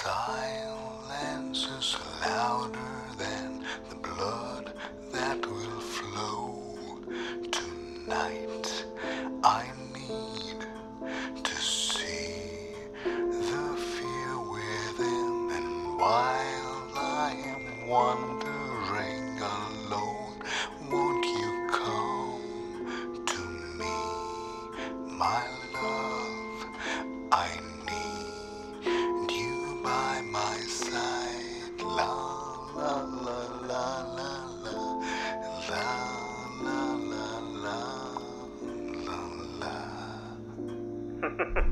silence is louder than the blood that will flow tonight. I need to see the fear within, and while I am wandering alone, won't you come to me, my love? I need you by my side. La la la la la la la la la la la la.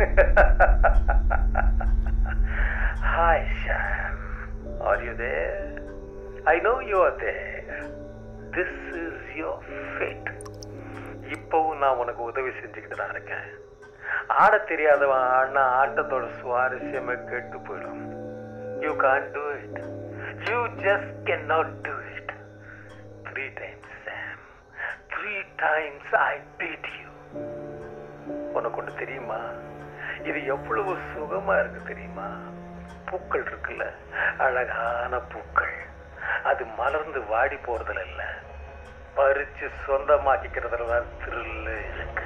Hi, Sam. Are you there? I know you are there. This is your fate. இப்போவும் நான் உனக்கு உதவி செஞ்சுக்கிட்டு தான் இருக்கேன் ஆட தெரியாதவன் ஆடினா ஆட்டத்தோட சுவாரஸ்யமே கெட்டு போயிடும் you can't do it you just can not do it three times Sam three times I beat you உனக்கு ஒன்று தெரியுமா இது எவ்வளவு சுகமா இருக்கு தெரியுமா பூக்கள் இருக்குல்ல அழகான பூக்கள் அது மலர்ந்து வாடி போறதுல இல்ல பறிச்சு சொந்தமாக்கிக்கிறதுல தான் thrill இருக்கு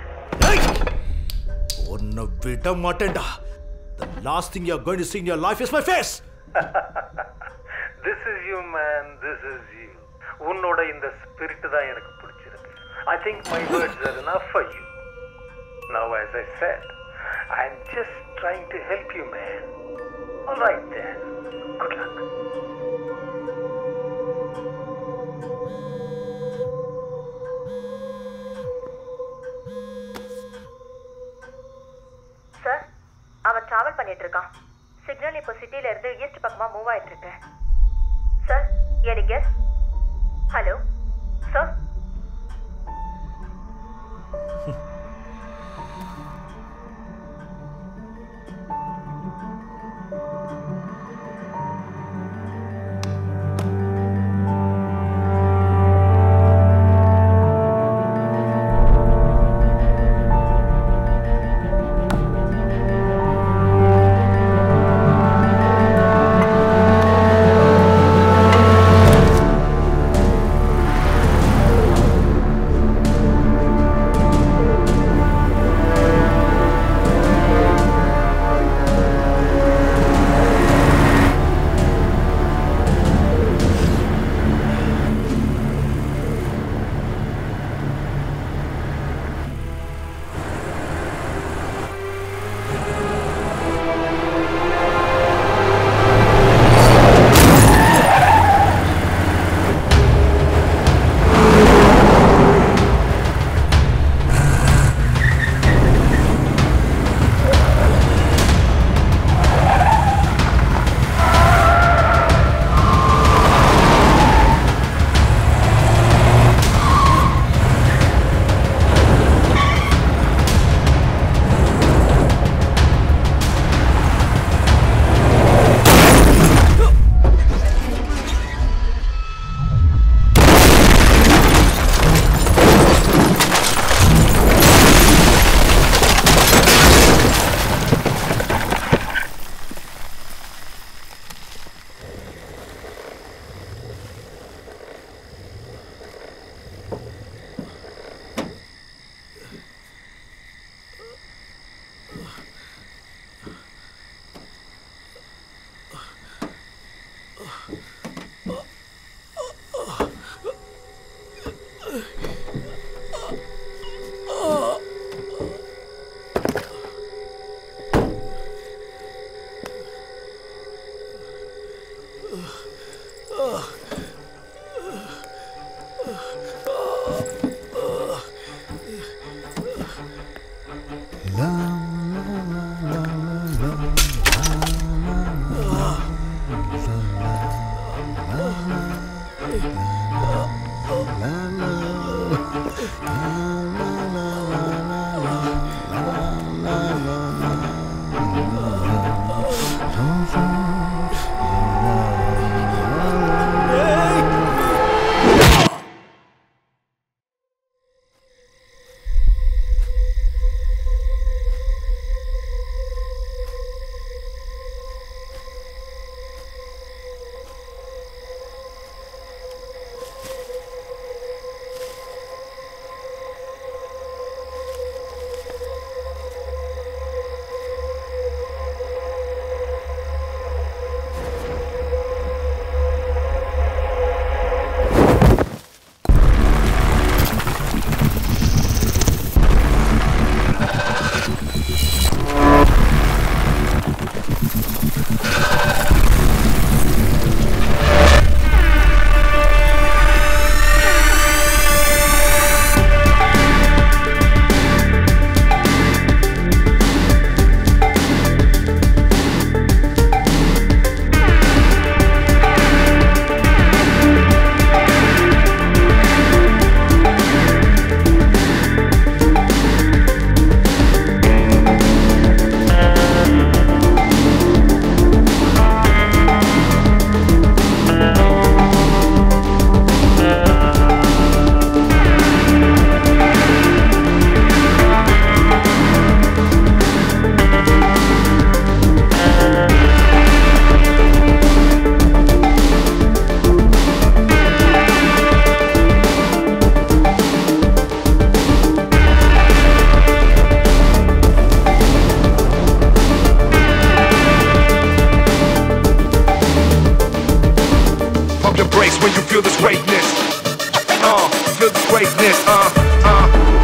உன்னை விட மாட்டேன்டா The last thing you're going to see in your life is my face. This is you man this is you உன்னோட இந்த ஸ்பிரிட் தான் எனக்கு பிடிச்சிருக்கு I think my words are enough for you now as i said i'm just trying to help you man all right then good luck sir அவன் travel பண்ணிட்டு இருக்கான் signal இப்போ சிட்டில இருந்து ஈஸ்ட் பக்கமா மூவ் ஆயிட்டு இருக்கு sir any guess hello sir feel this greatness. Uh, feel this greatness. Uh, uh.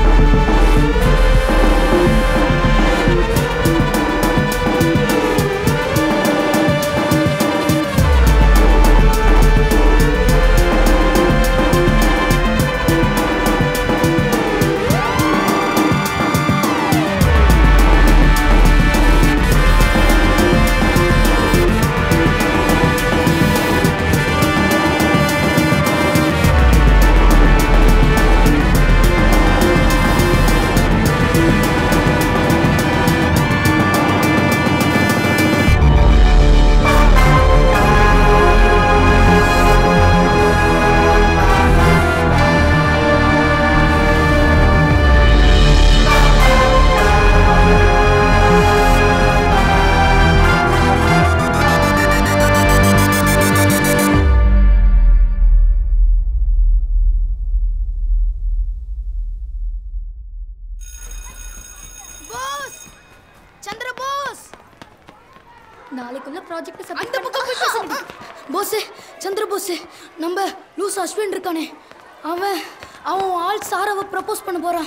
Bose Chandra Bose நாளைக்குள்ள ப்ராஜெக்ட் அந்த பக்கம் போய் பேசுங்க போஸ் சந்திர போஸ் நம்ம லூஸ் அஸ்வின் இருக்கானே அவன் அவன் ஆள் சாராவை ப்ரப்போஸ் பண்ண போறான்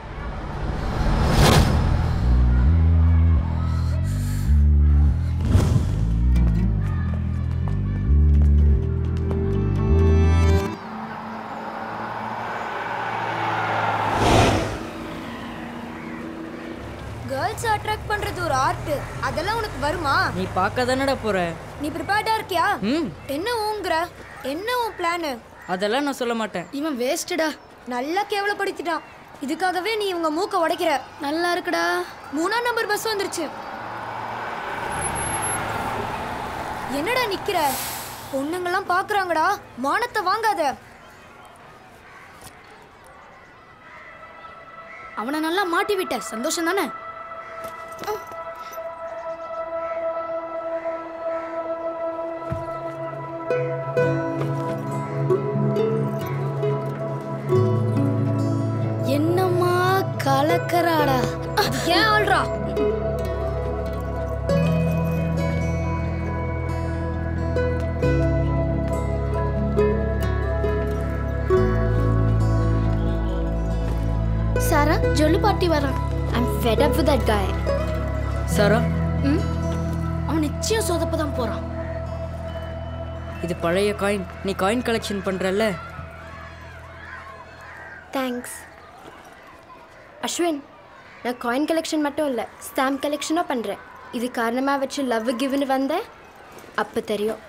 கேர்ள்ஸ் அட்ராக்ட் பண்றது ஒரு ஆர்ட் அதெல்லாம் உனக்கு வருமா நீ பார்க்க தானடா போற நீ ப்ரிப்பேர்டா இருக்கியா ம் என்ன ஊங்குற என்ன உன் பிளான் அதெல்லாம் நான் சொல்ல மாட்டேன் இவன் வேஸ்டடா நல்லா கேவலப்படுத்திட்டான் இதுக்காகவே நீ இவங்க மூக்க உடைக்கிற நல்லா இருக்குடா மூணாம் நம்பர் பஸ் வந்துருச்சு என்னடா நிக்கிற பொண்ணுங்கெல்லாம் பாக்குறாங்கடா மானத்தை வாங்காத அவனை நல்லா மாட்டி விட்ட சந்தோஷம் தானே என்னம்மா கலக்கறாடா ஏன் ஆள்றா சாரா ஜொல்லு பாட்டி வரான் I'm fed up with that guy Sara அவன் நிச்சயம் சொதப்ப தான் போறான் இது பழைய காயின் நீ காயின் கலெக்ஷன் பண்றல்ல தேங்க்ஸ் அஸ்வின் நான் காயின் கலெக்ஷன் மட்டும் இல்லை ஸ்டாம்ப் கலெக்ஷனும் பண்ணுறேன் இது காரணமாக வச்சு லவ் கிவ்னு வந்தேன் அப்போ தெரியும்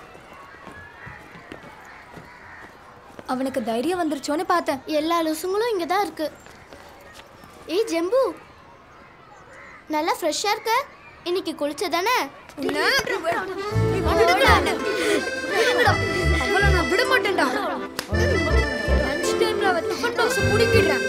அவனுக்கு தைரியம் வந்துருச்சோன்னு பார்த்தேன் எல்லா லூசுங்களும் இங்கே தான் இருக்கு ஏய் ஜெம்பு நல்லா ஃப்ரெஷ்ஷாக இருக்க இன்னைக்கு குளிச்சதானே அவளை நான் விட மாட்டேன்டா லஞ்ச் டைம்ல அவ டிஃபன் பாக்ஸ் புடிங்கிடுறேன்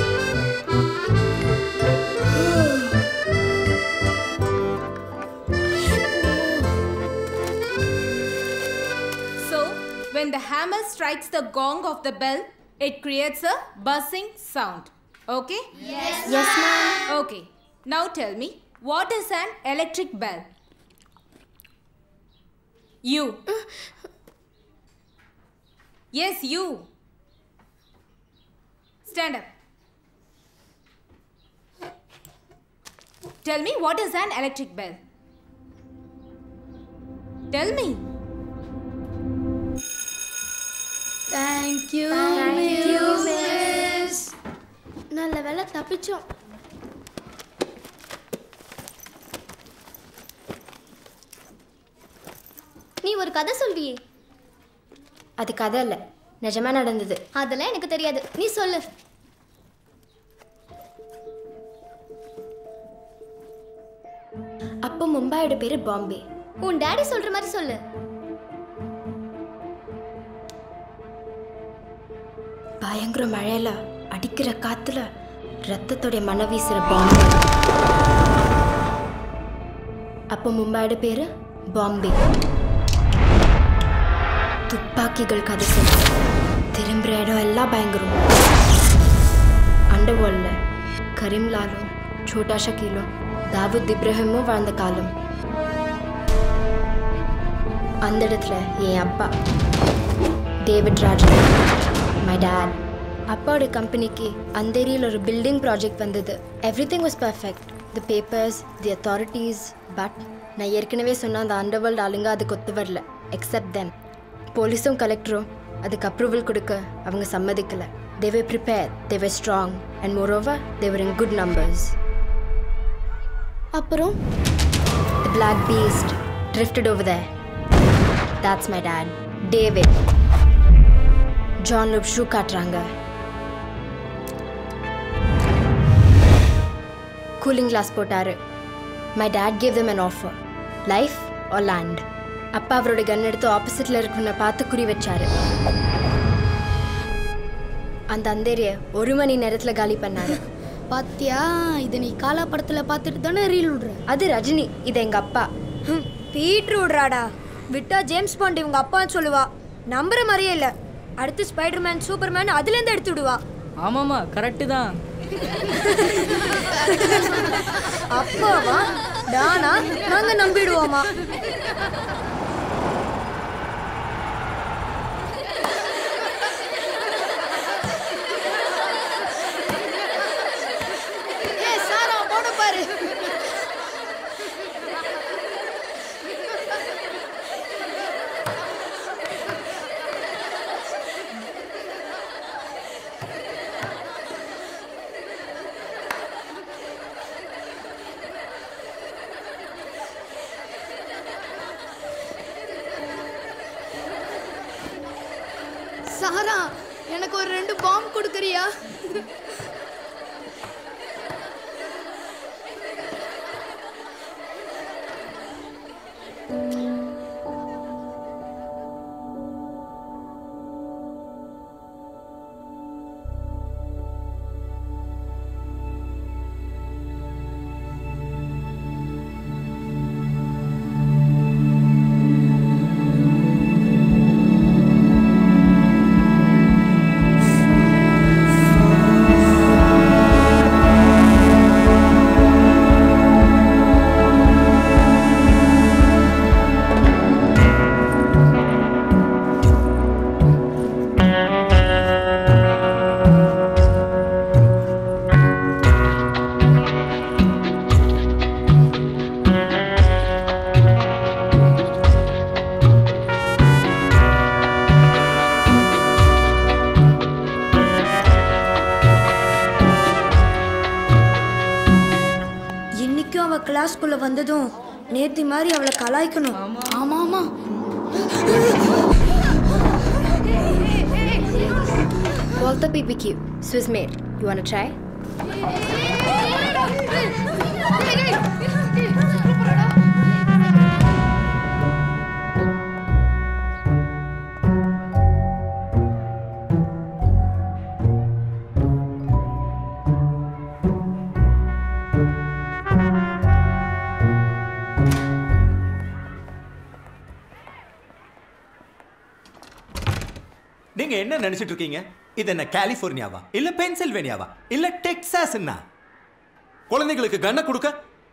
So, when the hammer strikes the gong of the bell, it creates a buzzing sound. Okay? Yes, ma'am. Okay. Now tell me, what is an electric bell? You. Yes, you. Stand up. Tell me, what is an electric bell? Tell me. Thank you miss நல்ல வேலை தப்பிச்சோம் நீ ஒரு கதை சொல்வியே அது கதை இல்லை நிஜமாக நடந்தது அதெல்லாம் எனக்கு தெரியாது நீ சொல்லு அப்போ மும்பாயோட பேர் பாம்பே உன் டாடி சொல்ற மாதிரி சொல்லு பயங்கர மழையில அடிக்கிற காத்துல ரத்தத்தோடைய மன வீசுற பாம்பே அப்போ மும்பாயோட பேரு பாம்பே துப்பாக்கிகள் கதை சொல்லு திரும்புற இடம் எல்லாம் பயங்கரம் அண்டர்வேர்ல்டில் கரீம்லாலும் சோட்டா ஷக்கீலும் தாவூத் இப்ராஹிமும் வாழ்ந்த காலம் அந்த இடத்துல என் அப்பா டேவிட் ராஜன் மை டேட் அப்பாவோட கம்பெனிக்கு அந்தேரியில் ஒரு பில்டிங் ப்ராஜெக்ட் வந்தது everything was perfect the papers the authorities but நான் ஏற்கனவே சொன்ன அந்த அண்டர்வேர்ல்டு ஆளுங்க அதுக்கு ஒத்து வரல எக்ஸப்ட் தெம் போலீஸும் கலெக்டரும் அதுக்கு அப்ரூவல் கொடுக்க அவங்க சம்மதிக்கல they were prepare they were strong and moreover they were in good numbers அப்புறம் The black beast drifted over there. That's my dad, David. John Luke shoe காட்டுறாங்க கூலிங் கிளாஸ் போட்டாரு my dad gave them an offer life or land அப்பா அவரோட கன் எடுத்து ஆப்போசிட்ல இருக்கிறவனை பார்த்து குறி வச்சாரு அந்த அந்தேரிய ஒரு மணி நேரத்துல காலி பண்ணாரு பாத்தியா இதை நீ காலா படத்துல பார்த்துட்டு தானே ரீல் விடுற அது ரஜினி இது எங்க அப்பா பீட்ரு விடுறாடா விட்டா ஜேம்ஸ் பாண்ட் இவங்க அப்பான்னு சொல்லுவா நம்புற மாதிரியே இல்ல அடுத்து ஸ்பைடர்மேன் சூப்பர்மேன் அதுல இருந்து எடுத்து விடுவா ஆமாம்மா கரெக்டு தான் அப்பாவா டானா நாங்க நம்பிடுவோமா ஏ சாரா போட பாரு சாரா எனக்கு ஒரு ரெண்டு பாம் கொடுக்குறியா இன்னைக்கும் அவ கிளாஸ்க்குள்ள வந்ததும் நேத்தி மாதிரி அவளை கலாய்க்கணும் ஆமா ஆமா Walter BBQ, Swiss made. You wanna try? நீங்க என்ன நினைச்சிட்டு இருக்கீங்க இது என்ன கலிபோர்னியாவா இல்ல பென்சில்வேனியாவா இல்ல டெக்சாஸ்னா குழந்தைகளுக்கு கண்ணை கொடுக்க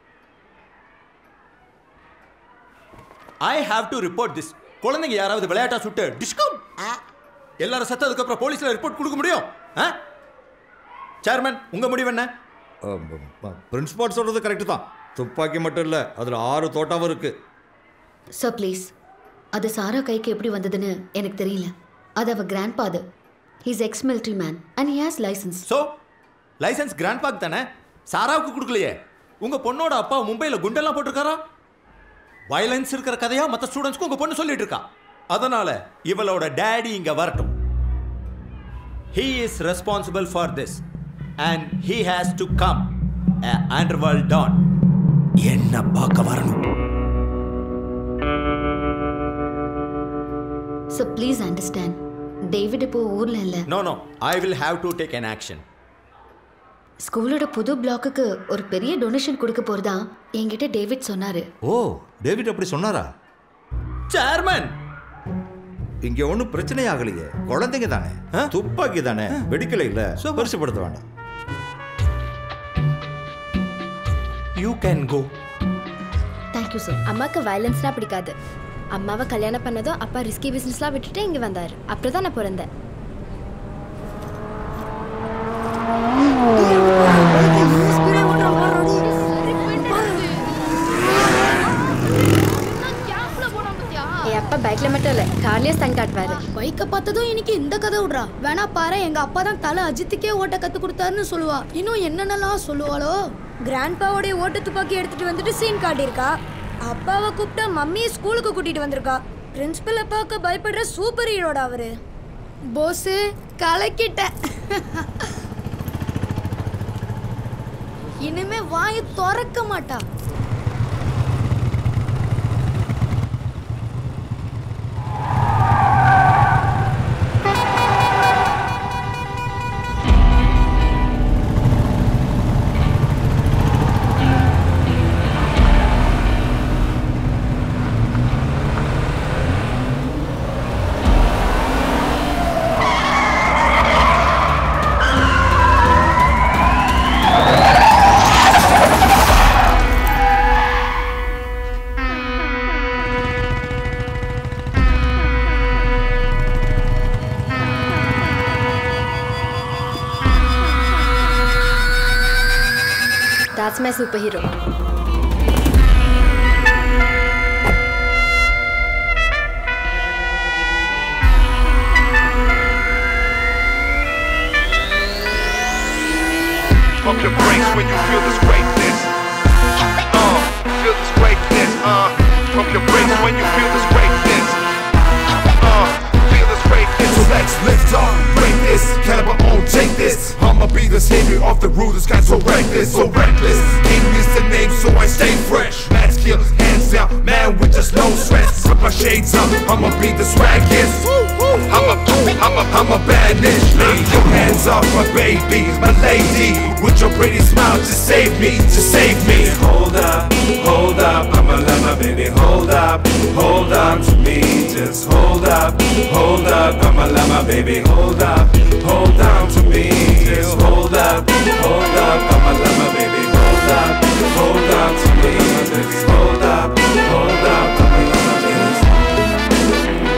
I have to report this குழந்தைங்க யாராவது விளையாட்டா சுட்டு டிஸ்கவுண்ட் எல்லாரும் சத்ததுக்கு அப்புறம் போலீஸ்ல ரிப்போர்ட் கொடுக்க முடியும் சேர்மன் உங்க முடிவு என்ன பிரின்ஸ்பால் சொல்றது கரெக்டு தான் துப்பாக்கி மட்டும் இல்லை அதில் ஆறு தோட்டாவும் இருக்கு சார் ப்ளீஸ் அது சாரா கைக்கு எப்படி வந்ததுன்னு எனக்கு தெரியல அது அவ grandfather he's ex military man and he has licence so licence grandpa தானே சாராவுக்கு கொடுக்கலையே உங்க பொண்ணோட அப்பா மும்பையில் குண்டெல்லாம் போட்டிருக்காரா வயலன்ஸ் இருக்கிற கதையா மற்ற ஸ்டூடெண்ட்ஸ்க்கு உங்க பொண்ணு சொல்லிட்டு இருக்கா அதனால இவளோட டேடி இங்க வரட்டும் he is responsible for this and he has to come underworld don என்ன பார்க்க வரணும் ஸோ ப்ளீஸ் அண்டர்ஸ்டாண்ட் டேவிட் இப்போ ஊர்ல இல்ல no no I will have to take an action ஸ்கூலோட புது பிளாக்குக்கு ஒரு பெரிய டொனேஷன் கொடுக்க போறதா என்கிட்ட டேவிட் சொன்னாரு ஓ டேவிட் அப்படி சொன்னாரா சேர்மன் இங்க ஒன்றும் பிரச்சனை ஆகலையே குழந்தைங்க தானே துப்பாக்கி தானே வெடிக்கலை இல்ல பெருசுப்படுத்த வேண்டாம் you can go thank you sir அம்மாக்கு வயலன்ஸ்னா பிடிக்காது அம்மாவை கல்யாணம் பண்ணதும் அப்பா ரிஸ்கி பிஸ்னஸ்லாம் விட்டுட்டு இங்கே வந்தார் அப்புறம் தான் நான் பிறந்தேன் என் அப்பா பைக்ல மட்டும் இல்லை கார்லயே ஸ்டன் காட்டுவாரு பைக்கை பார்த்ததும் இன்னைக்கு இந்த கதை விட்றா வேணா பாரு எங்க அப்பா தான் தலை அஜித்துக்கே ஓட்ட கத்து கொடுத்தாருன்னு சொல்லுவா இன்னும் என்னென்னலாம் சொல்லுவாளோ கிராண்ட்பாவோடைய ஓட்டு துப்பாக்கி எடுத்துட்டு வந்துட்டு சீன் காட்டியிருக்கா அப்பாவை கூப்பிட்டா மம்மியை ஸ்கூலுக்கு கூட்டிட்டு வந்திருக்கா பிரின்சிபலை பார்க்க பயப்படுற சூப்பர் ஹீரோடா அவரு போஸு கலக்கிட்ட இனிமே வாயை திறக்க மாட்டா That's my superhero. Pump your brakes when you feel this greatness. Uh, feel this greatness. Uh, pump your brakes when you feel this greatness. Uh, feel this greatness. So let's lift off, break this, caliber on, take this. I'ma be the savior of the rulers, got so reckless, so reckless. King is the name, so I stay fresh. Max kill, hands down, man with just no stress. Put my shades up, I'ma be the swaggiest. I'm a, I'm a, I'm a bad bitch. Lay your hands off my baby, my lady. With your pretty smile, just save me, just save me. Hold up, hold up, I'ma let my baby hold up, hold on to me. Just hold up, hold up, I'ma let my baby hold up, hold on to me. Just hold up, hold up, I'ma let my baby hold up, hold on to me. Just hold up, hold up, I'ma let my baby.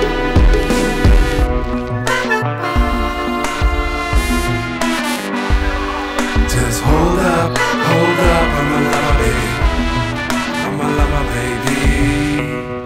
Just hold up, hold up, I'ma love my baby. I'ma love my baby.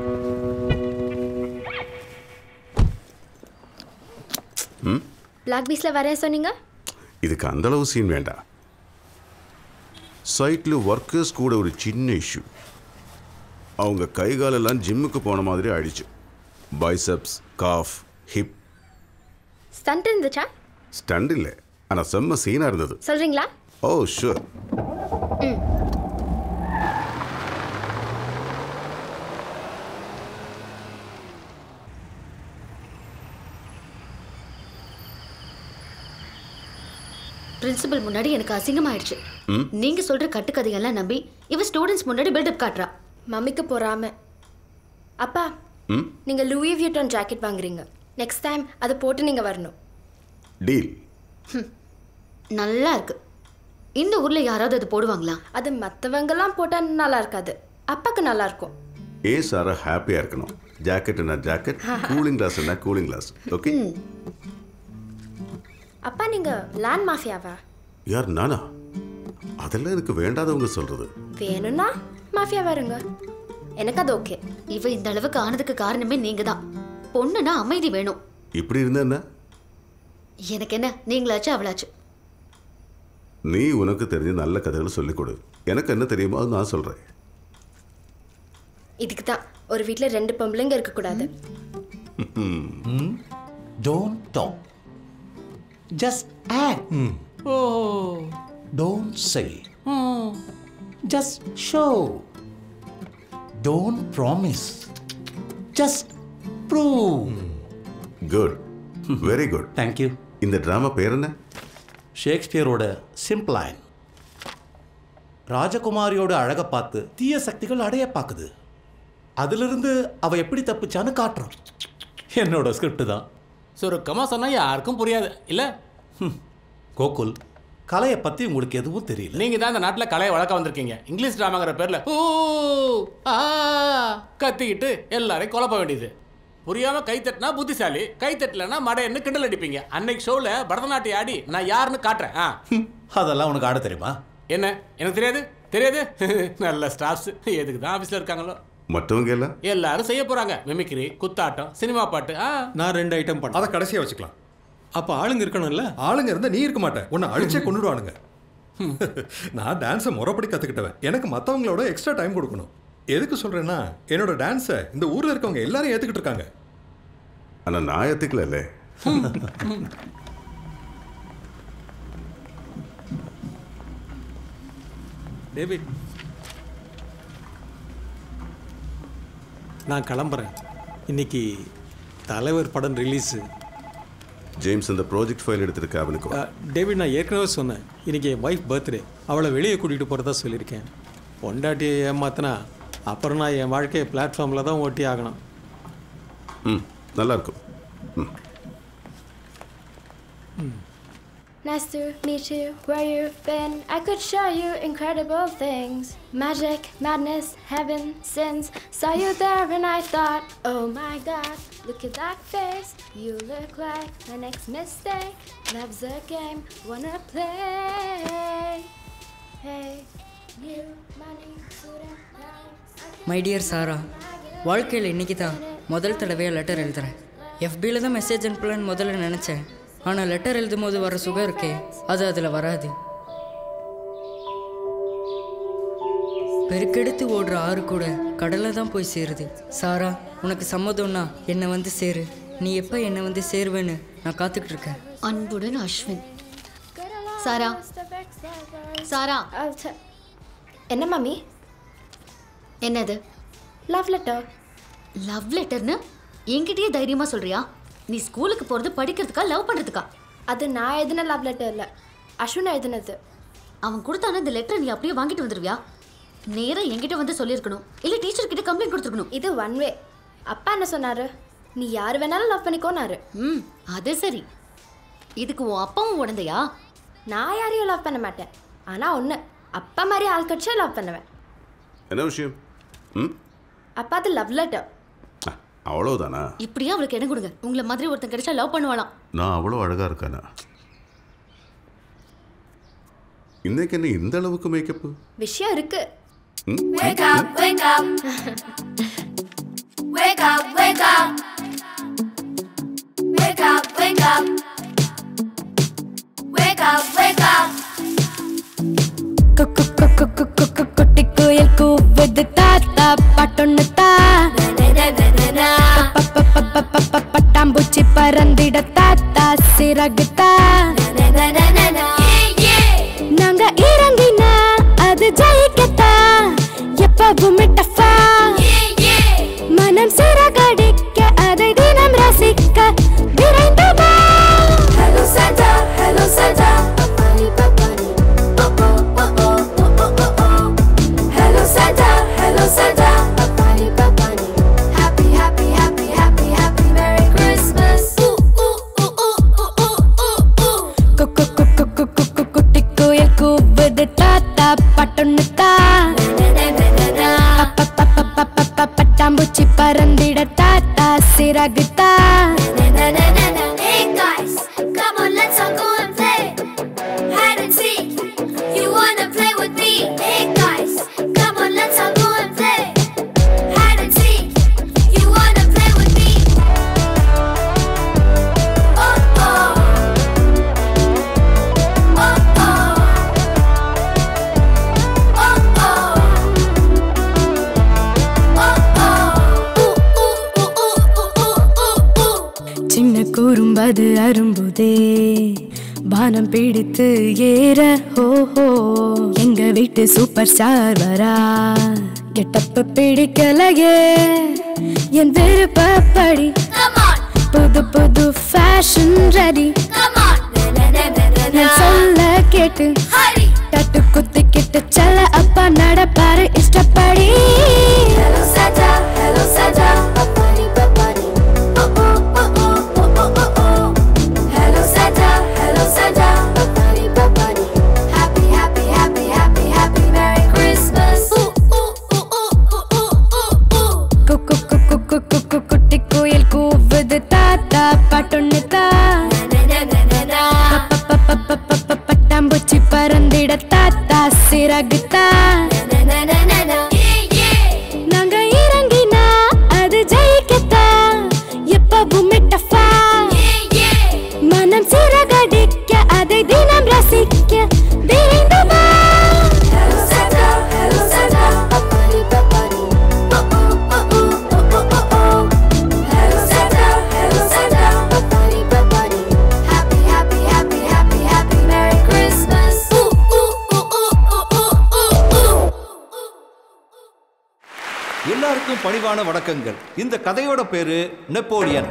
ம் block பீஸ்ல வரேன் சொன்னீங்க இதுக்கு அந்த அளவு scene வேண்டாம் சைட்டில் workers கூட ஒரு சின்ன இஷ்யூ அவங்க கை காலெல்லாம் ஜிம்முக்கு போன மாதிரி ஆயிடுச்சு பைசப்ஸ் காஃப் ஹிப் ஸ்டண்ட் இருந்துச்சா ஸ்டண்ட் இல்லை ஆனால் செம்ம சீனாக இருந்தது சொல்றீங்களா ஓ ஷூர் ம் பிரின்சிபல் முன்னாடி எனக்கு அசிங்கமாயிடுச்சு ம் நீங்க சொல்ற கட்டுக்கதையெல்லாம் நம்பி இவ ஸ்டூடெண்ட்ஸ் முன்னாடி பில்டப் காட்டுறா மம்மிக்கு பொறாம அப்பா ம் நீங்க லூயி வியூட்டன் ஜாக்கெட் வாங்குறீங்க நெக்ஸ்ட் டைம் அதை போட்டு நீங்க வரணும் டீல் நல்லா இருக்கு இந்த ஊர்ல யாராவது அது போடுவாங்களா அது மற்றவங்கெல்லாம் போட்டா நல்லா இருக்காது அப்பாக்கு நல்லா இருக்கும் ஏ சாரா ஹாப்பியாக இருக்கணும் ஜாக்கெட்னா ஜாக்கெட் கூலிங் கிளாஸ்னா கூலிங் கிளாஸ் ஓகே ம். அப்பா நீங்க லேண்ட் மாஃபியாவா யார் நானா அதெல்லாம் எனக்கு வேண்டாதவங்க சொல்றது வேணும்னா மாஃபியா வருங்க எனக்கு அது ஓகே இவ இந்த அளவுக்கு ஆனதுக்கு காரணமே நீங்க தான் பொண்ணுனா அமைதி வேணும் இப்படி இருந்தா என்ன எனக்கு என்ன நீங்களாச்சும் அவளாச்சு நீ உனக்கு தெரிஞ்ச நல்ல கதைகளை சொல்லிக் கொடு எனக்கு என்ன தெரியுமோ அது நான் சொல்றேன் இதுக்கு தான் ஒரு வீட்டில் ரெண்டு பொம்பளைங்க இருக்கக்கூடாது ம். Don't talk. Just act. Oh. Don't say. Just show. Don't promise. Just prove. Good very good thank you இந்த ட்ராமா பேர் என்ன ஷேக்ஸ்பியரோட சிம்பிளைன் ராஜகுமாரியோட அழகை பார்த்து தீய சக்திகள் அடைய பார்க்குது அதிலிருந்து அவ எப்படி தப்பிச்சான்னு காட்டுறோம் என்னோட ஸ்கிரிப்ட் தான் சுருக்கமாக சொன்னால் யாருக்கும் புரியாது இல்லை கோகுல் கலையை பத்தி உங்களுக்கு எதுவும் தெரியல நீங்க தான் இந்த நாட்டில் கலையை வளர்க்க வந்திருக்கீங்க இங்கிலீஷ் டிராமாங்கிற பேர்ல ஊ ஆ கத்திக்கிட்டு எல்லாரையும் குழப்ப வேண்டியது புரியாம கை தட்டினா புத்திசாலி கை தட்டலன்னா மடையன்னு கிண்டல் அடிப்பீங்க அன்னைக்கு ஷோல பரதநாட்டியம் ஆடி நான் யாருன்னு காட்டுறேன் ஆ. அதெல்லாம் உனக்கு ஆட தெரியுமா என்ன எனக்கு தெரியாது தெரியாது நல்ல ஸ்டாஃப்ஸ் எதுக்கு தான் ஆஃபீஸில் இருக்காங்களோ மற்றவங்க எல்லாம் எல்லாரும் செய்ய போறாங்க மிமிக்ரி குத்தாட்டம் சினிமா பாட்டு ஆ நான் ரெண்டு ஐட்டம் பண்ண அதை கடைசியாக வச்சுக்கலாம் அப்போ ஆளுங்க இருக்கணும்ல ஆளுங்க இருந்தால் நீ இருக்க மாட்டேன் உன்னை அழிச்சே கொண்டுடுவானுங்க நான் டான்ஸை முறைப்படி கற்றுக்கிட்டவன் எனக்கு மற்றவங்களோட எக்ஸ்ட்ரா டைம் கொடுக்கணும் எதுக்கு சொல்கிறேன்னா என்னோட டான்ஸை இந்த ஊரில் இருக்கவங்க எல்லாரும் ஏற்றுக்கிட்டு இருக்காங்க ஆனா நான் ஏத்துக்கல டேவிட் நான் கிளம்புறேன் இன்னைக்கு தலைவர் படம் ரிலீஸு ஜேம்ஸ் அந்த ப்ராஜெக்ட் ஃபைல் எடுத்துட்டு அவனுக்கு வா. டேவிட் நான் ஏற்கனவே சொன்னேன் இன்னைக்கு என் ஒய்ஃப் பர்த்டே அவளை வெளியே கூட்டிகிட்டு போகிறதா சொல்லியிருக்கேன் பொண்டாட்டியை ஏமாத்தினா அப்புறம் நான் என் வாழ்க்கையை பிளாட்ஃபார்மில் தான் ஓட்டி ஆகணும் ம் நல்லா இருக்கும் Nice to meet you where you've been. I could show you incredible things magic, madness, heaven, sins. Saw you there and I thought, oh my god, look at that face. You look like my next mistake. Love's a game, wanna play. Hey, you, money, student, life. My dear Sara வாழ்க்கையில் இன்னைக்கு தான் முதல் தடவையாக letter எழுதுறேன் எஃபியில் தான் message அனுப்பலன்னு முதல்ல நினச்சேன் ஆனால் லெட்டர் எழுதும் போது வர சுகம் இருக்கே அது அதில் வராது பெருக்கெடுத்து ஓடுற ஆறு கூட கடலை தான் போய் சேருது சாரா உனக்கு சம்மதம்னா என்னை வந்து சேரு நீ எப்போ என்னை வந்து சேருவேன்னு நான் காத்துக்கிட்டு இருக்கேன் அன்புடன் அஸ்வின் சாரா சாரா என்ன மாமி என்னது லவ் லெட்டர் லவ் லெட்டர்னு என்கிட்டயே தைரியமா சொல்றியா நீ ஸ்கூலுக்கு போறது படிக்கிறதுக்கா லவ் பண்றதுக்கா அது நான் எழுதின லவ் லெட்டர் இல்லை அஸ்வின் எழுதினது அவன் கொடுத்தான இந்த லெட்டரை நீ அப்படியே வாங்கிட்டு வந்துருவியா நேரா என்கிட்ட வந்து சொல்லியிருக்கணும் இல்ல டீச்சர் கிட்ட கம்ப்ளைண்ட் கொடுத்துருக்கணும் இது ஒன் வே அப்பா என்ன சொன்னாரு நீ யார் வேணாலும் லவ் பண்ணிக்கோனாரு ம் அது சரி இதுக்கு உன் அப்பாவும் உடந்தையா நான் யாரையும் லவ் பண்ண மாட்டேன் ஆனா ஒன்று அப்பா மாதிரி ஆள் கட்சியா லவ் பண்ணுவேன் என்ன விஷயம் ம் அப்பா அது லவ் லெட்டர் அவ்வளவுதானா இப்படியே அவளுக்கு இடம் கொடுங்க உங்களை மாதிரி ஒருத்தன் கிடைச்சா லவ் பண்ணுவாளாம் நான் அவ்வளோ அழகா இருக்கானா இன்னைக்கு என்ன இந்த அளவுக்கு மேக்கப்பு விஷயம் இருக்கு ம் Wake up, wake up. Wake up, wake up. Wake up, wake up. Wake up, wake up. குட்டி குயில் கூவுது தாத்தா பாட்டொன்னு தா பட்டாம்பூச்சி பறந்திட தாத்தா சிறகு தா நாங்க இறங்கினா அது ஜெயிக்கத்தா எப்பவும் டஃபா மனம் சிறகடிக்க அதை தினம் ரசிக்க விரைந்து வா Hello Santa, hello Santa. Hello Santa, hello Santa. Happy, happy, happy, happy, happy Merry Christmas. Ooh, ooh, ooh, ooh, ooh, ooh, ooh. குட்டி குயில் கூவுது தாத்தா பாட்டொன்னு தா பட்டாம்பூச்சி பறந்திட தாத்தா சிறகு தா Hey guys, come on, let's all go and play. Hide and seek. You wanna play with me? Hey guys, come on, let's all go and play. Hide and seek. You wanna play with me? Oh oh. Oh oh. Oh oh. சின்ன கூறும்பது அரும்புதே பானம் பிடித்து ஏற ஹோ ஹோ எங்க வீட்டு super star வரா கெட்டப்ப பிடிக்கலையே என் விருப்பப்படி புது புது ஃபேஷன் ரெடி நான் சொல்ல கேட்டு தட்டு குத்திக்கிட்டு செல்ல அப்பா நடப்பாரு இஷ்டப்படி Hello Santa, hello Santa. Hello Santa, hello Santa. அனைவருக்கும் பணிவான வணக்கங்கள் இந்த கதையோட பேரு நெப்போலியன்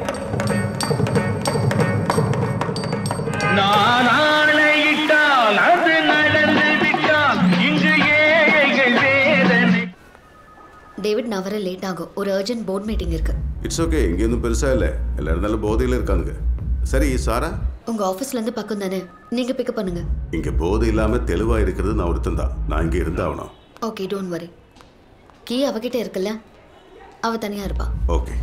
நான் ஆணையிட்டால் அது நடந்து விட்டால் இங்கு ஏழைகள் வேதனை டேவிட் நான் வர லேட் ஆகும் ஒரு அர்ஜென்ட் போர்ட் மீட்டிங் இருக்கு இட்ஸ் ஓகே இங்கேருந்தும் பெருசா இல்லை எல்லா இருந்தாலும் போதையில் இருக்கானுங்க சரி சாரா உங்க ஆபீஸ்ல இருந்து பக்கம் தானே நீங்க பிக்கப் பண்ணுங்க இங்க போதை இல்லாம தெளிவா இருக்கிறது நான் ஒருத்தன் தான் நான் இங்க இருந்தாகணும் ஓகே டோன்ட் வரி கீ அவகிட்ட இருக்குல்ல அவ தனியா இருப்பா ஓகே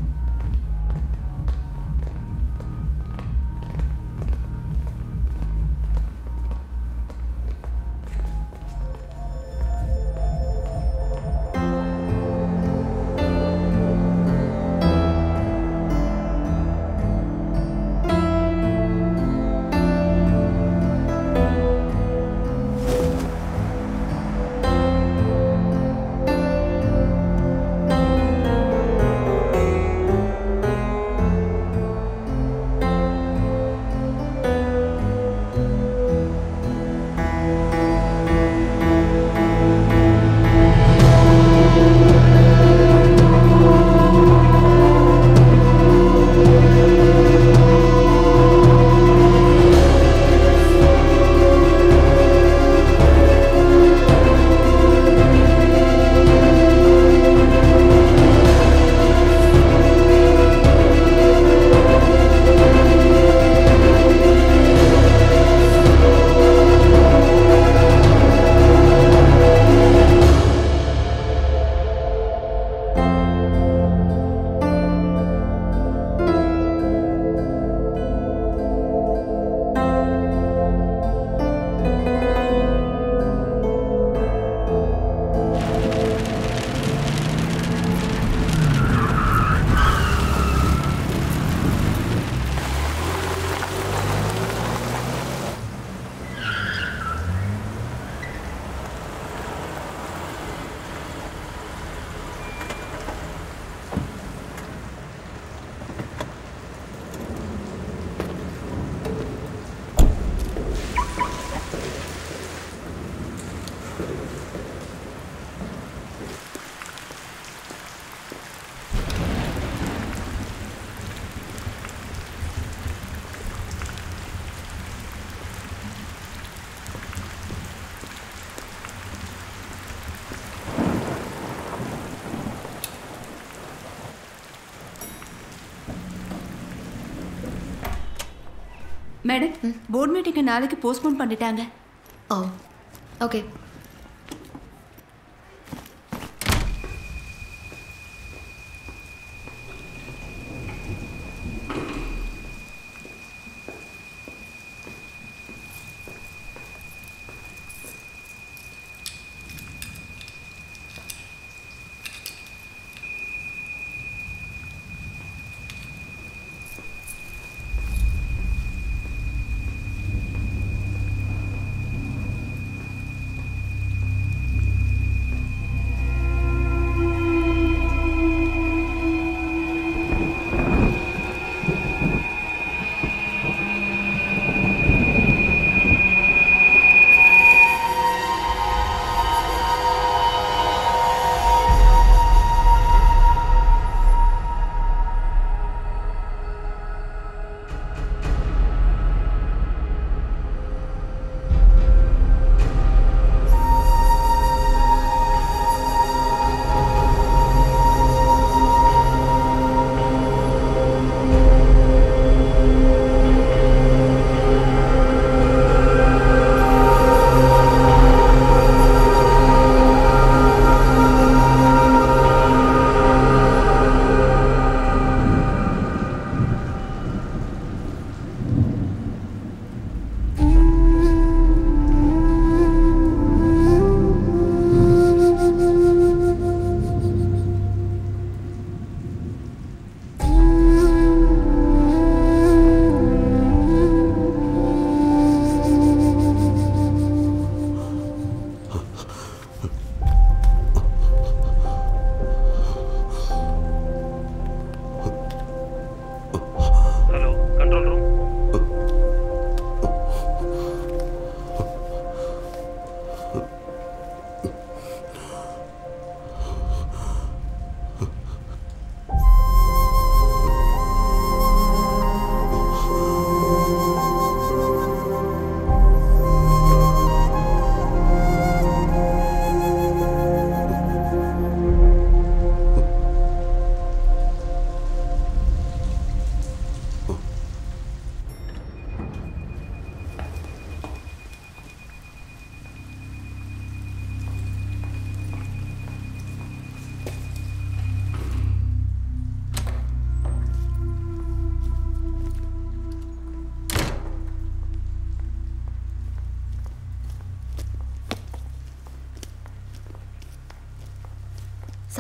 மேடம் போர்ட் மீட்டிங்கை நாளைக்கு போஸ்ட்போன் பண்ணிட்டாங்க ஓ ஓகே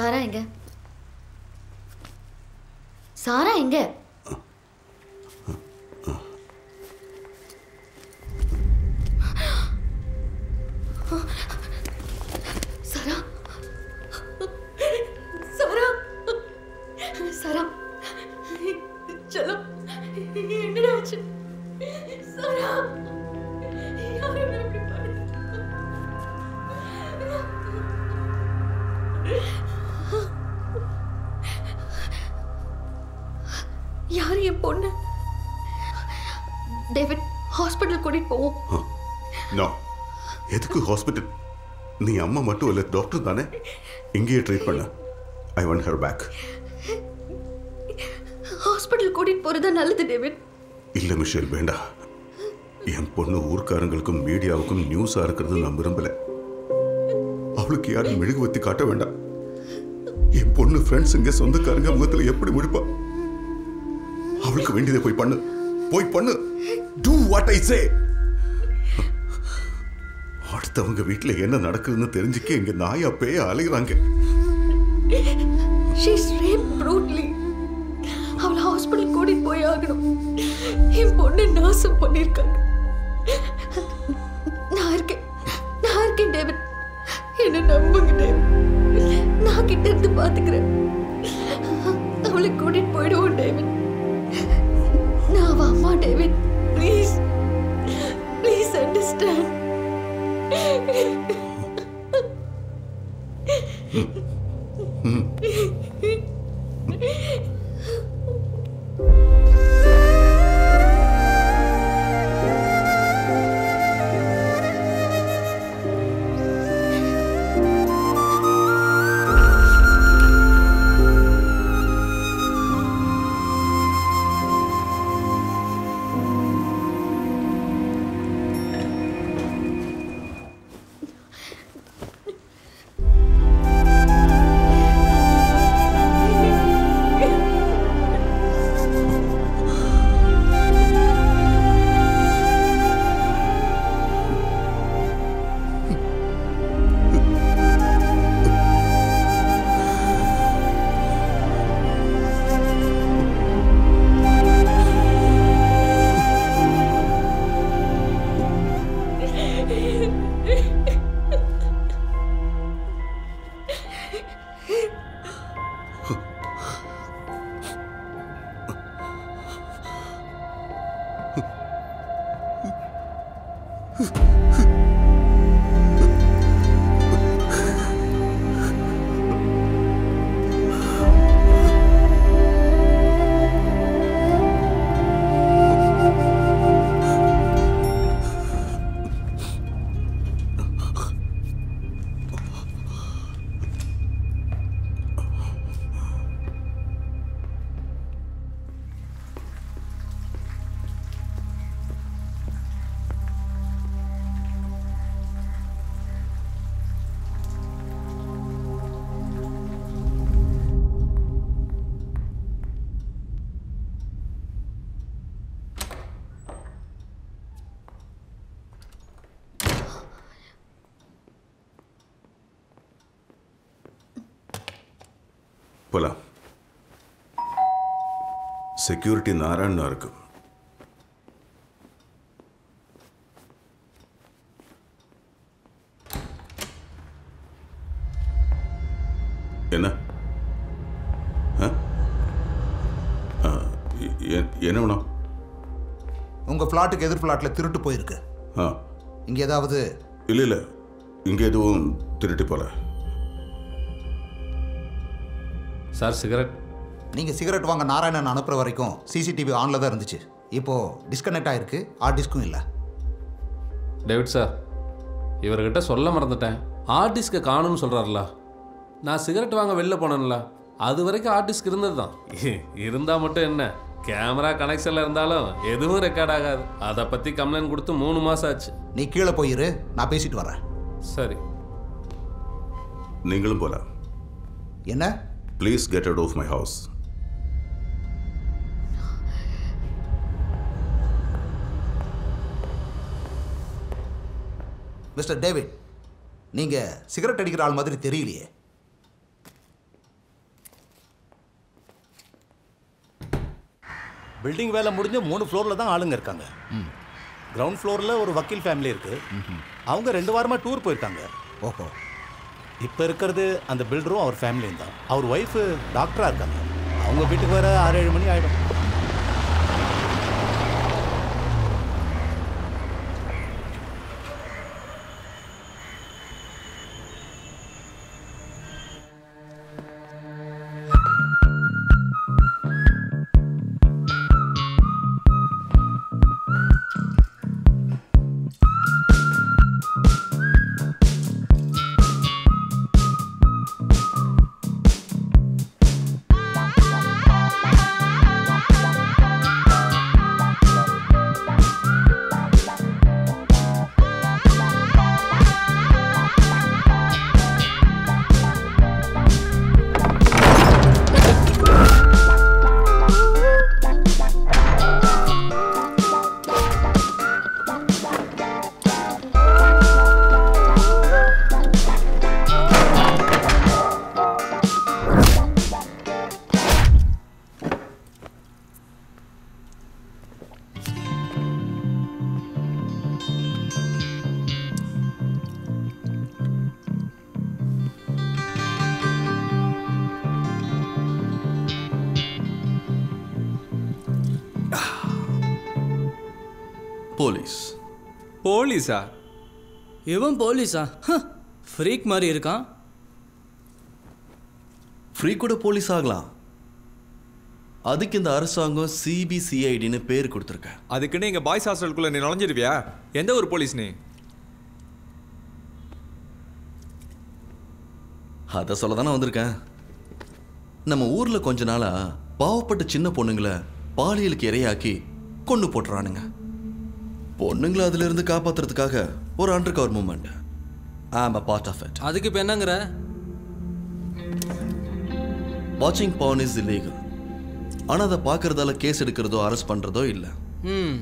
சாரா எங்க சாரா எங்க சாரா சாரா சாரா चलो என்னடா ஆச்சு சாரா யாரும் என்ன இப்படி யார் என் பொண்ணு டேவிட் ஹாஸ்பிட்டல் கூட்டிட்டு போவோம் நோ எதுக்கு ஹாஸ்பிட்டல் நீ அம்மா மட்டும் இல்லை டாக்டர் தானே இங்கேயே ட்ரீட் பண்ண I want her back hospital கூட்டிட்டு போறது நல்லது டேவிட் இல்லை மிஷேல் வேண்டாம் என் பொண்ணு ஊர்க்காரங்களுக்கும் மீடியாவுக்கும் நியூஸாக இருக்கிறது நான் விரும்பல அவளுக்கு யாரும் மெழுகுவத்தி காட்ட வேண்டாம் என் பொண்ணு ஃப்ரெண்ட்ஸுங்க சொந்தக்காரங்க முகத்தில் எப்படி முடிப்பா அவளுக்கு வேண்டியதை போய் பண்ணு போய் பண்ணு டூ வாட் ஐ சே அடுத்தவங்க வீட்டில் என்ன நடக்குதுன்னு தெரிஞ்சுக்க இங்க நாயா பேய அலைகிறாங்க ஷீஸ் ரேப் ப்ரூட்லி அவளை ஹாஸ்பிட்டல் கூட்டிட்டு போய் ஆகணும் என் பொண்ணு நாசம் பண்ணியிருக்காங்க நான் இருக்கேன் நான் இருக்கேன் டேவிட் என்ன நம்புங்க டேவிட் நான் கிட்ட இருந்து பாத்துக்கிறேன் அவளை கூட்டிட்டு போயிடுவோம் டேவிட் நான் அவ அம்மா டேவிட் ப்ளீஸ் ப்ளீஸ் அண்டர்ஸ்டாண்ட் போலாம் செக்யூரிட்டி நாராயணா இருக்கு என்ன ஆ? ஆ, எ- என்ன வேணும் உங்க பிளாட்டுக்கு எதிர் பிளாட்ல திருட்டு போயிருக்கு ஆ இங்க ஏதாவது இல்லை இல்லை இங்கே எதுவும் திருட்டு போல சார் சிகரெட் நீங்க சிகரெட் வாங்க நாராயணன் அனுப்புற வரைக்கும் சிசிடிவி ஆன்ல தான் இருந்துச்சு இப்போ டிஸ்கனெக்ட் ஆயிருக்கு ஹார்ட் டிஸ்க்கும் இல்லை டேவிட் சார் இவர்கிட்ட சொல்ல மறந்துட்டேன் ஆர்டிஸ்க்கு காணும்னு சொல்கிறாருல நான் சிகரெட் வாங்க வெளில போனேன்ல அது வரைக்கும் ஆர்டிஸ்க் இருந்தது தான் இருந்தால் மட்டும் என்ன கேமரா கனெக்ஷனில் இருந்தாலும் எதுவும் ரெக்கார்ட் ஆகாது அதை பற்றி கம்ப்ளைண்ட் கொடுத்து மூணு மாதம் ஆச்சு நீ கீழே போயிரு நான் பேசிட்டு வரேன் சரி நீங்களும் போலாம் என்ன please get out of my house mister David நீங்க சிகரெட் அடிக்கிற ஆள் மாதிரி தெரியலையே பில்டிங் வேலை முடிஞ்சு மூணு ஃப்ளோரில் தான் ஆளுங்க இருக்காங்க கிரவுண்ட் ஃப்ளோரில் ஒரு வக்கீல் ஃபேமிலி இருக்கு அவங்க ரெண்டு வாரமாக டூர் போயிருக்காங்க ஓஹோ இப்போ இருக்கிறது அந்த பில்டரும் அவர் ஃபேமிலியும் தான் அவர் ஒய்ஃபு டாக்டராக இருக்காங்க அவங்க வீட்டுக்கு வர ஆறு ஏழு மணி ஆகிடும் போலீஸ் போலீஸா இவன் போலீஸா ஃப்ரீக் மாதிரி இருக்கான் ஃப்ரீ கூட போலீஸ் ஆகலாம் அதுக்கு இந்த அரசாங்கம் சிபிசிஐடின்னு பேர் கொடுத்துருக்க அதுக்குன்னு எங்க பாய்ஸ் ஹாஸ்டலுக்குள்ள நீ நுழைஞ்சிருவியா எந்த ஒரு போலீஸ் நீ அதை சொல்ல தானே வந்திருக்கேன் நம்ம ஊர்ல கொஞ்ச நாளா பாவப்பட்ட சின்ன பொண்ணுங்களை பாலியலுக்கு இரையாக்கி கொண்டு போட்டுறானுங்க பொண்ணுங்களை அதுல இருந்து காப்பாத்துறதுக்காக ஒரு அண்டர் கவர் மூமெண்ட் ஆம் அ பார்ட் ஆஃப் இட் அதுக்கு இப்போ என்னங்கிற வாட்சிங் பவன் இஸ் இல்லீகல் ஆனா அதை பார்க்கறதால கேஸ் எடுக்கிறதோ அரெஸ்ட் பண்றதோ இல்லை ம்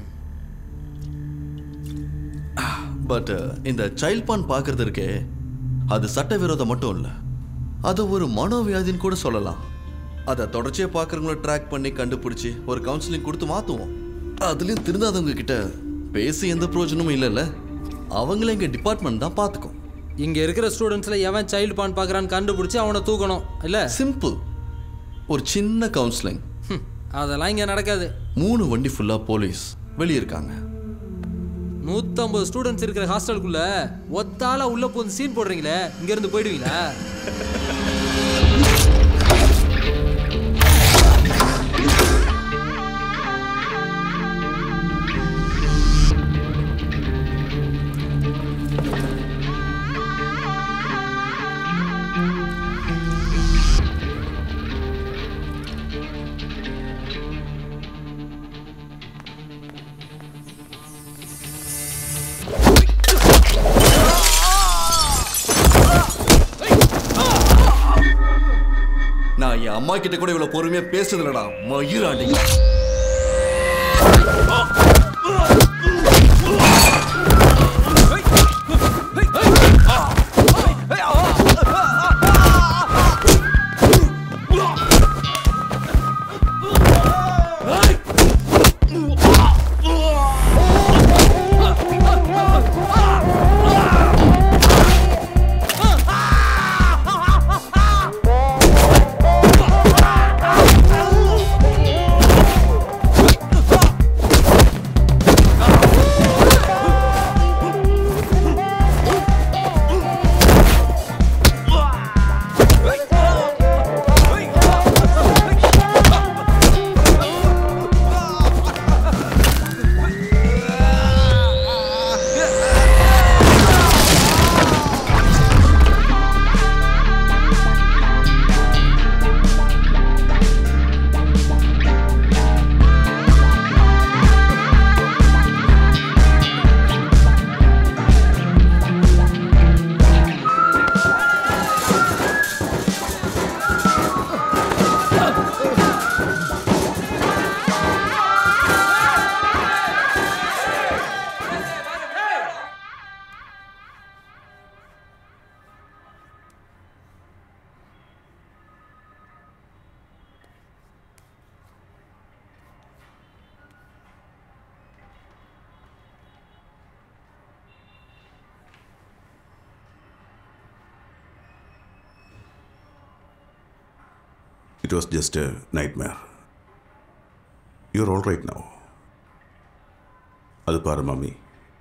பட் இந்த சைல்ட் பான் பார்க்கறது இருக்கே அது சட்டவிரோதம் மட்டும் இல்லை அது ஒரு மனோவியாதின்னு கூட சொல்லலாம் அதை தொடர்ச்சியாக பார்க்குறவங்கள ட்ராக் பண்ணி கண்டுபிடிச்சி ஒரு கவுன்சிலிங் கொடுத்து மாற்றுவோம் அதுலேயும் திருந்தாதவங்க கிட்ட பேசி எந்த பிரயோஜனமும் இல்லைல்ல அவங்கள எங்கள் டிபார்ட்மெண்ட் தான் பார்த்துக்கும் இங்க இருக்கிற ஸ்டூடெண்ட்ஸ்ல எவன் சைல்டு பான் பார்க்கறான்னு கண்டுபிடிச்சு அவனை தூக்கணும் இல்ல சிம்பிள் ஒரு சின்ன கவுன்சிலிங் அதெல்லாம் இங்க நடக்காது மூணு வண்டி ஃபுல்லாக போலீஸ் வெளியே இருக்காங்க நூத்தம்பது ஸ்டூடெண்ட்ஸ் இருக்கிற ஹாஸ்டலுக்குள்ள ஒத்தால உள்ள போந்து சீன் போடுறீங்களே இங்க இருந்து போயிடுவீங்களா நான் என் அம்மா கிட்ட கூட இவ்வளவு பொறுமையா பேசுறதுலடா மயிராண்டி Ah! It was just a nightmare. You're all right now. அது பாரு மம்மி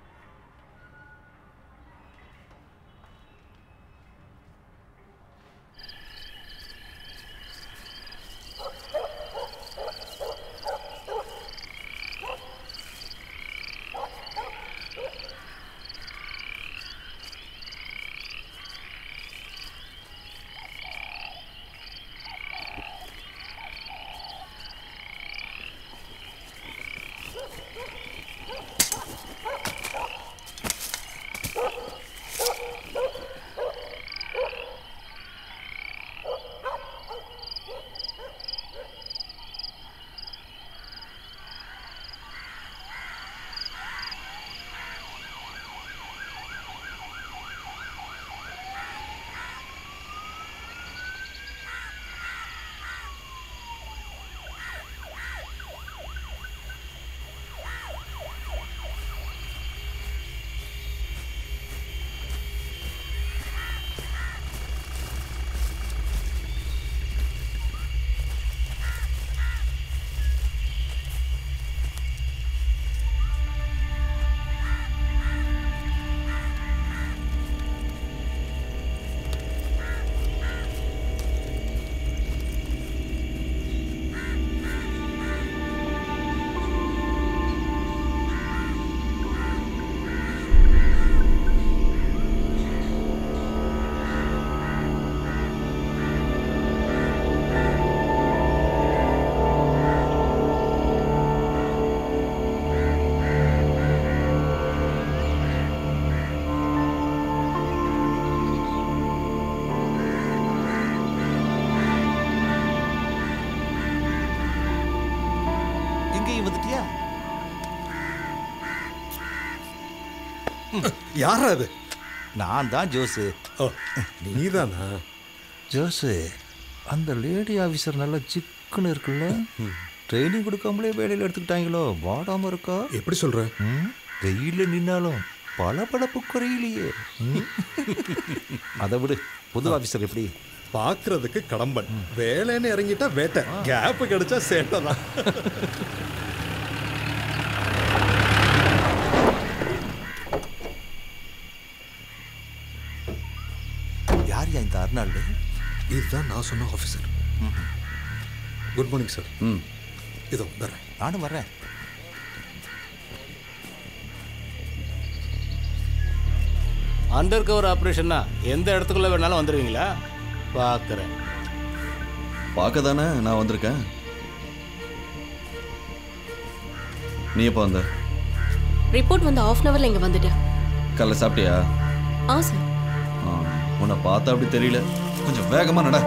இங்கேயும் வந்துட்டியா யாரா அது நான் தான் ஜோஸு ஓ நீதானா ஜோஸு அந்த லேடி ஆஃபீஸர் நல்லா சிக்குன்னு இருக்குல்ல ட்ரைனிங் கொடுக்காமலே வேலையில் எடுத்துக்கிட்டாங்களோ வாடாம இருக்கா எப்படி சொல்ற வெயில நின்னாலும் பல பளப்பு குறையிலையே ம். அதை விடு புது ஆஃபீஸர் எப்படி பார்க்கறதுக்கு கடம்பன் வேலைன்னு இறங்கிட்டா வேட்டை கேப் கிடைச்சா சேட்டை தான் யார் யா இந்த அர்னால்டு இதுதான் நான் சொன்ன ஆஃபீஸர் குட் மார்னிங் சார் ம் இதோ வரேன் நானும் வர்றேன் அண்டர் கவர் ஆப்ரேஷன்னா எந்த இடத்துக்குள்ள வேணாலும் வந்துடுவீங்களா பார்க்குறேன் பார்க்க தானே நான் வந்திருக்கேன் நீ எப்போ வந்த ரிப்போர்ட் வந்து ஆஃப் அன் ஹவரில் இங்கே வந்துட்டேன் காலைல சாப்பிட்டியா ஆ சார் ஆ, உன்னை பார்த்தா அப்படி தெரியல கொஞ்சம் வேகமா நட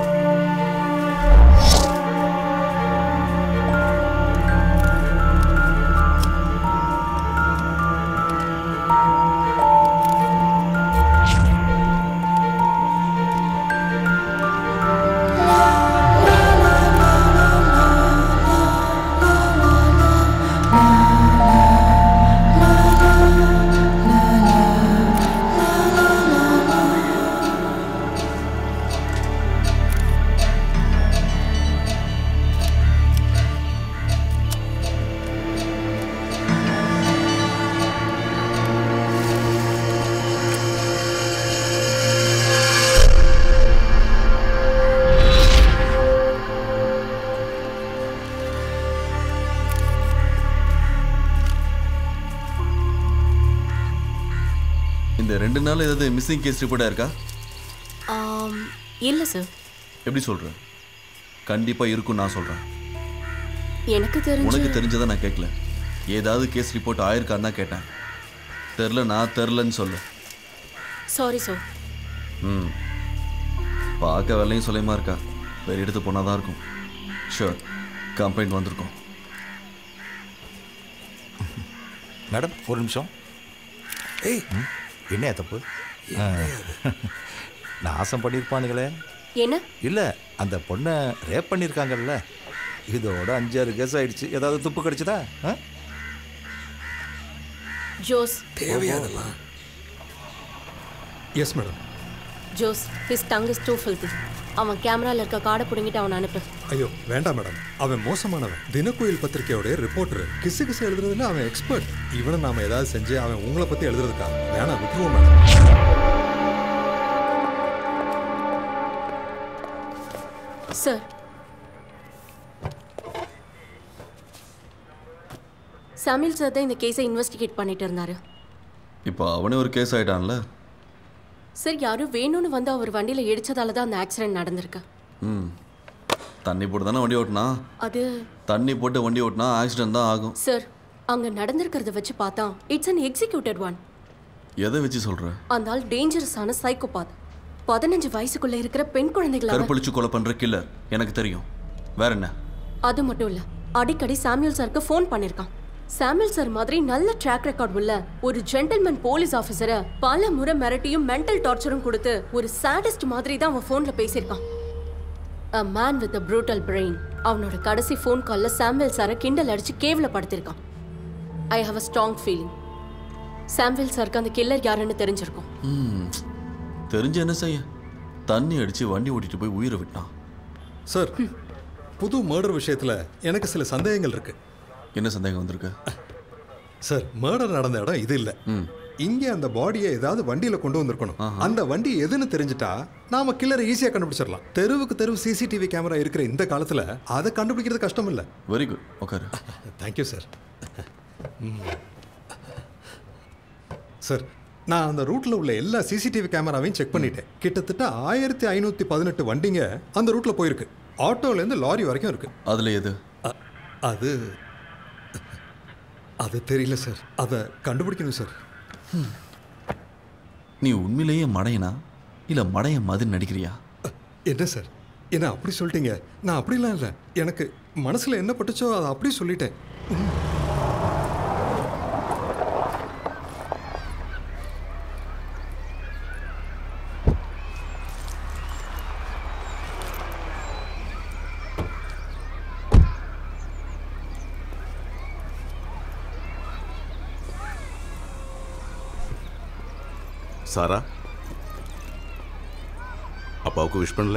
இந்த ரெண்டு நாள் ஏதாவது மிஸ்ஸிங் கேஸ் ரிப்போர்ட்டாக இருக்கா இல்லை சார் எப்படி சொல்ற கண்டிப்பா இருக்கும் நான் சொல்றேன் எனக்கு தெரிஞ்சு உனக்கு தெரிஞ்சதை நான் கேட்கல ஏதாவது கேஸ் ரிப்போர்ட் ஆயிருக்கான்னு தான் கேட்டேன் தெரில நான் தெரிலன்னு சொல்லு சாரி சார் ம் பார்க்க வெள்ளையும் சொல்லியமா இருக்கா வேறு எடுத்து போனால் தான் இருக்கும் ஷூர் கம்ப்ளைண்ட் வந்திருக்கும் மேடம் ஒரு நிமிஷம் ஏய் என்ன தப்பு ஆ. நாசம் பண்ணியிருப்பானுங்களே என்ன இல்லை அந்த பொண்ணை ரேப் பண்ணியிருக்காங்கல்ல இதோட அஞ்சாறு கேஸ் ஆயிடுச்சு ஏதாவது துப்பு கிடைச்சதா ஆ ஜோஸ் தேவையாதெல்லாம் yes madam Jose his tongue is too filthy அவன் கேமரால இருக்க கார்டை பிடுங்கிட்டு அவனை அனுப்பு ஐயோ வேண்டாம் மேடம் அவன் மோசமானவன் தினக்குயில் பத்திரிக்கையோட ரிப்போர்ட்டர் கிசு கிசு எழுதுறதுல அவன் எக்ஸ்பர்ட் இவனை நாம ஏதாவது செஞ்சு அவன் உங்களை பத்தி எழுதுறதுக்கா வேணாம் விட்டுருவோம் மேடம் சார் சமீல் சார் தான் இந்த கேஸை இன்வெஸ்டிகேட் பண்ணிட்டு இருந்தாரு இப்போ அவனே ஒரு கேஸ் ஆயிட்டான்ல சார் யாரும் வேணும்னு வந்து அவர் வண்டியில இடிச்சதால தான் அந்த ஆக்சிடென்ட் நடந்திருக்கு ம் தண்ணி போட்டு தானே வண்டி ஓட்டினா அது தண்ணி போட்டு வண்டி ஓட்டினா ஆக்சிடென்ட் தான் ஆகும் சார் அங்க நடந்திருக்கிறத வச்சு பார்த்தா இட்ஸ் அன் எக்ஸிக்யூட்டட் ஒன் எதை வச்சு சொல்ற அந்த ஆள் டேஞ்சரஸான சைக்கோபாத் பதினஞ்சு வயசுக்குள்ள இருக்கிற பெண் குழந்தைகளை அவன்- கருப்பளிச்சு கொலை பண்ற கில்லர் எனக்கு தெரியும் வேற என்ன அது மட்டும் இல்ல அடிக்கடி சாமுவேல் சாருக்கு ஃபோன் பண்ணிருக்கான் சாமுவேல் சார் மாதிரி நல்ல ட்ராக் ரெக்கார்ட் உள்ள ஒரு ஜென்டில்மேன் போலீஸ் ஆஃபீஸரை பல முறை மிரட்டியும் மென்டல் டார்ச்சரும் கொடுத்து ஒரு சாடிஸ்ட் மாதிரி தான் அவன் ஃபோன்ல பேசியிருக்கான் a man with a brutal brain அவனோட கடைசி ஃபோன் கால்ல சாமுவேல் சாரை கிண்டல் அடிச்சு கேவலப்படுத்திருக்கான் I have a strong feeling Samuel சாருக்கு அந்த கில்லர் யாருன்னு தெரிஞ்சிருக்கும் ம் தெரிஞ்சு என்ன செய்ய தண்ணி அடிச்சு வண்டி ஓட்டிட்டு போய் உயிரை விட்டான் சார் புது மர்டர் விஷயத்துல எனக்கு சில சந்தேகங்கள் இருக்கு என்ன சந்தேகம் வந்திருக்கு சார் மர்டர் நடந்த இடம் இது இல்ல இங்க அந்த பாடியை ஏதாவது வண்டியில கொண்டு வந்திருக்கணும் அந்த வண்டி எதுன்னு தெரிஞ்சுட்டா நாம கில்லரை ஈஸியா கண்டுபிடிச்சிடலாம் தெருவுக்கு தெருவு சிசிடிவி கேமரா இருக்கிற இந்த காலத்துல அதை கண்டுபிடிக்கிறது கஷ்டம் இல்ல வெரி குட் உட்காரு தேங்க்யூ சார் சார் நான் அந்த ரூட்ல உள்ள எல்லா சிசிடிவி கேமராவையும் செக் பண்ணிட்டேன் கிட்டத்தட்ட ஆயிரத்தி ஐநூத்தி பதினெட்டு வண்டிங்க அந்த ரூட்ல போயிருக்கு ஆட்டோல இருந்து லாரி வரைக்கும் இருக்கு அதுல எது அது அது தெரியல சார் அதை கண்டுபிடிக்கணும் சார் நீ உண்மையிலேயே மடையனா இல்ல மடைய மாதிரி நடிக்கிறியா என்ன சார் என்ன அப்படி சொல்லிட்டீங்க நான் அப்படிலாம் இல்லை எனக்கு மனசுல என்ன பட்டுச்சோ அதை அப்படி சொல்லிட்டேன் சாரா அப்பாவுக்கு விஷ் பண்ணல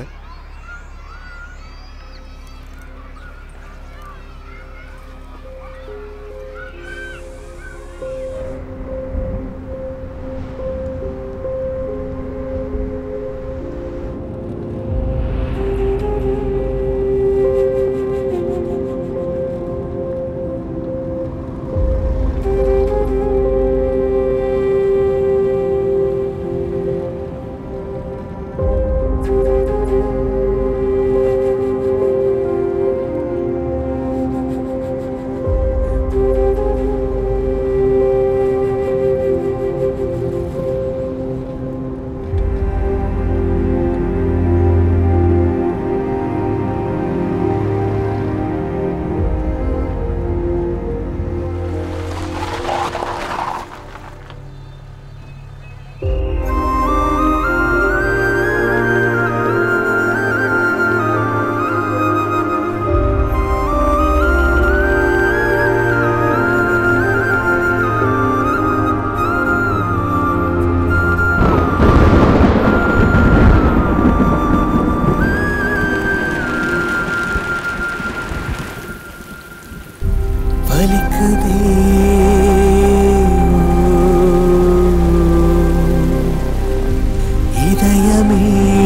வலிக்குதே இதயமே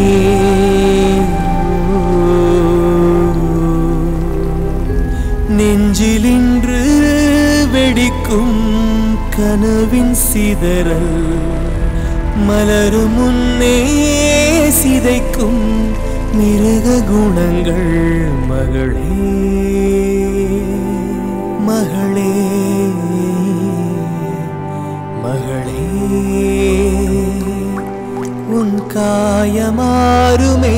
நெஞ்சிலின்று வெடிக்கும் கனவின் சிதறல் மலரும் முன்னே சிதைக்கும் மிருக குணங்கள் மகளே மகளே மகளே உன் காயமாறுமே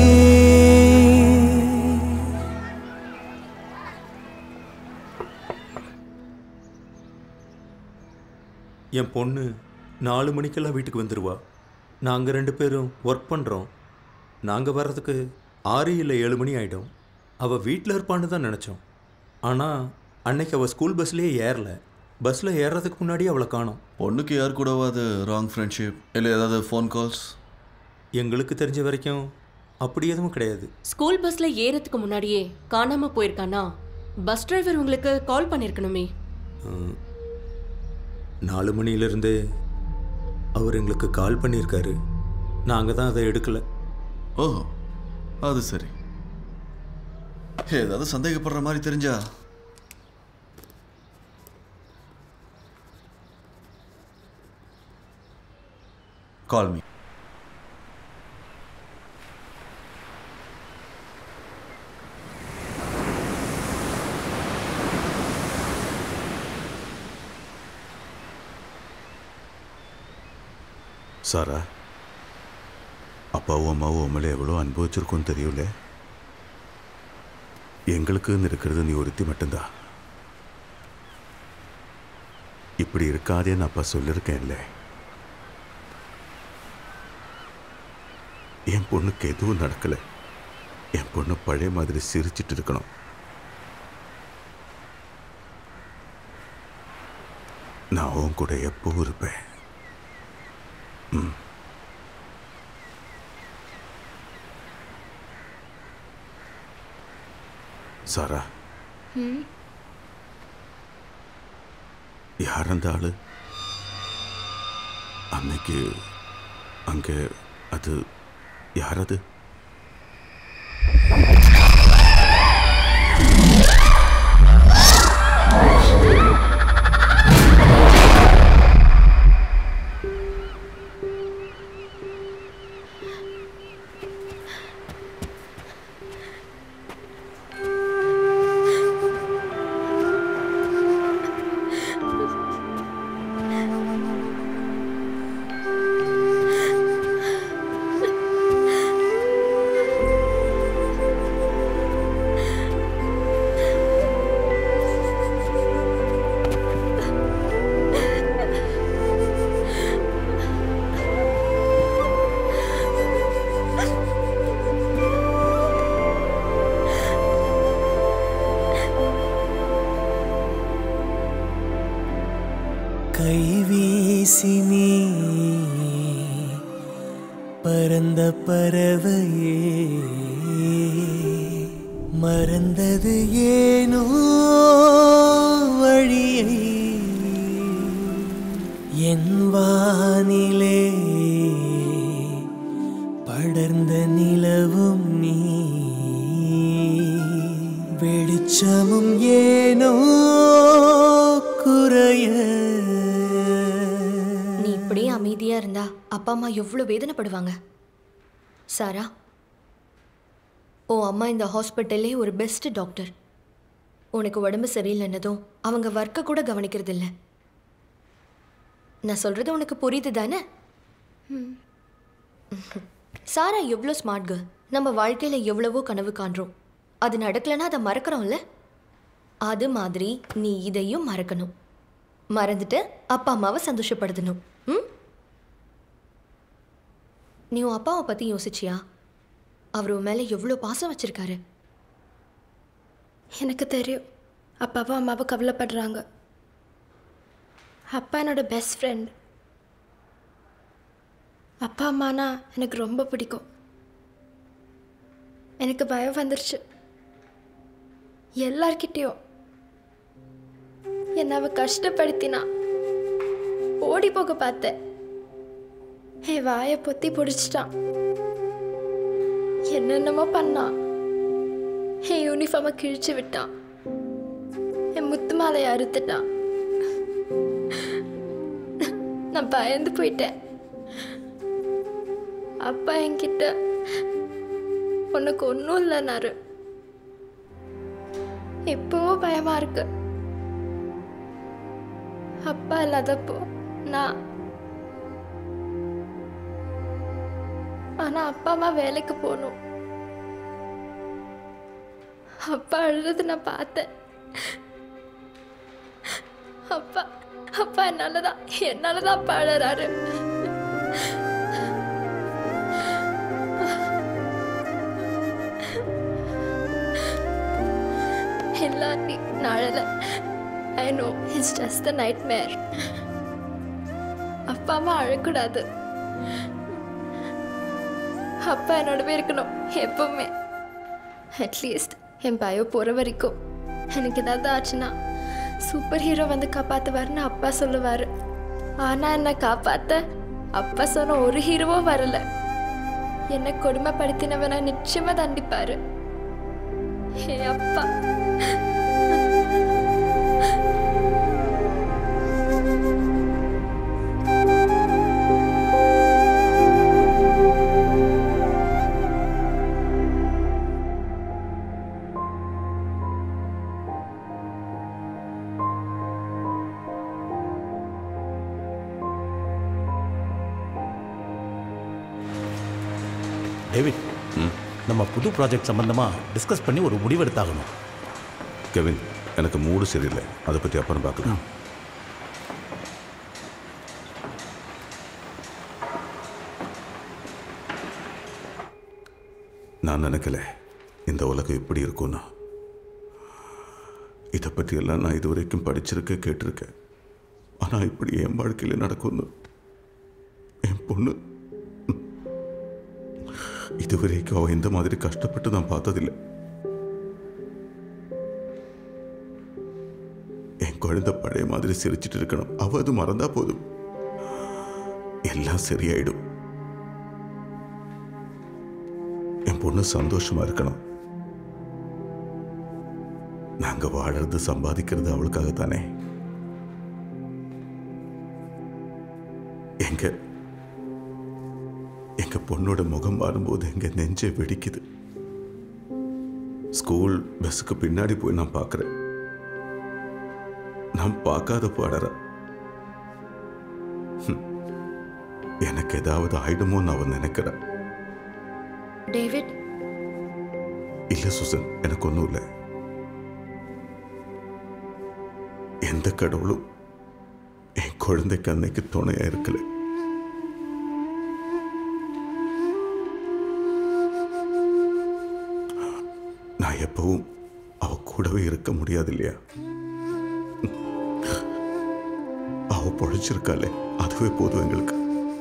என் பொண்ணு நாலு மணிக்கெல்லாம் வீட்டுக்கு வந்துடுவா நாங்கள் ரெண்டு பேரும் ஒர்க் பண்ணுறோம் நாங்கள் வர்றதுக்கு ஆறு இல்லை ஏழு மணி ஆகிடும் அவள் வீட்டில் இருப்பான்னு தான் நினச்சோம் ஆனால் அன்னைக்கு அவள் ஸ்கூல் பஸ்லேயே ஏறல பஸ்ஸில் ஏறுறதுக்கு முன்னாடி அவளை காணோம் பொண்ணுக்கு யார் கூடவாது ராங் ஃப்ரெண்ட்ஷிப் இல்லை ஏதாவது ஃபோன் கால்ஸ் எங்களுக்கு தெரிஞ்ச வரைக்கும் அப்படி எதுவும் கிடையாது ஸ்கூல் பஸ்ல ஏறதுக்கு முன்னாடியே காணாம போயிருக்கானா பஸ் டிரைவர் உங்களுக்கு கால் பண்ணிருக்கணுமே ம், நாலு மணிலேருந்தே அவர் எங்களுக்கு கால் பண்ணியிருக்காரு நாங்கள் தான் அதை எடுக்கல ஓ அது சரி ஏதாவது சந்தேகப்படுற மாதிரி தெரிஞ்சா கால் மீ சாரா அப்பாவும் அம்மாவும் உம்மளை எவ்வளோ அன்பு வச்சிருக்கோன்னு தெரியல எங்களுக்குன்னு இருக்கிறது நீ ஒருத்தி மட்டும்தான் இப்படி இருக்காதேன்னு அப்பா சொல்லியிருக்கேன்ல என் பொண்ணுக்கு எதுவும் நடக்கல என் பொண்ணு பழைய மாதிரி சிரிச்சிட்டு இருக்கணும் நான் உன் கூட எப்பவும் இருப்பேன் ம் சாரா ம் யார் அந்த ஆளு அன்னைக்கு அங்கே அது யார் அது கைவீசி நீ பரந்த பறவையே மறந்தது ஏனோ வழியை என் வானிலே படர்ந்த நிலவும் நீ வெளிச்சமும் ஏனோ குறைய நீ இப்படியே அமைதியா இருந்தா அப்பா அம்மா எவ்வளோ வேதனைப்படுவாங்க சாரா ஓ அம்மா இந்த ஹாஸ்பிட்டல்லே ஒரு பெஸ்ட் டாக்டர் உனக்கு உடம்பு சரியில்லைன்னதும் அவங்க ஒர்க்கை கூட கவனிக்கிறது இல்ல நான் சொல்றது உனக்கு புரியுது தானே சாரா எவ்வளோ ஸ்மார்ட் கேர்ள் நம்ம வாழ்க்கையில எவ்வளவோ கனவு காண்றோம் அது நடக்கலைன்னா அதை மறக்கிறோம்ல அது மாதிரி நீ இதையும் மறக்கணும் மறந்துட்டு அப்பா அம்மாவை சந்தோஷப்படுத்தணும் ம் நீ உன் அப்பாவை பற்றி யோசிச்சியா அவர் உன் மேலே எவ்வளோ பாசம் வச்சிருக்காரு எனக்கு தெரியும் அப்பாவும் அம்மாவும் கவலைப்படுறாங்க அப்பா என்னோட பெஸ்ட் ஃப்ரெண்ட் அப்பா அம்மானா எனக்கு ரொம்ப பிடிக்கும் எனக்கு பயம் வந்துருச்சு எல்லார்கிட்டேயும் என்னை அவ கஷ்டப்படுத்தினா ஓடி போக பார்த்தேன் என் வாயை பொத்தி பிடிச்சிட்டான் என்னென்னமோ பண்ணான் என் யூனிஃபார்மை கிழிச்சு விட்டான் என் முத்து மாலையை அறுத்துட்டான் நான் பயந்து போயிட்டேன் அப்பா என்கிட்ட உனக்கு ஒன்றும் இல்லைனாரு இப்போவும் பயமா இருக்கு அப்பா இல்லாதப்போ நான் ஆனா அப்பா அம்மா வேலைக்கு போகணும் அப்பா அழுறது நான் பார்த்தேன் அப்பா அப்பா என்னாலதான் என்னாலதான் அப்பா அழறாரு இல்லாட்டி நாழல I know it's just the nightmare அப்பா அம்மா அழக்கூடாது அப்பா என்னோடவே இருக்கணும் எப்பவுமே அட்லீஸ்ட் என் பயோ போகிற வரைக்கும் எனக்கு ஏதாவது ஆச்சுன்னா சூப்பர் ஹீரோ வந்து காப்பாற்றுவாருன்னு அப்பா சொல்லுவார் ஆனால் என்னை காப்பாற்ற அப்பா சொன்ன ஒரு ஹீரோவும் வரல என்னை கொடுமைப்படுத்தினவனை நிச்சயமாக தண்டிப்பார் ஏ அப்பா டேவிட் நம்ம புது ப்ராஜெக்ட் சம்பந்தமா டிஸ்கஸ் பண்ணி ஒரு முடிவெடுத்தாகணும் கெவின் எனக்கு மூடு சரியில்லை அதை பற்றி அப்புறம் பார்க்கலாம் நான் நினைக்கல இந்த உலகம் இப்படி இருக்கும்னா இதை பற்றியெல்லாம் நான் இதுவரைக்கும் படிச்சிருக்கேன் கேட்டிருக்கேன் ஆனால் இப்படி என் வாழ்க்கையில் நடக்கும்னு என் பொண்ணு இதுவரைக்கும் அவள் இந்த மாதிரி கஷ்டப்பட்டு நான் பார்த்ததில்லை என் குழந்தை பழைய மாதிரி சிரிச்சிட்டு இருக்கணும் அவ அது மறந்தா போதும் எல்லாம் சரியாயிடும் என் பொண்ணு சந்தோஷமா இருக்கணும் நாங்க வாழறது சம்பாதிக்கிறது அவளுக்காக தானே எங்க எங்க பொண்ணோட முகம் மாறும்போது எங்க நெஞ்சே வெடிக்குது ஸ்கூல் பஸ்ஸுக்கு பின்னாடி போய் நான் பார்க்குறேன் நான் பார்க்காத பாடற எனக்கு ஏதாவது ஆயிடுமோன்னு அவன் நினைக்கிறேன் டேவிட் இல்ல சுசன் எனக்கு ஒன்றும் இல்லை எந்த கடவுளும் என் குழந்தைக்கு அன்னைக்கு துணையா இருக்கல நான் எப்பவும் அவ கூடவே இருக்க முடியாது இல்லையா அவ பொழைச்சிருக்காளே அதுவே போதும் எங்களுக்கு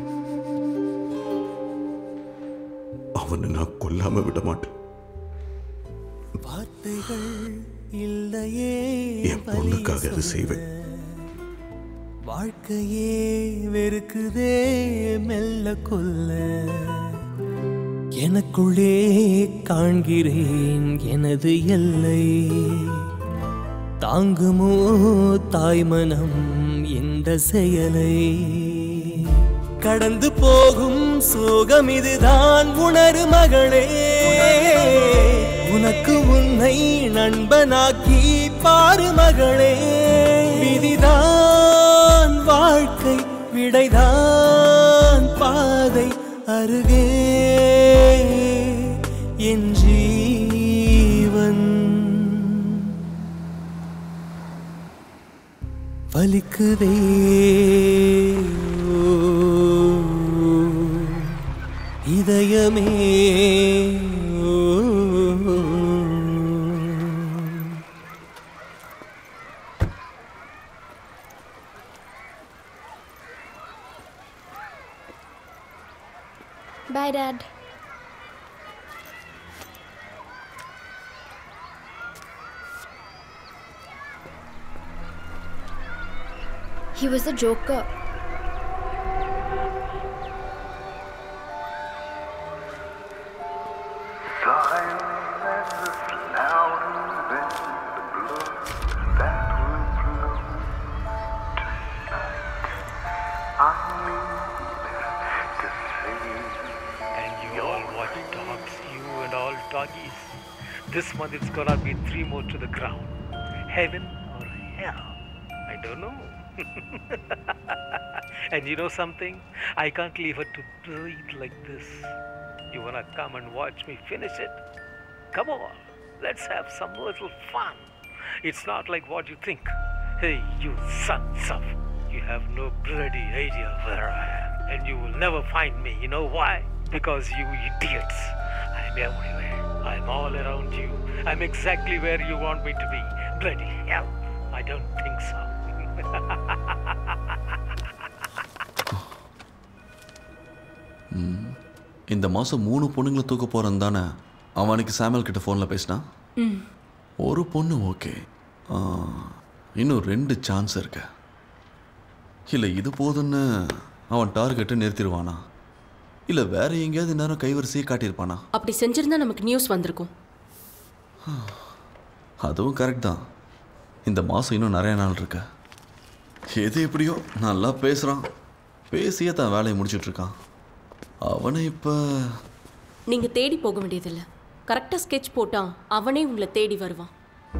அவனை நான் கொல்லாம விட மாட்டேன் வார்த்தைகள் இல்லையே என் பொண்ணுக்காக அதை செய்வேன் வாழ்க்கையே வெறுக்குதே மெல்ல கொல்ல எனக்குள்ளே காண்கிறேன் எனது எல்லை தாங்குமோ தாய்மனம் இந்த செயலை கடந்து போகும் சோகம் இதுதான் உணரு மகளே உனக்கு உன்னை நண்பனாக்கி பாரு மகளே விதிதான் வாழ்க்கை விடைதான் பாதை அருகே என் ஜீவன் வலிக்குதே ஓ, இதயமே ஓ, Bye, Dad. He was a joker. And you all watch dogs, you and all doggies. This month it's gonna be three more to the ground. Heaven or hell? I don't know. and you know something? I can't leave her to breathe like this. You wanna come and watch me finish it? Come on, let's have some little fun. It's not like what you think. Hey, you sons of. You have no bloody idea where I am. And you will never find me. You know why? Because you idiots. I'm everywhere. I'm all around you. I'm exactly where you want me to be. Bloody hell. I don't think so. இந்த மாதம் மூணு பொண்ணுங்களை தூக்க போகிறேன் தானே அவனுக்கு சாமல் கிட்ட ஃபோனில் பேசினான் ம் ஒரு பொண்ணு ஓகே இன்னும் ரெண்டு சான்ஸ் இருக்கு இல்லை இது போதுன்னு அவன் டார்கெட்டை நிறுத்திடுவானா இல்லை வேற எங்கேயாவது நேரம் கைவரிசையை காட்டியிருப்பானா அப்படி செஞ்சிருந்தா நமக்கு நியூஸ் வந்திருக்கும் அதுவும் கரெக்ட் தான் இந்த மாதம் இன்னும் நிறைய நாள் இருக்கு எது எப்படியோ நல்லா பேசுகிறான் பேசியே தான் வேலையை முடிச்சிட்டு இருக்கான் அவனை இப்போ நீங்க தேடி போக வேண்டியதில்லை கரெக்டா ஸ்கெட்ச் போட்டா அவனே உங்களை தேடி வருவான்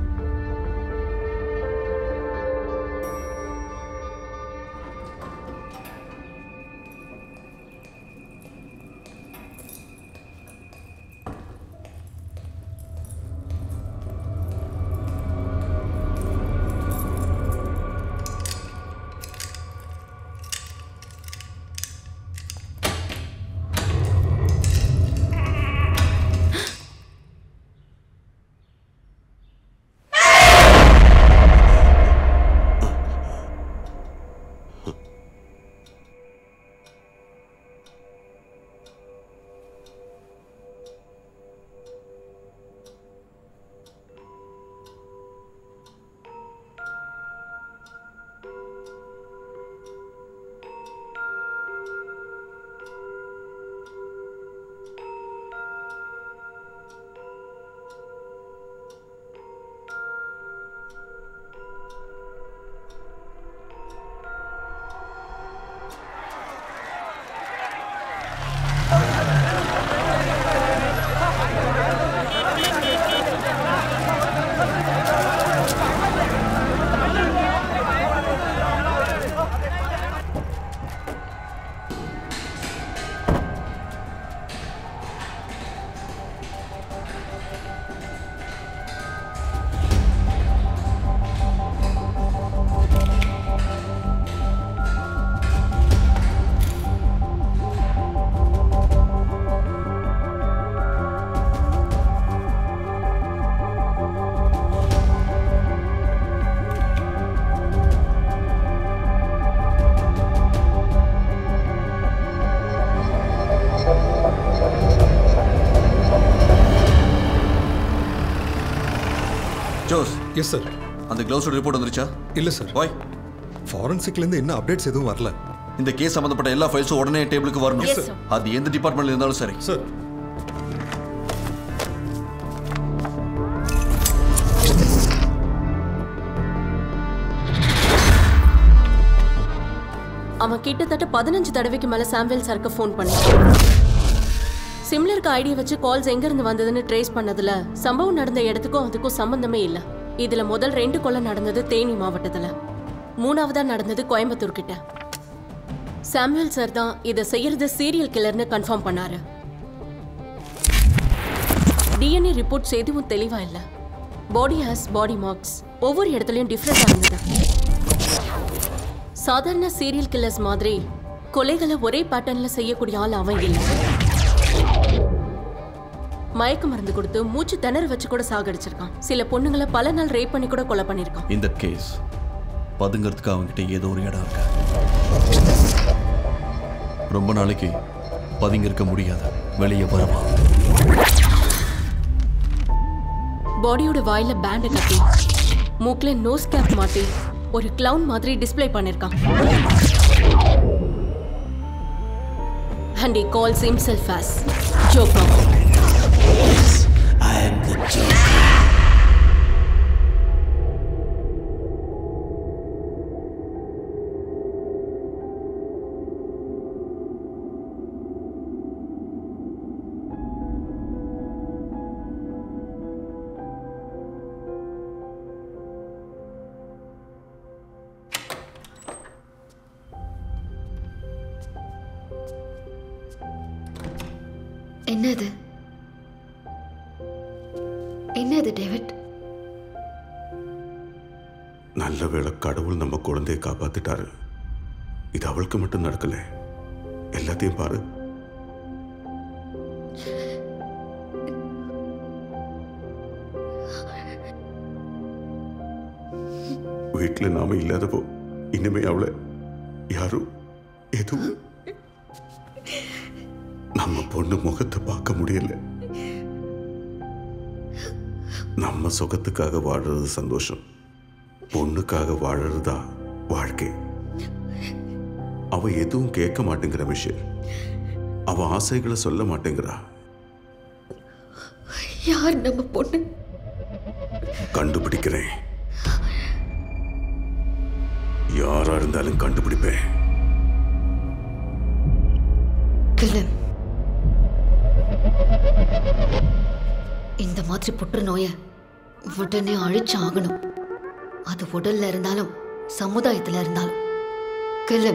ஜோஸ் எஸ் சார் அந்த க்ளவுஸோட ரிப்போர்ட் வந்துருச்சா இல்லை சார் வாய் ஃபாரன்சிக்லேருந்து இன்னும் அப்டேட்ஸ் எதுவும் வரல இந்த கேஸ் சம்பந்தப்பட்ட எல்லா ஃபைல்ஸும் உடனே டேபிளுக்கு வரணும் Yes, sir. அது எந்த டிபார்ட்மெண்ட்ல இருந்தாலும் சரி சார் அவன் கிட்டத்தட்ட பதினஞ்சு தடவைக்கு மேல சாம்வேல் சாருக்கு ஃபோன் பண்ணிருக்கான் சிம்ல இருக்க ஐடியா வச்சு கால்ஸ் எங்க இருந்து வந்ததுன்னு ட்ரேஸ் பண்ணதுல சம்பவம் நடந்த இடத்துக்கும் அதுக்கும் சம்பந்தமே இல்ல இதுல முதல் ரெண்டு கொலை நடந்தது தேனி மாவட்டத்துல மூணாவதா நடந்தது கோயம்புத்தூர் கிட்ட சாமுவேல் சார் தான் இதை செய்யறது சீரியல் கில்லர்னு கன்ஃபார்ம் பண்ணாரு டிஎன்ஏ ரிப்போர்ட்ஸ் எதுவும் தெளிவா இல்ல பாடி ஹாஸ் பாடி மார்க்ஸ் ஒவ்வொரு இடத்துலயும் டிஃப்ரெண்டா இருந்தது சாதாரண சீரியல் கில்லர்ஸ் மாதிரி கொலைகளை ஒரே பேட்டர்ன்ல செய்யக்கூடிய ஆள் அவன் இல்லை மயக்க மருந்து கொடுத்து மூச்சு திணற வச்சு கூட சாகடிச்சிருக்கான் சில பொண்ணுங்களை பல நாள் ரேப் பண்ணி கூட கொலை பண்ணிருக்கான் இந்த கேஸ் பதுங்கிறதுக்கு அவங்ககிட்ட ஏதோ ஒரு இடம் இருக்கு ரொம்ப நாளைக்கு பதுங்கிருக்க முடியாது வெளியே வருவான் பாடியோட வாயில பேண்ட் கட்டி மூக்குல நோஸ் கேப் மாட்டி ஒரு கிளவுன் மாதிரி டிஸ்ப்ளே பண்ணிருக்கான் and he calls himself as Joker. I am the Joker. என்னது என்னது டேவிட் நல்ல வேளை கடவுள் நம்ம குழந்தையை காப்பாத்திட்டாரு இது அவளுக்கு மட்டும் நடக்கல எல்லாத்தையும் பாரு வீட்டுல நாம இல்லாதப்போ இனிமே அவளை யாரும் எதுவும் நம்ம பொண்ணு முகத்தை பார்க்க முடியல நம்ம சுகத்துக்காக வாழுறது சந்தோஷம் பொண்ணுக்காக வாழறதா வாழ்க்கை அவ எதுவும் கேட்க மாட்டேங்கிற விஷயம் அவ ஆசைகளை சொல்ல மாட்டேங்கிறா யார் நம்ம பொண்ணு கண்டுபிடிக்கிறேன் யாரா இருந்தாலும் கண்டுபிடிப்பேன் கில்லு இந்த மாதிரி புற்றுநோய உடனே அழிச்சு ஆகணும் அது உடல்ல இருந்தாலும் சமுதாயத்துல இருந்தாலும் கில்லு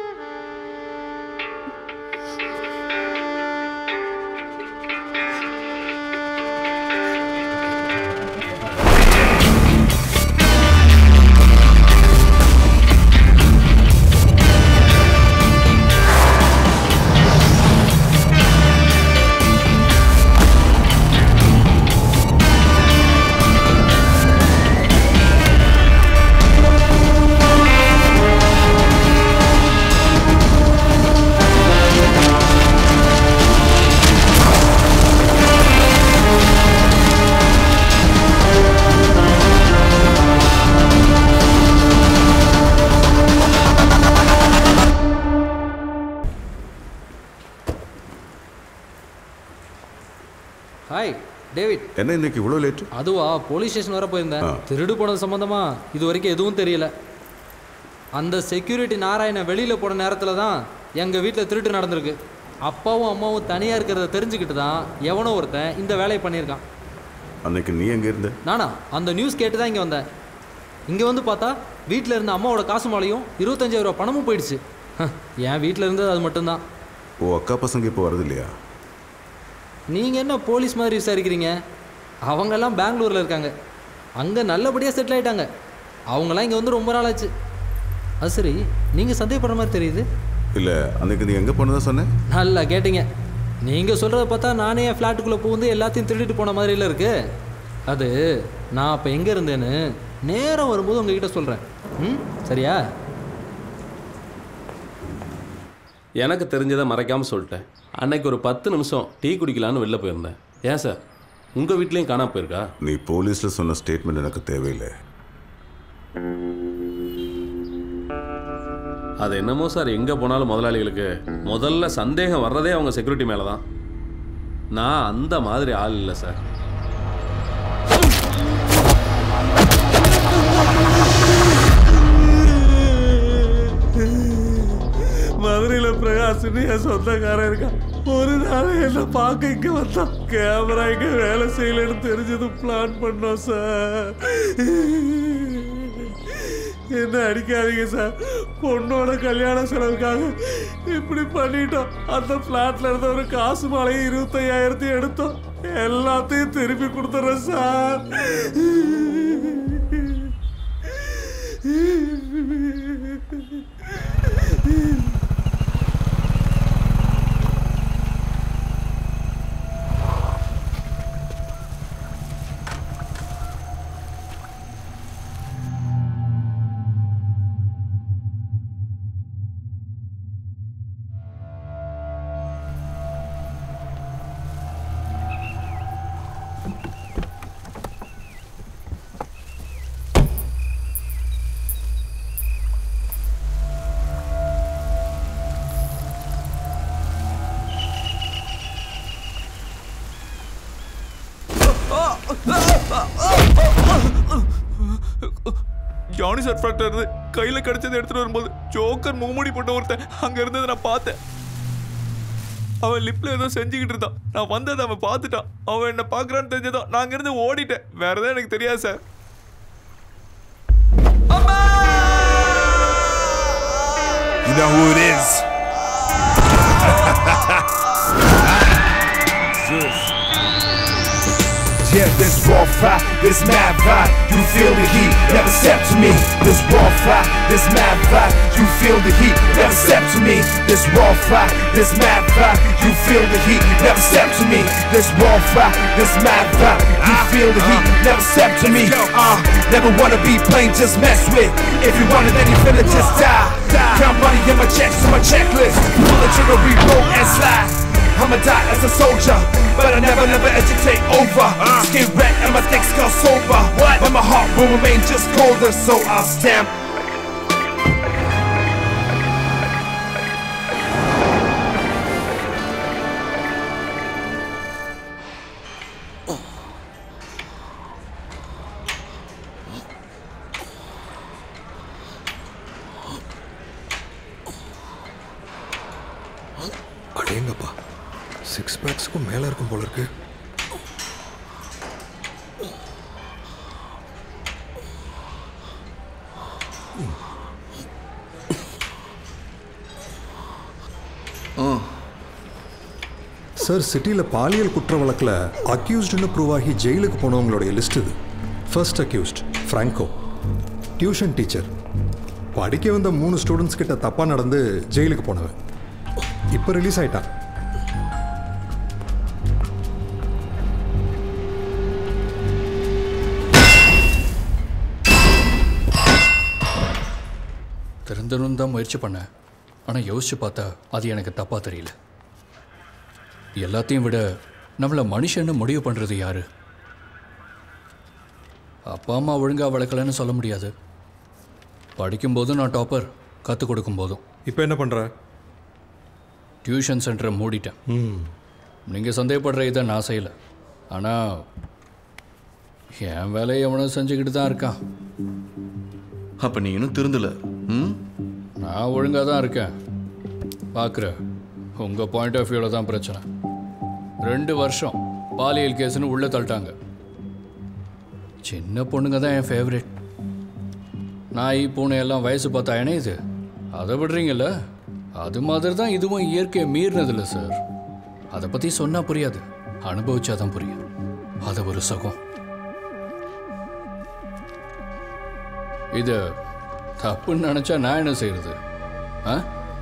ஹாய் டேவிட் என்ன இன்னைக்கு இவ்வளோ லேட்டு அதுவா போலீஸ் ஸ்டேஷன் வர போயிருந்தேன் ஆ. திருடு போனது சம்பந்தமா இது வரைக்கும் எதுவும் தெரியல அந்த செக்யூரிட்டி நாராயண வெளியில போன நேரத்துல தான் எங்க வீட்டில் திருட்டு நடந்திருக்கு அப்பாவும் அம்மாவும் தனியா இருக்கிறத தெரிஞ்சுக்கிட்டு தான் எவனோ ஒருத்தன் இந்த வேலையை பண்ணியிருக்கான் அன்னைக்கு நீ எங்க இருந்த நானா அந்த நியூஸ் கேட்டு தான் இங்கே வந்தேன் இங்கே வந்து பார்த்தா வீட்டில் இருந்த அம்மாவோட காசு மாலையும் இருபத்தஞ்சாயிரம் ரூபா பணமும் போயிடுச்சு ஹ, என் வீட்டில் இருந்தது அது மட்டும்தான் ஓ அக்கா பசங்க இப்போ வருது இல்லையா நீங்கள் என்ன போலீஸ் மாதிரி விசாரிக்கிறீங்க அவங்கெல்லாம் பெங்களூரில் இருக்காங்க அங்கே நல்லபடியாக செட்டில் ஆயிட்டாங்க அவங்கெல்லாம் இங்கே வந்து ரொம்ப நாள் ஆச்சு அது சரி நீங்கள் சந்தேகப்படுற மாதிரி தெரியுது இல்லை அன்னைக்கு நீ எங்கே போனதா சொன்னேன் நல்லா கேட்டிங்க நீங்கள் சொல்கிறத பார்த்தா நானே என் ஃப்ளாட்டுக்குள்ளே புகுந்து எல்லாத்தையும் திருடிட்டு போன மாதிரில இருக்கு அது நான் அப்போ எங்கே இருந்தேன்னு நேரம் வரும்போது உங்ககிட்ட சொல்கிறேன் ம் சரியா எனக்கு தெரிஞ்சதை மறைக்காமல் சொல்லிட்டேன் அன்னைக்கு ஒரு பத்து நிமிஷம் டீ குடிக்கலான்னு வெளில போயிருந்தேன் ஏன் சார் உங்கள் வீட்லேயும் காணாம போயிருக்கா நீ போலீஸில் சொன்ன ஸ்டேட்மெண்ட் எனக்கு தேவையில்லை அது என்னமோ சார் எங்கே போனாலும் முதலாளிகளுக்கு முதல்ல சந்தேகம் வர்றதே அவங்க செக்யூரிட்டி மேலே தான் நான் அந்த மாதிரி ஆள் இல்லை சார் மதுரையில் பிரகாஷ்னு என் சொந்தக்காரன் இருக்கான் ஒரு நாள் என்ன பார்க்க இங்கே வந்தான் கேமரா இங்கே வேலை செய்யலன்னு தெரிஞ்சது பிளான் பண்ணோம் சார் என்ன அடிக்காதீங்க சார் பொண்ணோட கல்யாண செலவுக்காக இப்படி பண்ணிட்டோம் அந்த பிளாட்ல இருந்த ஒரு காசு மாலையும் இருபத்தையாயிரத்தையும் எடுத்தோம் எல்லாத்தையும் திருப்பி கொடுத்துறேன் சார் ஜானி சர்ஃபாக்டர் இருந்து கையில் கிடைச்சதை எடுத்துட்டு வரும்போது ஜோக்கர் முகமூடி போட்ட ஒருத்தன் அங்க இருந்ததை நான் பார்த்தேன் அவன் லிப்ல ஏதோ செஞ்சுக்கிட்டு இருந்தான் நான் வந்ததை அவன் பார்த்துட்டான் அவன் என்ன பார்க்கறான்னு தெரிஞ்சதோ நான் அங்கிருந்து ஓடிட்டேன் வேற எதுவும் எனக்கு தெரியாது sir You know who it is? Yeah, this raw fire, this mad vibe, you feel the heat, never step to me. This raw fire, this mad vibe, you feel the heat, never step to me. This raw fire, this mad vibe, you feel the heat, never step to me. This raw fire, this mad vibe, you feel the heat, never step to me. Uh, never wanna be plain, just mess with. If you want it, then you finna just die. Count money in my checks on my checklist. Pull the trigger, reroll and slide. I'ma die as a soldier, but I never, never agitate over. Skin red and my thick skull sober. But my heart will remain just colder, so I'll stamp. அடேங்கப்பா six பேக்ஸ்க்கும் மேலே இருக்கும் போல இருக்கு sir சிட்டியில் பாலியல் குற்ற வழக்கில் அக்யூஸ்டுன்னு ப்ரூவ் ஆகி ஜெயிலுக்கு போனவங்களுடைய லிஸ்ட் இது first accused Franco tuition teacher படிக்க வந்த மூணு ஸ்டூடெண்ட்ஸ் கிட்ட தப்பாக நடந்து ஜெயிலுக்கு போனவன் இப்போ ரிலீஸ் ஆயிட்டான் திருந்தணும் தான் முயற்சி பண்ணேன் ஆனால் யோசிச்சு பார்த்தா அது எனக்கு தப்பாக தெரியல எல்லாத்தையும் விட நம்மளை மனுஷன்னு முடிவு பண்ணுறது யாரு அப்பா அம்மா ஒழுங்காக வளர்க்கலன்னு சொல்ல முடியாது படிக்கும்போதும் நான் டாப்பர் கற்றுக் கொடுக்கும் போதும் இப்போ என்ன பண்ணுற டியூஷன் சென்டரை மூடிட்டேன் ம் நீங்கள் சந்தேகப்படுற இதை நான் செய்யலை ஆனால் என் வேலையை எவனும் செஞ்சுக்கிட்டு தான் இருக்கான் அப்ப நீ இன்னும் திருந்தல ம் நான் ஒழுங்காக தான் இருக்கேன் பார்க்குற உங்கள் பாயிண்ட் ஆஃப் வியூவில் தான் பிரச்சனை ரெண்டு வருஷம் பாலியல் கேஸ்னு உள்ளே தள்ளிட்டாங்க சின்ன பொண்ணுங்க தான் என் ஃபேவரட் நாய் பூனை எல்லாம் வயசு பார்த்தா இணையுது அதை விடுறீங்கல்ல அது மாதிரி தான் இதுவும் இயற்கையை மீறினதில்ல சார் அதை பற்றி சொன்னால் புரியாது அனுபவிச்சாதான் புரியும் அது ஒரு சுகம் இது தப்புன்னு நினச்சா நான் என்ன செய்யறது ஆ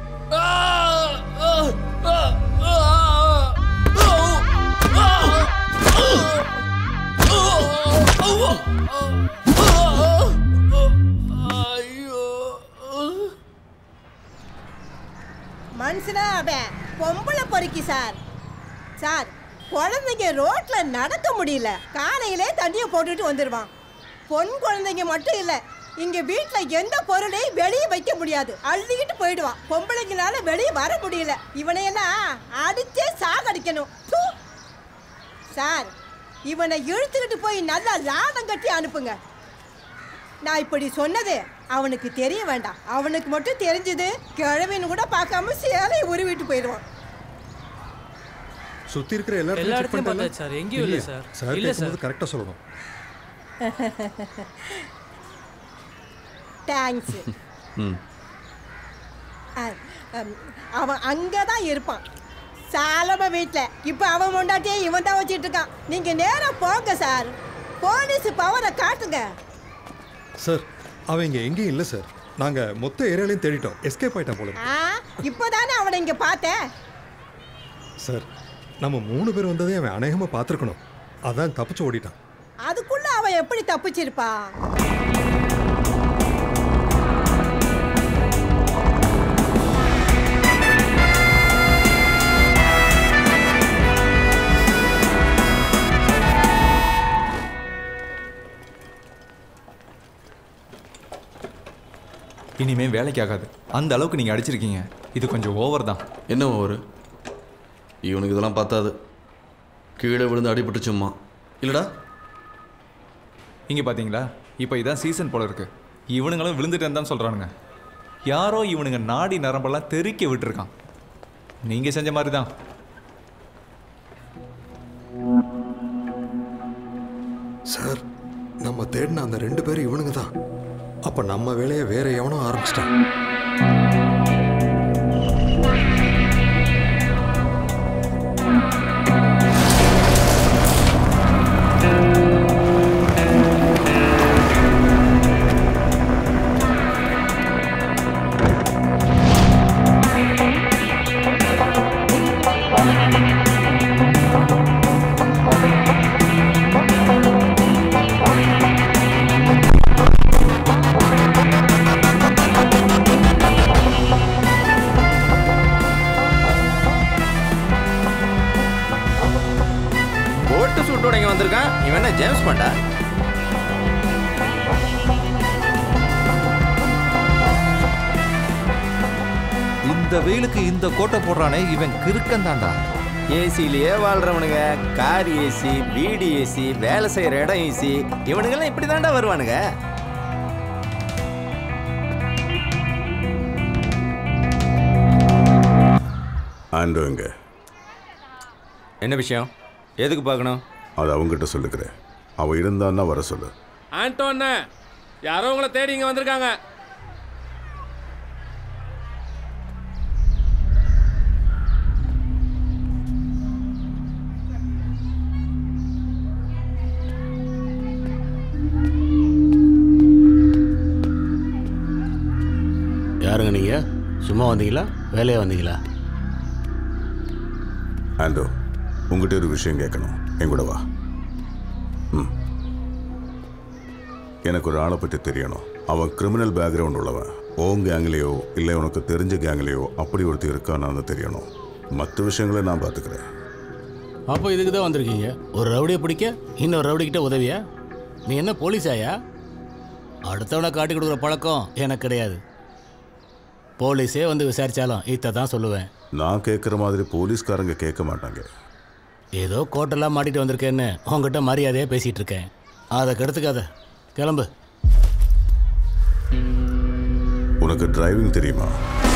மனுஷனா அவன் பொம்பளை பொறுக்கி சார் சார் குழந்தைங்க ரோட்ல நடக்க முடியல காலையிலே தண்ணியை போட்டுட்டு வந்துடுவான் பொன் குழந்தைங்க மட்டும் இல்லை இங்க வீட்ல எந்த பொருளையும் வெளியே வைக்க முடியாது அழுதுகிட்டு போயிடுவான் பொம்பளைங்களால வெளியே வர முடியல இவனையெல்லாம் அடிச்சே சாகடிக்கணும் தூ. சார் இவனை இழுத்துக்கிட்டு போய் நல்லா லாடம் கட்டி அனுப்புங்க நான் இப்படி சொன்னது அவனுக்கு தெரிய வேண்டாம் அவனுக்கு மட்டும் தெரிஞ்சது கிழவின்னு கூட பார்க்காம சேலையை உருவிட்டு போயிடுவான் சுற்றி இருக்கிற எல்லா எல்லா இடத்துலையும் check இடத்துலயும் பண்ணிட்டல? பார்த்தாச்சு சார், எங்கேயும் இல்ல இல்லையா? சார். சார் இல்ல கேட்கும்போது கரெக்டாக சொல்லணும் தேங்க்ஸ் ம் அவன் அங்கே தான் இருப்பான் சாலம வீட்டில் இப்போ அவன் முண்டாட்டியே இவன் தான் வச்சிட்டு இருக்கான் நீங்கள் நேரா போங்க சார் போலீஸ் பவரை காட்டுங்க சார் அவன் இங்கே எங்கேயும் இல்லை சார் நாங்கள் மொத்த ஏரியாலையும் தேடிட்டோம் எஸ்கேப் ஆயிட்டான் போல இருக்கு. ஆ இப்போதானே அவனை இங்கே பார்த்தேன் சார் நம்ம மூணு பேர் வந்ததே அவன் அநேகமாக பார்த்துருக்கணும் அதான் தப்பிச்சு ஓடிட்டான் அதுக்குள்ள அவன் எப்படி தப்பிச்சிருப்பான் இனிமே வேலைக்கு ஆகாது அந்த அளவுக்கு நீங்கள் அடிச்சிருக்கீங்க இது கொஞ்சம் ஓவர் தான் என்ன ஓவர் இவனுக்கு இதெல்லாம் பார்த்தாது கீழே விழுந்து அடிபட்டு சும்மா இல்லடா இங்கே பார்த்தீங்களா இப்போ இதான் சீசன் போல இருக்கு இவனுங்களும் விழுந்துட்டேன்னு தான் சொல்கிறானுங்க யாரோ இவனுங்க நாடி நரம்பெல்லாம் தெறிக்க விட்டுருக்கான் நீங்கள் செஞ்ச மாதிரி தான் சார் நம்ம தேடின அந்த ரெண்டு பேரும் இவனுங்க தான் அப்போ நம்ம வேலையை வேற எவனோ ஆரம்பிச்சிட்டான் Thank ஜேம்ஸ் பாண்டா இந்த வெயிலுக்கு இந்த கோட்டை போடுறானே இவன் கிறுக்கன் தான்டா ஏசிலேயே வாழ்றவனுங்க கார் ஏசி வீடு ஏசி வேலை செய்யற இடம் ஏசி இவனுங்கெல்லாம் இப்படி தாண்டா வருவானுங்க ஆண்டோ எங்க என்ன விஷயம் எதுக்கு பார்க்கணும் அது அவங்ககிட்ட சொல்லுக்கிறேன் அவன் இருந்தான்னா வர சொல்லு ஆண்டோண்ணே யாரோ உங்களை தேடி இங்கே வந்திருக்காங்க யாருங்க நீங்க சும்மா வந்தீங்களா வேலையா வந்தீங்களா ஆண்டோ உங்ககிட்ட ஒரு விஷயம் கேட்கணும் என் கூட வா ம் எனக்கு ஒரு ஆளை பற்றி தெரியணும் அவன் கிரிமினல் பேக்ரவுண்ட் உள்ளவன் ஓன் கேங்லேயோ இல்லை உனக்கு தெரிஞ்ச கேங்லேயோ அப்படி ஒருத்தர் இருக்கான்னு தெரியணும் மற்ற விஷயங்களை நான் பார்த்துக்கிறேன் அப்போ இதுக்கு தான் வந்திருக்கீங்க ஒரு ரவுடியை பிடிக்க இன்னொரு ரவுடிக்கிட்ட உதவியா நீ என்ன போலீஸாயா அடுத்தவனை காட்டி கொடுக்குற பழக்கம் எனக்கு கிடையாது போலீஸே வந்து விசாரிச்சாலும் இதை தான் சொல்லுவேன் நான் கேட்குற மாதிரி போலீஸ்காரங்க கேட்க மாட்டாங்க ஏதோ கோட்டெல்லாம் மாட்டிட்டு வந்திருக்கேன்னு உங்ககிட்ட மரியாதையாக பேசிகிட்டு இருக்கேன் அதை கெடுத்துக்காத கிளம்பு உனக்கு டிரைவிங் தெரியுமா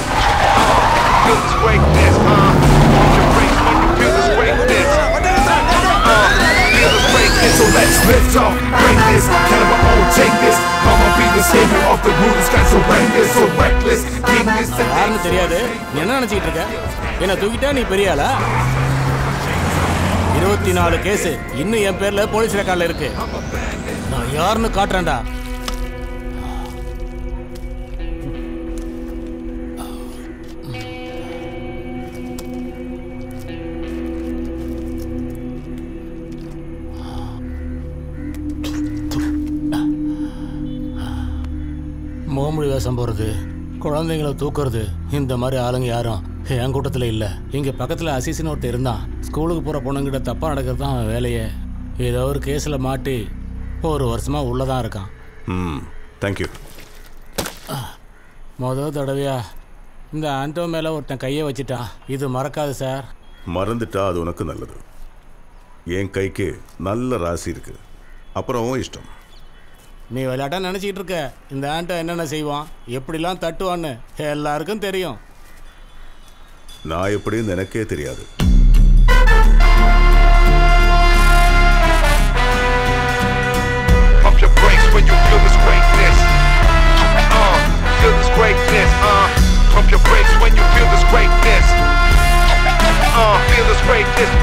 So let's lift off, bring this, caliber on, take this. Mama be the savior of the rulers, got so reckless, so reckless. King is the யாருன்னு தெரியாது நீ என்ன நினச்சிக்கிட்டு இருக்க என்னை தூக்கிட்டா நீ பெரிய ஆளா இருபத்தி நாலு கேஸு இன்னும் என் பேர்ல போலீஸ் ரெக்கார்டில் இருக்கு நான் யாருன்னு காட்டுறேன்டா மோமொழி வேஷம் போகிறது குழந்தைங்களை தூக்குறது இந்த மாதிரி ஆளுங்க யாரும் என் கூட்டத்தில் இல்லை இங்கே பக்கத்தில் அசிசின்னு ஒருத்தர் இருந்தான் ஸ்கூலுக்கு போகிற பொண்ணுங்கிட்ட தப்பாக நடக்கிறது தான் அவன் வேலையே ஏதோ ஒரு கேஸில் மாட்டி ஒரு வருஷமாக உள்ளே தான் இருக்கான் ம் தேங்க்யூ மொதல் தடவையா இந்த ஆண்டோ மேலே ஒருத்தன் கையை வச்சிட்டான் இது மறக்காது சார் மறந்துட்டா அது உனக்கு நல்லது என் கைக்கு நல்ல ராசி இருக்கு அப்புறம் உன் இஷ்டம் நீ விளையாட்டா நினச்சிக்கிட்டு இருக்க இந்த ஆண்டோ என்னென்ன செய்வான் எப்படிலாம் தட்டுவான்னு எல்லாருக்கும் தெரியும் நான் எப்படின்னு எனக்கே தெரியாது Pump your brakes when you feel this greatness. Uh, feel this greatness. Uh, pump your brakes when you feel this greatness. Uh, feel this greatness.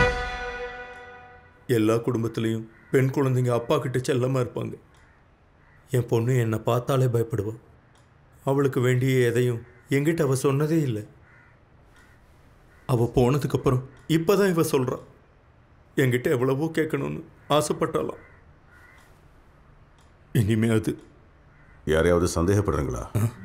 எல்லா குடும்பத்துலேயும் பெண் குழந்தைங்க அப்பா கிட்ட செல்லமாக இருப்பாங்க என் பொண்ணு என்னை பார்த்தாலே பயப்படுவா அவளுக்கு வேண்டிய எதையும் என்கிட்ட அவ சொன்னதே இல்லை அவ போனதுக்கப்புறம் இப்போதான் இவ சொல்றா என்கிட்ட எவ்வளவோ கேட்கணும்னு ஆசைப்பட்டாலாம் இனிமே அது யாரையாவது சந்தேகப்படுறீங்களா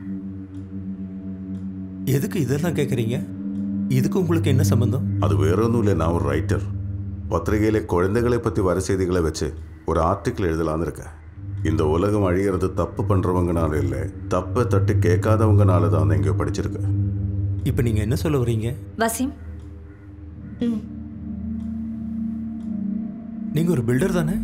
எதுக்கு இதெல்லாம் கேட்குறீங்க இதுக்கு உங்களுக்கு என்ன சம்பந்தம் அது வேற ஒன்றும் இல்லை நான் ஒரு ரைட்டர் பத்திரிகையில குழந்தைகளை பற்றி வர செய்திகளை வச்சு ஒரு ஆர்டிக்கிள் எழுதலான்னு இருக்கேன் இந்த உலகம் அழியிறது தப்பு பண்ணுறவங்கனால இல்லை தப்பை தட்டி கேட்காதவங்கனால தான் எங்கேயோ படிச்சிருக்கேன் இப்போ நீங்கள் என்ன சொல்ல வரீங்க வசீம் ம் நீங்கள் ஒரு பில்டர் தானே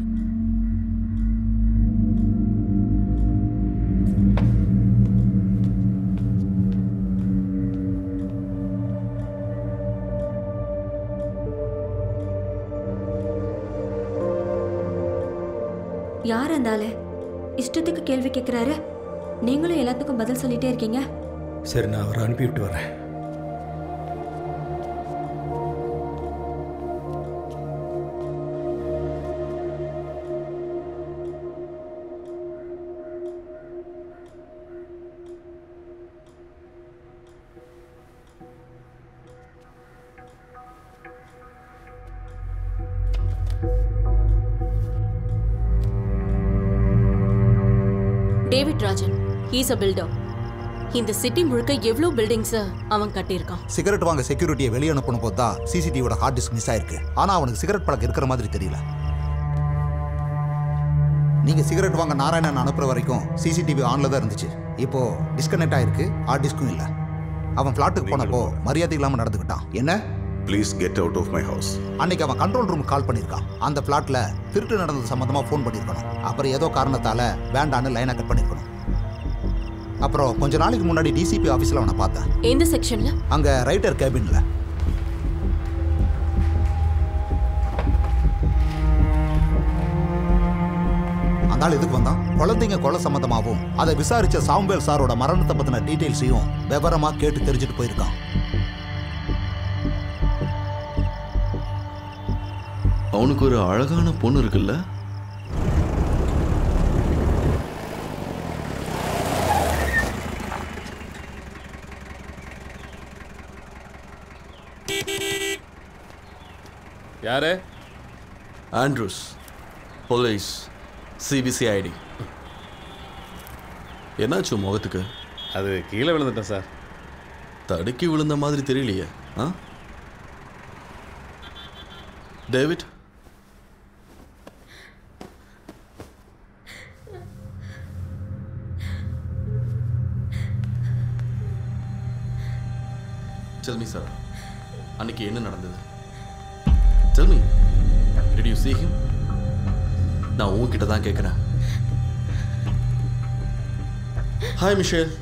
யார் அந்த ஆளு இஷ்டத்துக்கு கேள்வி கேட்குறாரு நீங்களும் எல்லாத்துக்கும் பதில் சொல்லிட்டே இருக்கீங்க சரி நான் அவரை அனுப்பிவிட்டு வரேன் David Rajan he's a builder இந்த சிட்டி முழுக்க எவ்வளோ பில்டிங்ஸை அவன் கட்டியிருக்கான் சிகரெட் வாங்க செக்யூரிட்டியை வெளியே அனுப்பணும் போது தான் சிசிடிவியோட ஹார்ட் டிஸ்க் மிஸ் ஆயிருக்கு ஆனா அவனுக்கு சிகரெட் பழக்கம் இருக்கிற மாதிரி தெரியல நீங்கள் சிகரெட் வாங்க நாராயணன் அனுப்புற வரைக்கும் சிசிடிவி ஆனில் தான் இருந்துச்சு இப்போ டிஸ்கனெக்ட் ஆயிருக்கு ஹார்ட் டிஸ்க்கும் இல்லை அவன் ஃப்ளாட்டுக்கு போனப்போ மரியாதை இல்லாமல் நடந்துக்கிட்டான் என்ன please get out of my house அன்னைக்கு அவன் கண்ட்ரோல் ரூம் கால் பண்ணியிருக்கான் அந்த ஃப்ளாட்ல திருட்டு நடந்தது சம்மந்தமாக ஃபோன் பண்ணியிருக்கணும் அப்புறம் ஏதோ காரணத்தால் வேண்டான்னு லைனை கட் பண்ணியிருக்கணும் அப்புறம் கொஞ்ச நாளைக்கு முன்னாடி டிசிபி ஆஃபீஸில் அவனை பார்த்தேன் எந்த செக்ஷன்ல அங்கே ரைட்டர் கேபின்ல அந்த ஆள் எதுக்கு வந்தான் குழந்தைங்க கொலை சம்மந்தமாகவும் அதை விசாரிச்ச சாம்பேல் சாரோட மரணத்தை பற்றின டீட்டெயில்ஸையும் விவரமா கேட்டு தெரிஞ்சுட்டு போயிருக்கான் அவனுக்கு ஒரு அழகான பொண்ணு இருக்குல்ல யாரு ஆண்ட்ரூஸ் போலீஸ் சிபிசிஐடி என்னாச்சு உன் முகத்துக்கு அது கீழே விழுந்துட்டேன் சார் தடுக்கி விழுந்த மாதிரி தெரியலையே ஆ டேவிட் Tell me, sir. அன்னைக்கு என்ன நடந்தது Tell me. Did you see him? நான் உன்கிட்ட தான் கேட்குறேன் ஹாய் மிஷேல்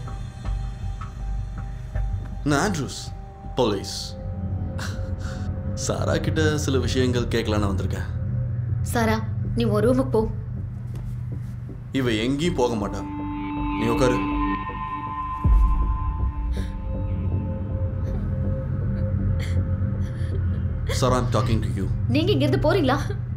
நான் ஆண்ட்ரூஸ் போலீஸ் சாரா கிட்ட சில விஷயங்கள் கேட்கலான்னு வந்திருக்கேன் சாரா நீ ஒரு ரூமுக்கு போ இவ எங்கேயும் போக மாட்டான் நீ உட்காரு sir I'm talking to you நீங்க இங்கிருந்து போறீங்களா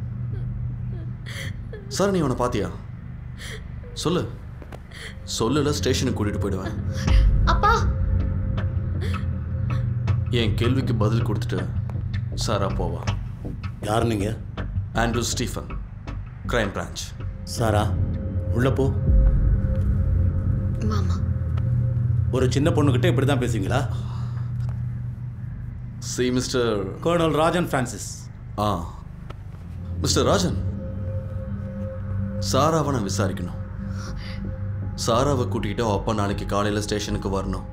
சார் நீ அவனை பாத்தியா சொல்லு சொல்லல ஸ்டேஷனுக்கு கூட்டிட்டு போயிடுவேன் அப்பா என் கேள்விக்கு பதில் கொடுத்துட்டு சாரா போவா யார் நீங்க Andrew Stephen crime branch Sara உள்ள போ மாமா ஒரு சின்ன பொண்ணுகிட்ட இப்படி தான் பேசுவீங்களா see mister colonel Rajan Francis ஆ மிஸ்டர் ராஜன் சாராவை நான் விசாரிக்கணும் சாராவை கூட்டிகிட்டு அவ அப்பா நாளைக்கு காலையில் ஸ்டேஷனுக்கு வரணும்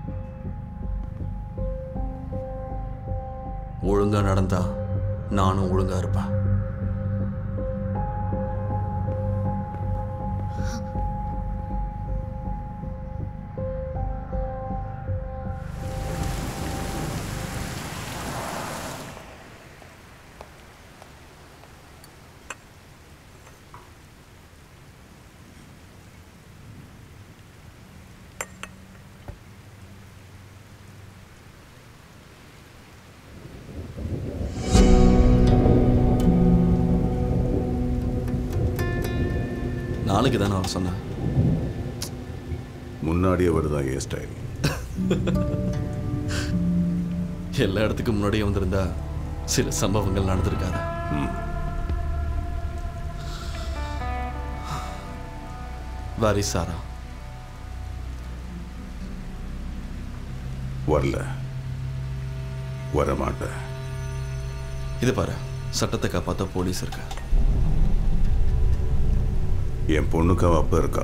ஒழுங்கா நடந்தா நானும் ஒழுங்கா இருப்பேன் நாளைக்கு தான் நான் சொன்னேன் முன்னாடியே வருதான் ஏ ஸ்டைல் எல்லா இடத்துக்கும் முன்னாடியே வந்திருந்தா சில சம்பவங்கள் நடந்திருக்காது வாரி சாரா வரல வரமாட்டேன் இது பாரு சட்டத்தை காப்பாற்ற போலீஸ் இருக்கு என் பொண்ணுக்கு அவ அப்பா இருக்கா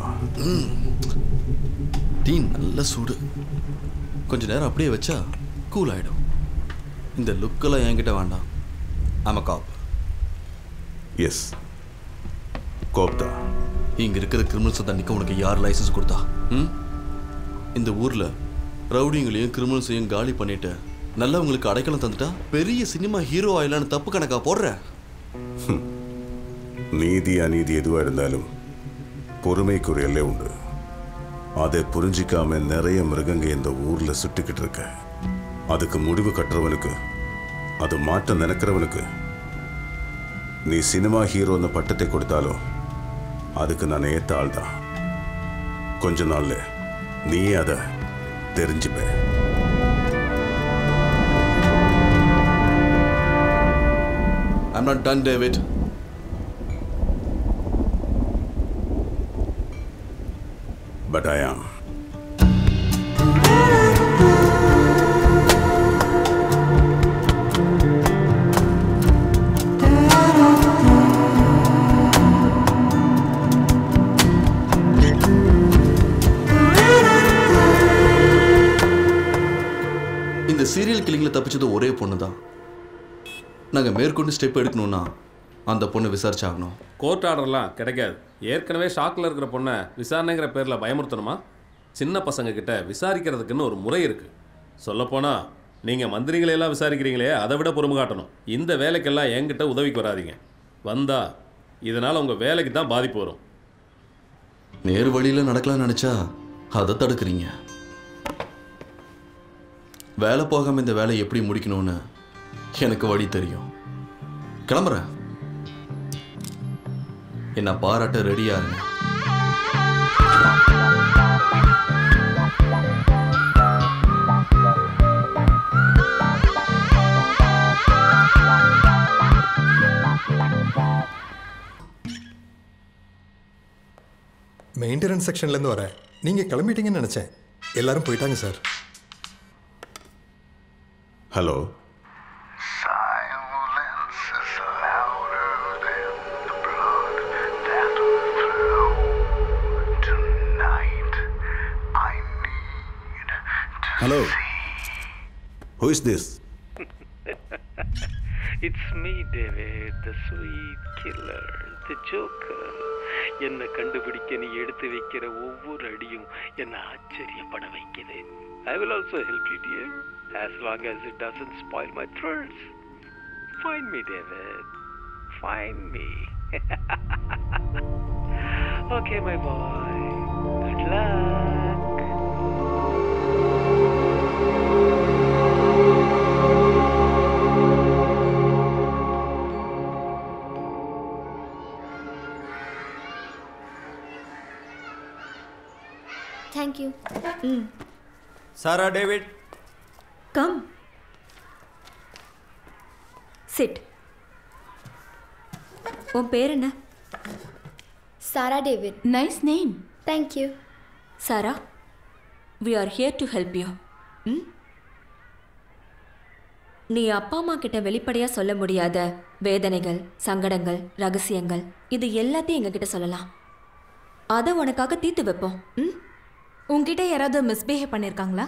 டீ நல்ல சூடு கொஞ்ச நேரம் அப்படியே வச்சா கூல் ஆயிடும் இந்த லுக்கெல்லாம் என்கிட்ட வேண்டாம் ஆமா காப் எஸ் கோப்தா இங்க இருக்கிற கிரிமினல்ஸை தண்டிக்க உனக்கு யார் லைசன்ஸ் கொடுத்தா ம் இந்த ஊர்ல ரவுடிங்களையும் கிரிமினல்ஸையும் காலி பண்ணிட்டு நல்லவங்களுக்கு அடைக்கலம் தந்துட்டா பெரிய சினிமா ஹீரோ ஆயிலான்னு தப்பு கணக்கா போடுற நீதி அநீதி எதுவா இருந்தாலும் பொறுமைக்கு ஒரு எல்லை உண்டு அதை புரிஞ்சிக்காம நிறைய மிருகங்க இந்த ஊர்ல சுட்டுக்கிட்டு இருக்க அதுக்கு முடிவு கட்டுறவனுக்கு அது மாற்ற நினைக்கிறவனுக்கு நீ சினிமா ஹீரோன்னு பட்டத்தை கொடுத்தாலும் அதுக்கு நான் ஏத்த ஆள் தான் கொஞ்ச நாள்ல நீ அதை தெரிஞ்சுப்ப I'm not done David but I am serial கில்லிங்கில் தப்பிச்சது ஒரே பொண்ணு தான் நாங்கள் மேற்கொண்டு ஸ்டெப் எடுக்கணும்னா அந்த பொண்ணு விசாரிச்சாகணும் கோர்ட் ஆர்டர்லாம் கிடைக்காது ஏற்கனவே ஷாக்கில் இருக்கிற பொண்ணை விசாரணைங்கிற பேரில் பயமுறுத்தணுமா சின்ன பசங்க கிட்ட விசாரிக்கிறதுக்குன்னு ஒரு முறை இருக்கு சொல்லப்போனால் நீங்கள் மந்திரிகளையெல்லாம் விசாரிக்கிறீங்களே அதை விட பொறுமை காட்டணும் இந்த வேலைக்கெல்லாம் என்கிட்ட உதவிக்கு வராதீங்க வந்தா இதனால் உங்கள் வேலைக்கு தான் பாதிப்பு வரும் நேர் வழியில் நடக்கலாம்னு நினச்சா அதை தடுக்கிறீங்க வேலை போகாமல் இந்த வேலையை எப்படி முடிக்கணும்னு எனக்கு வழி தெரியும் கிளம்புறேன் என்ன பாராட்ட ரெடியா இருங்க மெயின்டெனன்ஸ் செக்ஷன்லேருந்து வரேன் நீங்கள் கிளம்பிட்டீங்கன்னு நினச்சேன் எல்லாரும் போயிட்டாங்க sir hello hello who is this It's me, David, the sweet killer, the joker. என்னை கண்டுபிடிக்க நீ எடுத்து வைக்கிற ஒவ்வொரு அடியும் என்னை ஆச்சரியப்பட வைக்குது I will also help you dear as long as it doesn't spoil my thrills. Find me, David. Find me. okay, my boy. Good luck. Thank you ம் சாரா டேவிட் கம் சிட் உன் பேர் என்ன Sara David nice name thank you Sara we are here to help you ம் நீ அப்பா அம்மா கிட்ட வெளிப்படையா சொல்ல முடியாத வேதனைகள் சங்கடங்கள் ரகசியங்கள் இது எல்லாத்தையும் எங்ககிட்ட சொல்லலாம் அதை உனக்காக தீர்த்து வைப்போம் ம் உங்ககிட்ட யாராவது மிஸ்பிஹேவ் பண்ணியிருக்காங்களா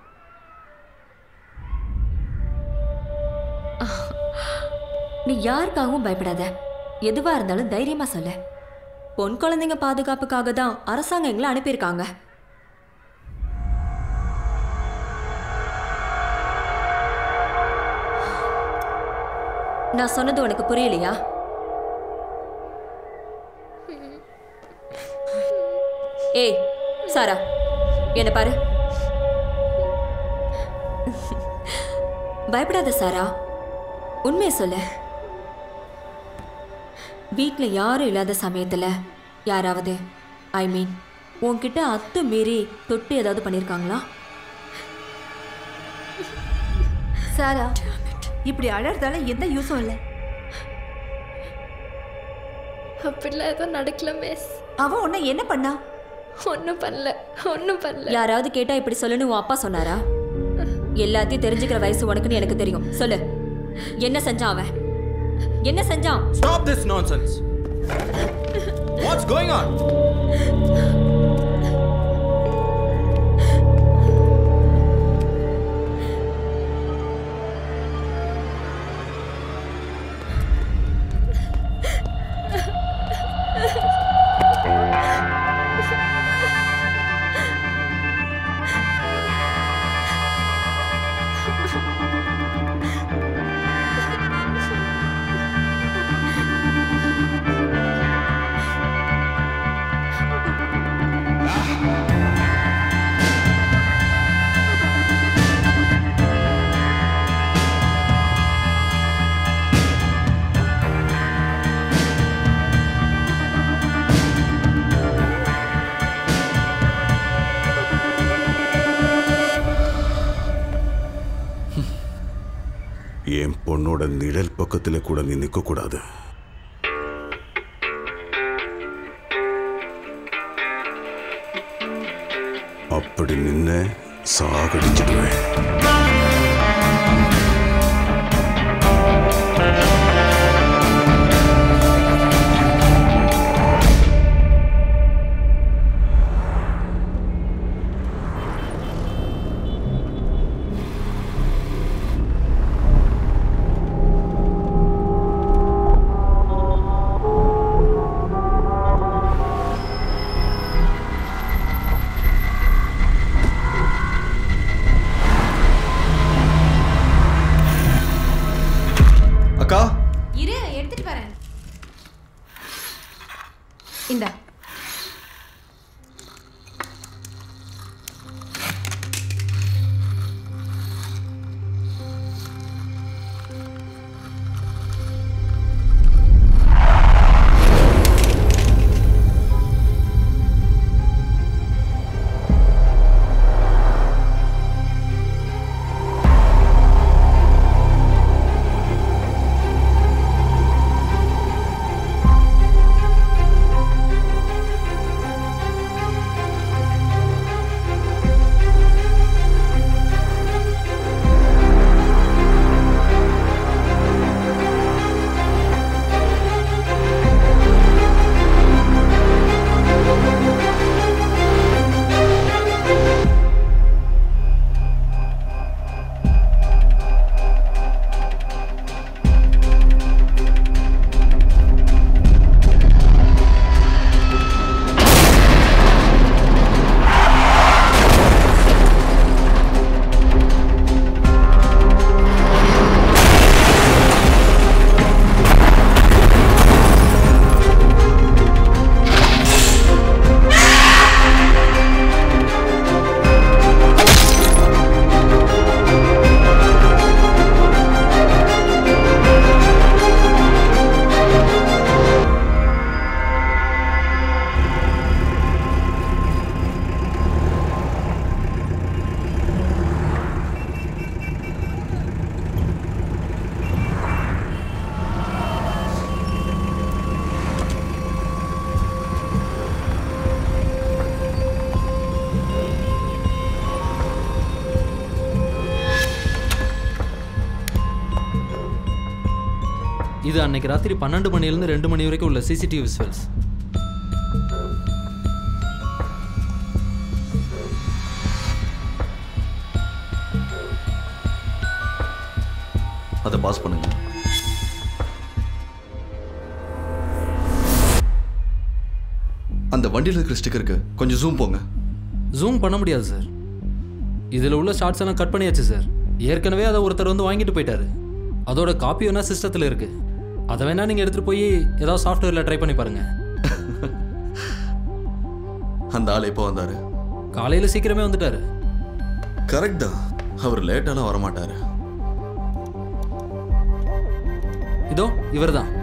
நீ யாருக்காகவும் பயப்படாத எதுவா இருந்தாலும் தைரியமா சொல்லு பொன் குழந்தைங்க பாதுகாப்புக்காக தான் அரசாங்கம் எங்களை அனுப்பியிருக்காங்க நான் சொன்னது உனக்கு புரியலையா ஏய் சாரா என்ன பாரு பயப்படாத சாரா உண்மையை சொல்லு வீட்டில் யாரும் இல்லாத சமயத்தில் யாராவது ஐ மீன் உன்கிட்ட அத்து மீறி தொட்டு ஏதாவது பண்ணியிருக்காங்களா சாரா இப்படி அழறதால எந்த யூஸும் இல்லை அப்படிலாம் எதுவும் நடக்கல மிஸ் அவ உன்னை என்ன பண்ணா ஒன்றும் பண்ணல ஒன்றும் பண்ணல யாராவது கேட்டா இப்படி சொல்லுன்னு உன் அப்பா சொன்னாரா எல்லாத்தையும் தெரிஞ்சுக்கிற வயசு உனக்குன்னு எனக்கு தெரியும் சொல்லு என்ன செஞ்சான் அவன் என்ன செஞ்சான் Stop this nonsense. What's going on? என் பொண்ணோட நிழல் பக்கத்துல கூட நீ நிற்க கூடாது அப்படி நின்ன சாகடிச்சிடுவேன் இது அன்னைக்கு ராத்திரி பன்னெண்டு மணிலேருந்து ரெண்டு மணி வரைக்கும் உள்ள சிசிடிவி விசுவல்ஸ் அதை பாஸ் பண்ணுங்க அந்த வண்டியில் இருக்கிற ஸ்டிக்கருக்கு கொஞ்சம் ஜூம் போங்க ஜூம் பண்ண முடியாது சார் இதில் உள்ள ஷார்ட்ஸ் எல்லாம் கட் பண்ணியாச்சு சார் ஏற்கனவே அதை ஒருத்தர் வந்து வாங்கிட்டு போயிட்டாரு அதோட காப்பி வேணா சிஸ்டத்தில் இருக்கு அதை வேணா நீங்கள் எடுத்துகிட்டு போய் ஏதாவது சாஃப்ட்வேரில் ட்ரை பண்ணி பாருங்க அந்த ஆள் எப்போ வந்தாரு காலையில் சீக்கிரமே வந்துட்டாரு கரெக்ட் தான் அவர் லேட்டாலாம் வரமாட்டாரு இதோ இவர் தான்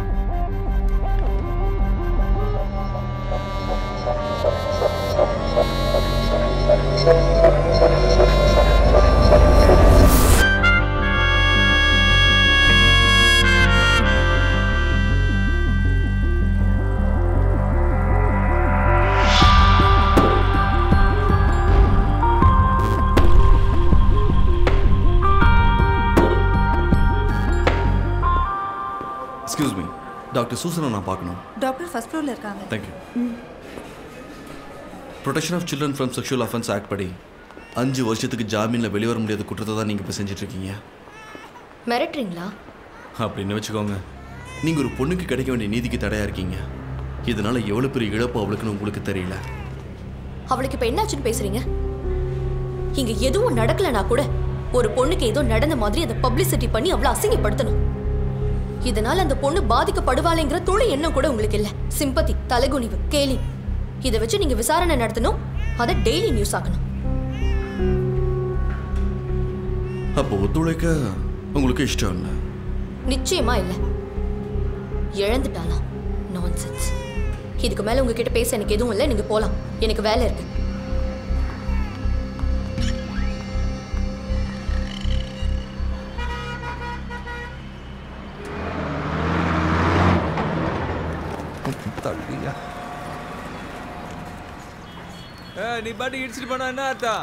எக்ஸ்கியூஸ் மீ டாக்டர் சூசனை நான் பார்க்கணும் டாக்டர் ஃபர்ஸ்ட் ஃப்ளோரில் இருக்காங்க thank you protection of children from sexual offence act படி அஞ்சு வருஷத்துக்கு ஜாமீனில் வெளிவர முடியாத குற்றத்தை தான் நீங்கள் இப்போ செஞ்சிட்ருக்கீங்க மிரட்டுறீங்களா அப்படின்னு வச்சுக்கோங்க நீங்கள் ஒரு பொண்ணுக்கு கிடைக்க வேண்டிய நீதிக்கு தடையாக இருக்கீங்க இதனால எவ்வளோ பெரிய இழப்பு அவளுக்குன்னு உங்களுக்கு தெரியல அவளுக்கு இப்ப என்னாச்சுன்னு பேசுறீங்க இங்க எதுவும் நடக்கலனா கூட ஒரு பொண்ணுக்கு ஏதோ நடந்த மாதிரி அதை பப்ளிசிட்டி பண்ணி அவளை அசிங்கப்படுத்தணும் இதனால அந்த பொண்ணு பாதிக்கப்படுவாளேங்கிற துளி எண்ணம் கூட உங்களுக்கு இல்ல சிம்பத்தி தலைகுனிவு கேலி இதை வச்சு நீங்க விசாரணை நடத்தணும் அதை டெய்லி நியூஸ் ஆக்கணும் அப்போ ஒத்துழைக்க உங்களுக்கு இஷ்டம் இல்லை நிச்சயமா இல்ல இழந்துட்டாலாம் நான்சென்ஸ் இதுக்கு மேல உங்ககிட்ட பேச எனக்கு எதுவும் இல்லை நீங்க போலாம் எனக்கு வேலை இருக்கு தள்ளியா நீ பாட்டு இடிச்சிட்டு போனா என்ன அர்த்தம்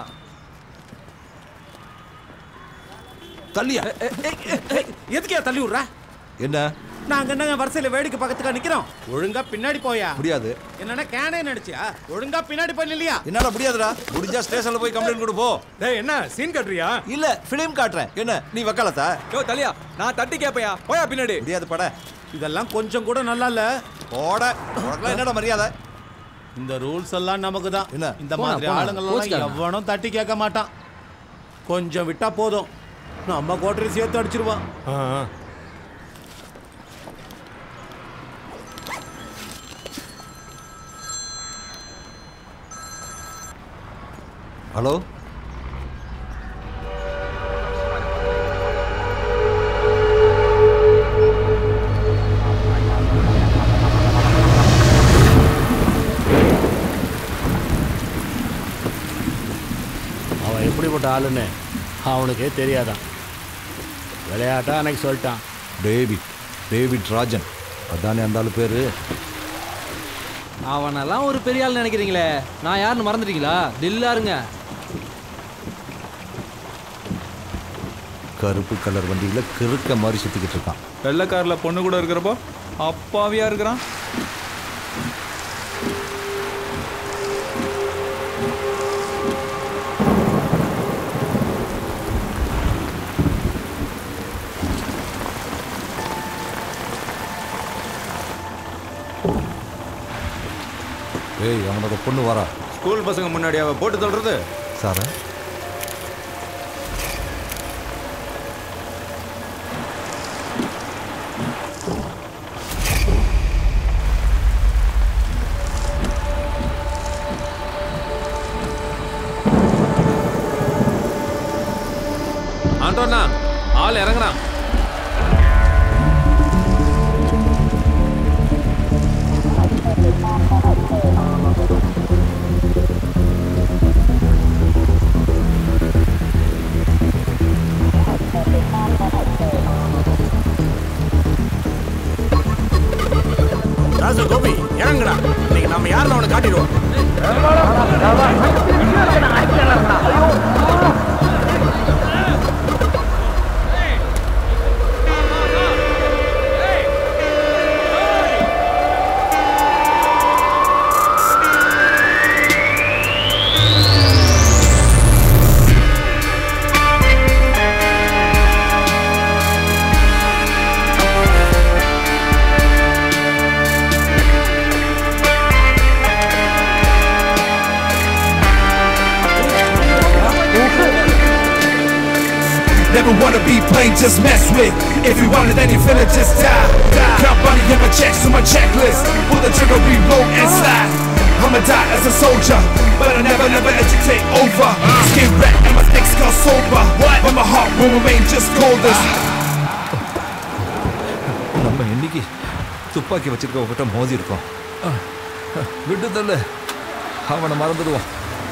தள்ளியா எதுக்கே தள்ளி விட்ற என்ன நாங்க என்னங்க வரிசையில வேடிக்கை பக்கத்துக்கா நிக்கிறோம் ஒழுங்கா பின்னாடி போயா முடியாது என்னன்னா கேனே நடிச்சியா ஒழுங்கா பின்னாடி போய் இல்லையா என்னால முடியாதுடா முடிஞ்சா ஸ்டேஷன்ல போய் கம்ப்ளைண்ட் கொடு போ டேய் என்ன சீன் கட்டுறியா இல்ல ஃபிலிம் காட்டுறேன் என்ன நீ வக்காலத்தா யோ தலியா நான் தட்டி கேப்பையா போயா பின்னாடி முடியாது பட இதெல்லாம் கொஞ்சம் கூட நல்லா இல்ல போட உனக்குலாம் என்னடா மரியாதை இந்த ரூல்ஸ் எல்லாம் நமக்கு தான் என்ன? இந்த போடா, மாதிரி போடா. ஆளுங்கெல்லாம் கோச்சுக்காரனா? எவனும் தட்டி கேட்க மாட்டான் கொஞ்சம் விட்டா போதும் நம்ம கோட்டரி சேர்த்து அடிச்சிருவான் ஹலோ அவன் எப்படிப்பட்ட ஆளுன்னு அவனுக்கே தெரியாதான் விளையாட்டா அன்னைக்கு சொல்லிட்டான் டேவிட் டேவிட் ராஜன் அதானே அந்த ஆளு பேரு அவனெல்லாம் ஒரு பெரிய ஆள் நினைக்கிறீங்களே நான் யாருன்னு மறந்துட்டீங்களா தில்லாருங்க கருப்பு கலர் வண்டியில கிறுக்க மாதிரி சுத்திக்கிட்டு இருக்கான் வெள்ளைக்காரில் பொண்ணு கூட இருக்கிறப்போ அப்பாவியா இருக்கிறான் ஏய் அவனோட பொண்ணு வரா ஸ்கூல் பசங்க முன்னாடி அவ போட்டு தள்ளுறது சாரா ஆண்டோண்ணா ஆள் இறங்குறான் ராசு கோபி இறங்குடா இன்னைக்கு நம்ம யாருன்னு அவனை காட்டிடுவோம் Never wanna be plain, just mess with. If you want it, then you feel it, just die. die. Count money in my checks to my checklist. Pull the trigger, reload and slide. I'ma die as a soldier, but I never, never let you take over. Skin red and my thick skull sober. But my heart will remain just cold as. நம்ம இன்னைக்கு துப்பாக்கி வச்சிருக்கவங்கிட்ட மோதி இருக்கோம் அஹ், அஹ், விட்டு தள்ளு அவனை மறந்துடுவோம்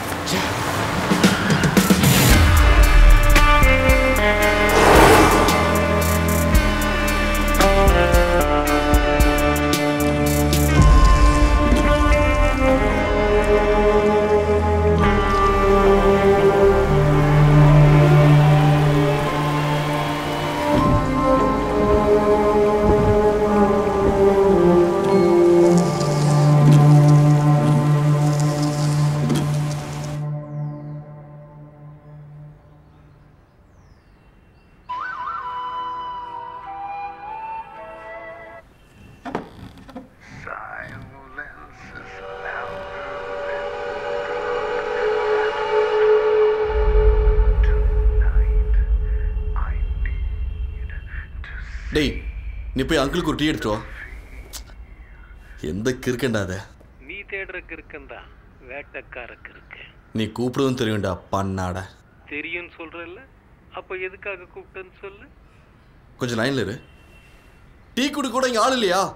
டேய் நீ போய் அங்கிளுக்கு ஒரு டீ எடுத்துட்டு வா எந்த கிறுக்கண்டாத நீ தேடுறக்கு இருக்கந்தா வேட்டக்காரக்கு இருக்கு நீ கூப்பிடவும் தெரியும்டா பண்ணாட தெரியும்னு சொல்றல்ல அப்ப எதுக்காக கூப்பிட்டேன்னு சொல்லு கொஞ்சம் லைன்ல இரு டீ குடி கூட இங்க ஆள் இல்லையா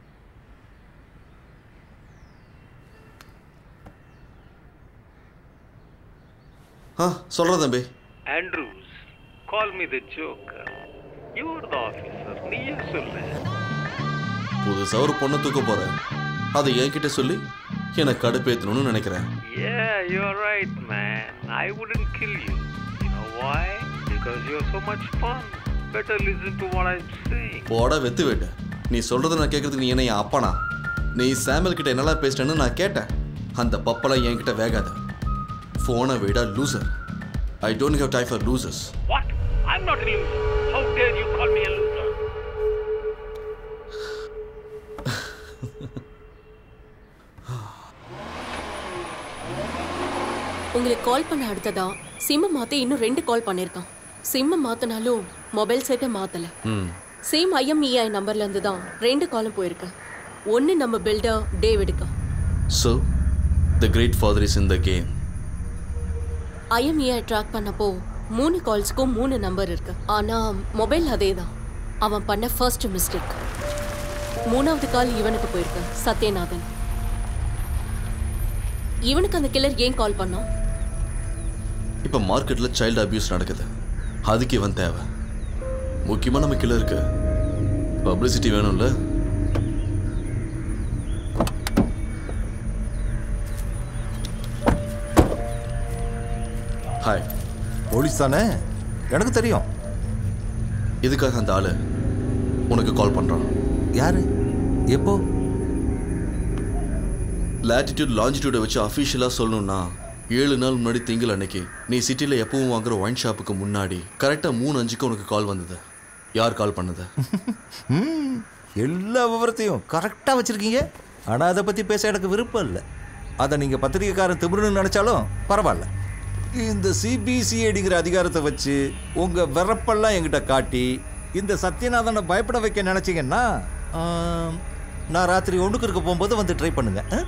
ஆ சொல்றேன் தம்பி Andrews call me the joker you're the officer நீயே சொல்லு புதுசா ஒரு பொண்ணை தூக்க போறேன் அதை என்கிட்ட சொல்லி எனக்கு கடுப்பேத்தணும்னு நினைக்கிறேன் Yeah, you're right, man. I wouldn't kill you. You know why? Because you're so much fun. Better listen to what I'm saying. போட வெத்து வேட்டு நீ சொல்றத நான் கேட்கறதுக்கு நீ என்ன என் அப்பனா நீ சாமுel கிட்ட என்னெல்லாம் பேசிட்டேன்னு நான் கேட்டேன் அந்த பப்பெல்லாம் என்கிட்ட வேகாது ஃபோனை விட loser I don't have time for losers What? I'm not a loser. How dare you call me a loser? உங்களுக்கு கால் பண்ண அடுத்ததா சிம்ம மாத்தி இன்னும் ரெண்டு கால் பண்ணிருக்கான் சிம்ம மாத்தினாலும் மொபைல் செட்டை மாத்தல ம் சேம் ஐஎம்இஐ நம்பர்ல இருந்து தான் ரெண்டு காலும் போயிருக்கு ஒன்னு நம்ம பில்டர் டேவிடுக்கு so the great father is in the game IMEI track பண்ணப்போ மூணு கால்ஸ்க்கும் மூணு நம்பர் இருக்கு ஆனா மொபைல் அதே தான் அவன் பண்ண ஃபர்ஸ்ட் மிஸ்டேக் மூணாவது கால் இவனுக்கு போயிருக்கு சத்யநாதன் இவனுக்கு அந்த கில்லர் ஏன் கால் பண்ணான் இப்போ மார்க்கெட்டில் சைல்டு அபியூஸ் நடக்குது அதுக்கு இவன் தேவை முக்கியமாக நம்ம கீழே இருக்கு பப்ளிசிட்டி வேணும்ல ஹாய் போலீஸ் தானே எனக்கு தெரியும் இதுக்காக அந்த ஆளு உனக்கு கால் பண்ணுறான் யாரு எப்போ லாட்டிடியூட் லாஞ்சிடியூடை வச்சு அஃபிஷியலாக சொல்லணும்னா ஏழு நாள் முன்னாடி திங்கள் அன்னைக்கு நீ சிட்டியில் எப்பவும் வாங்குற ஒயின் ஷாப்புக்கு முன்னாடி கரெக்டாக மூணு அஞ்சுக்கு உனக்கு கால் வந்தது யார் கால் பண்ணது ம், எல்லா விவரத்தையும் கரெக்டாக வச்சுருக்கீங்க ஆனால் அதை பற்றி பேச எனக்கு விருப்பம் இல்லை அதை நீங்கள் பத்திரிக்கைக்காரன் திமிருன்னு நினச்சாலும் பரவாயில்ல இந்த சிபிசிஐடிங்கிற அதிகாரத்தை வச்சு உங்கள் விறப்பெல்லாம் என்கிட்ட காட்டி இந்த சத்யநாதனை பயப்பட வைக்க நினச்சிங்கன்னா ஆம், நான் ராத்திரி ஒன்றுக்கு இருக்க போகும்போது வந்து ட்ரை பண்ணுங்க ஆ?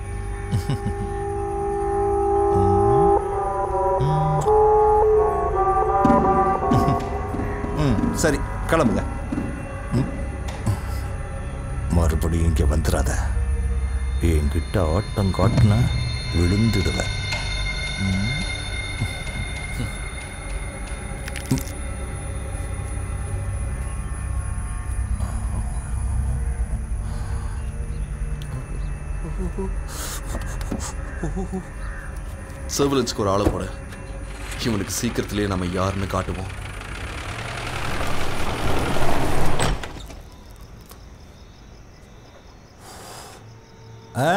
ம் சரி கிளம்புங்க ம். மறுபடியும் இங்கே வந்துடாத என்கிட்ட ஆட்டம் காட்டினா விழுந்துடுவேன் ம். சர்வலன்ஸ்க்கு ஒரு ஆளை போட இவனுக்கு சீக்கிரத்திலேயே நம்ம யாருன்னு காட்டுவோம் ஆ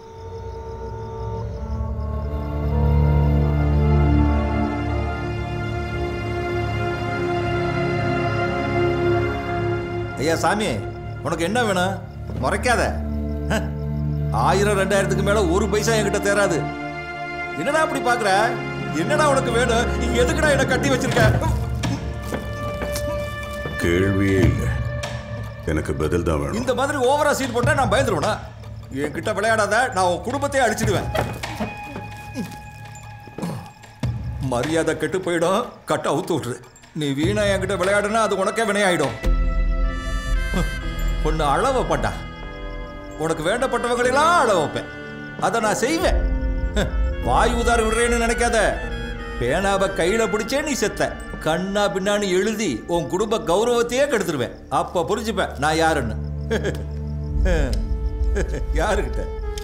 ஐயா சாமி உனக்கு என்ன வேணும் முறைக்காத ஹ, ஆயிரம் ரெண்டாயிரத்துக்கு மேல ஒரு பைசா என்கிட்ட தேராது என்னடா அப்படி பாக்குற என்னடா உனக்கு வேணும் நீ எதுக்குடா என்ன கட்டி வச்சிருக்க கேள்வியே இல்லை எனக்கு பதில் தான் வேணும் இந்த மாதிரி ஓவரா சீட் போட்டா நான் பயந்துருவேனா என்கிட்ட விளையாடாத நான் உன் குடும்பத்தையே அழிச்சிடுவேன் மரியாதை கெட்டு போயிடும் கட்ட அவுத்து விட்டுரு நீ வீணா என்கிட்ட விளையாடுனா அது உனக்கே வினையாயிடும் ஒன்று அழ வைப்பட்டா உனக்கு வேண்டப்பட்டவங்களெல்லாம் அழ வைப்பேன் அதை நான் செய்வேன் வாய் உதார விடுறேன்னு நினைக்காத பேனாவை கையில பிடிச்சே நீ செத்த கண்ணா பின்னான்னு எழுதி உன் குடும்ப கௌரவத்தையே கெடுத்துருவேன் அப்ப புரிஞ்சுப்பேன் நான் யாருன்னு யாருக்கிட்ட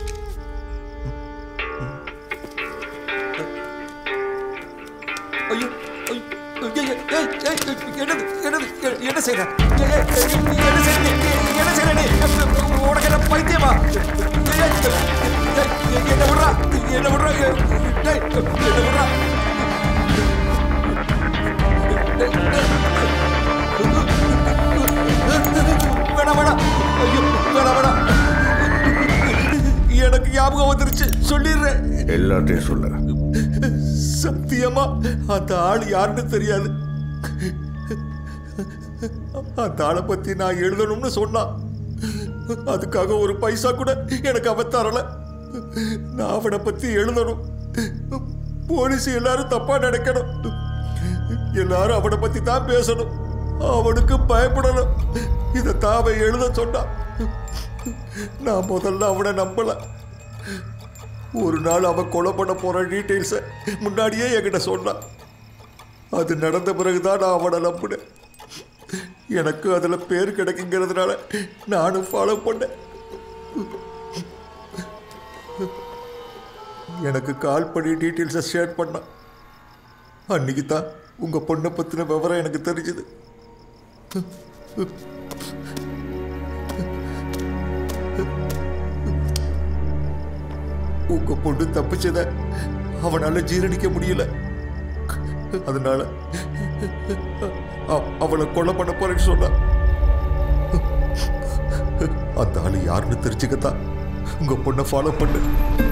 ஐயோ ஐயோ, ஐயோ, ஏய், ஏய், என்னது என்னது எ- என்ன செய்ற ஏய், ஏய், ஏய், என்ன செய்ற நீ? என்ன செய்ற நீ? உனக்கு என்ன பைத்தியமா ஏய், ஏய், ஏய், என்ன விடுறா என்ன விடுறா ஏய், ஏய், என்ன விடுறா வேணாம் வேணாம் ஐயோ வேணாம் வேணாம் எனக்கு ஞாபகம் வந்துருச்சு சொல்லிடுறேன் எல்லாத்தையும் சொல்ல சத்தியமா அந்த ஆள் யாருன்னு தெரியாது அந்த ஆளை பத்தி நான் எழுதணும்னு சொன்னான் அதுக்காக ஒரு பைசா கூட எனக்கு அவன் தரல நான் அவனை பத்தி எழுதணும் போலீஸ் எல்லாரும் தப்பா நினைக்கணும் எல்லாரும் அவனை பத்தி தான் பேசணும் அவனுக்கு பயப்படணும் இதைத்தான் அவன் எழுத சொன்னான் நான் முதல்ல அவனை நம்பல ஒரு நாள் அவன் கொலை பண்ண போற டீட்டெயில்ஸை முன்னாடியே என்கிட்ட சொன்னான் அது நடந்த பிறகுதான் நான் அவனை நம்பினேன் எனக்கு அதில் பேர் கிடைக்குங்கிறதுனால நானும் ஃபாலோ பண்ணேன் எனக்கு கால் பண்ணி டீட்டெயில்ஸை ஷேர் பண்ணான் அன்னைக்கு தான் உங்கள் பொண்ணை பற்றின விவரம் எனக்கு தெரிஞ்சுது உங்க பொண்ணு தப்பிச்சத அவனால ஜீரணிக்க முடியல அதனால அ- அவளை கொலை பண்ண போறேன்னு சொன்னா அந்த ஆளு யாருன்னு தெரிஞ்சுக்கத்தான் உங்க பொண்ணை ஃபாலோ பண்ணு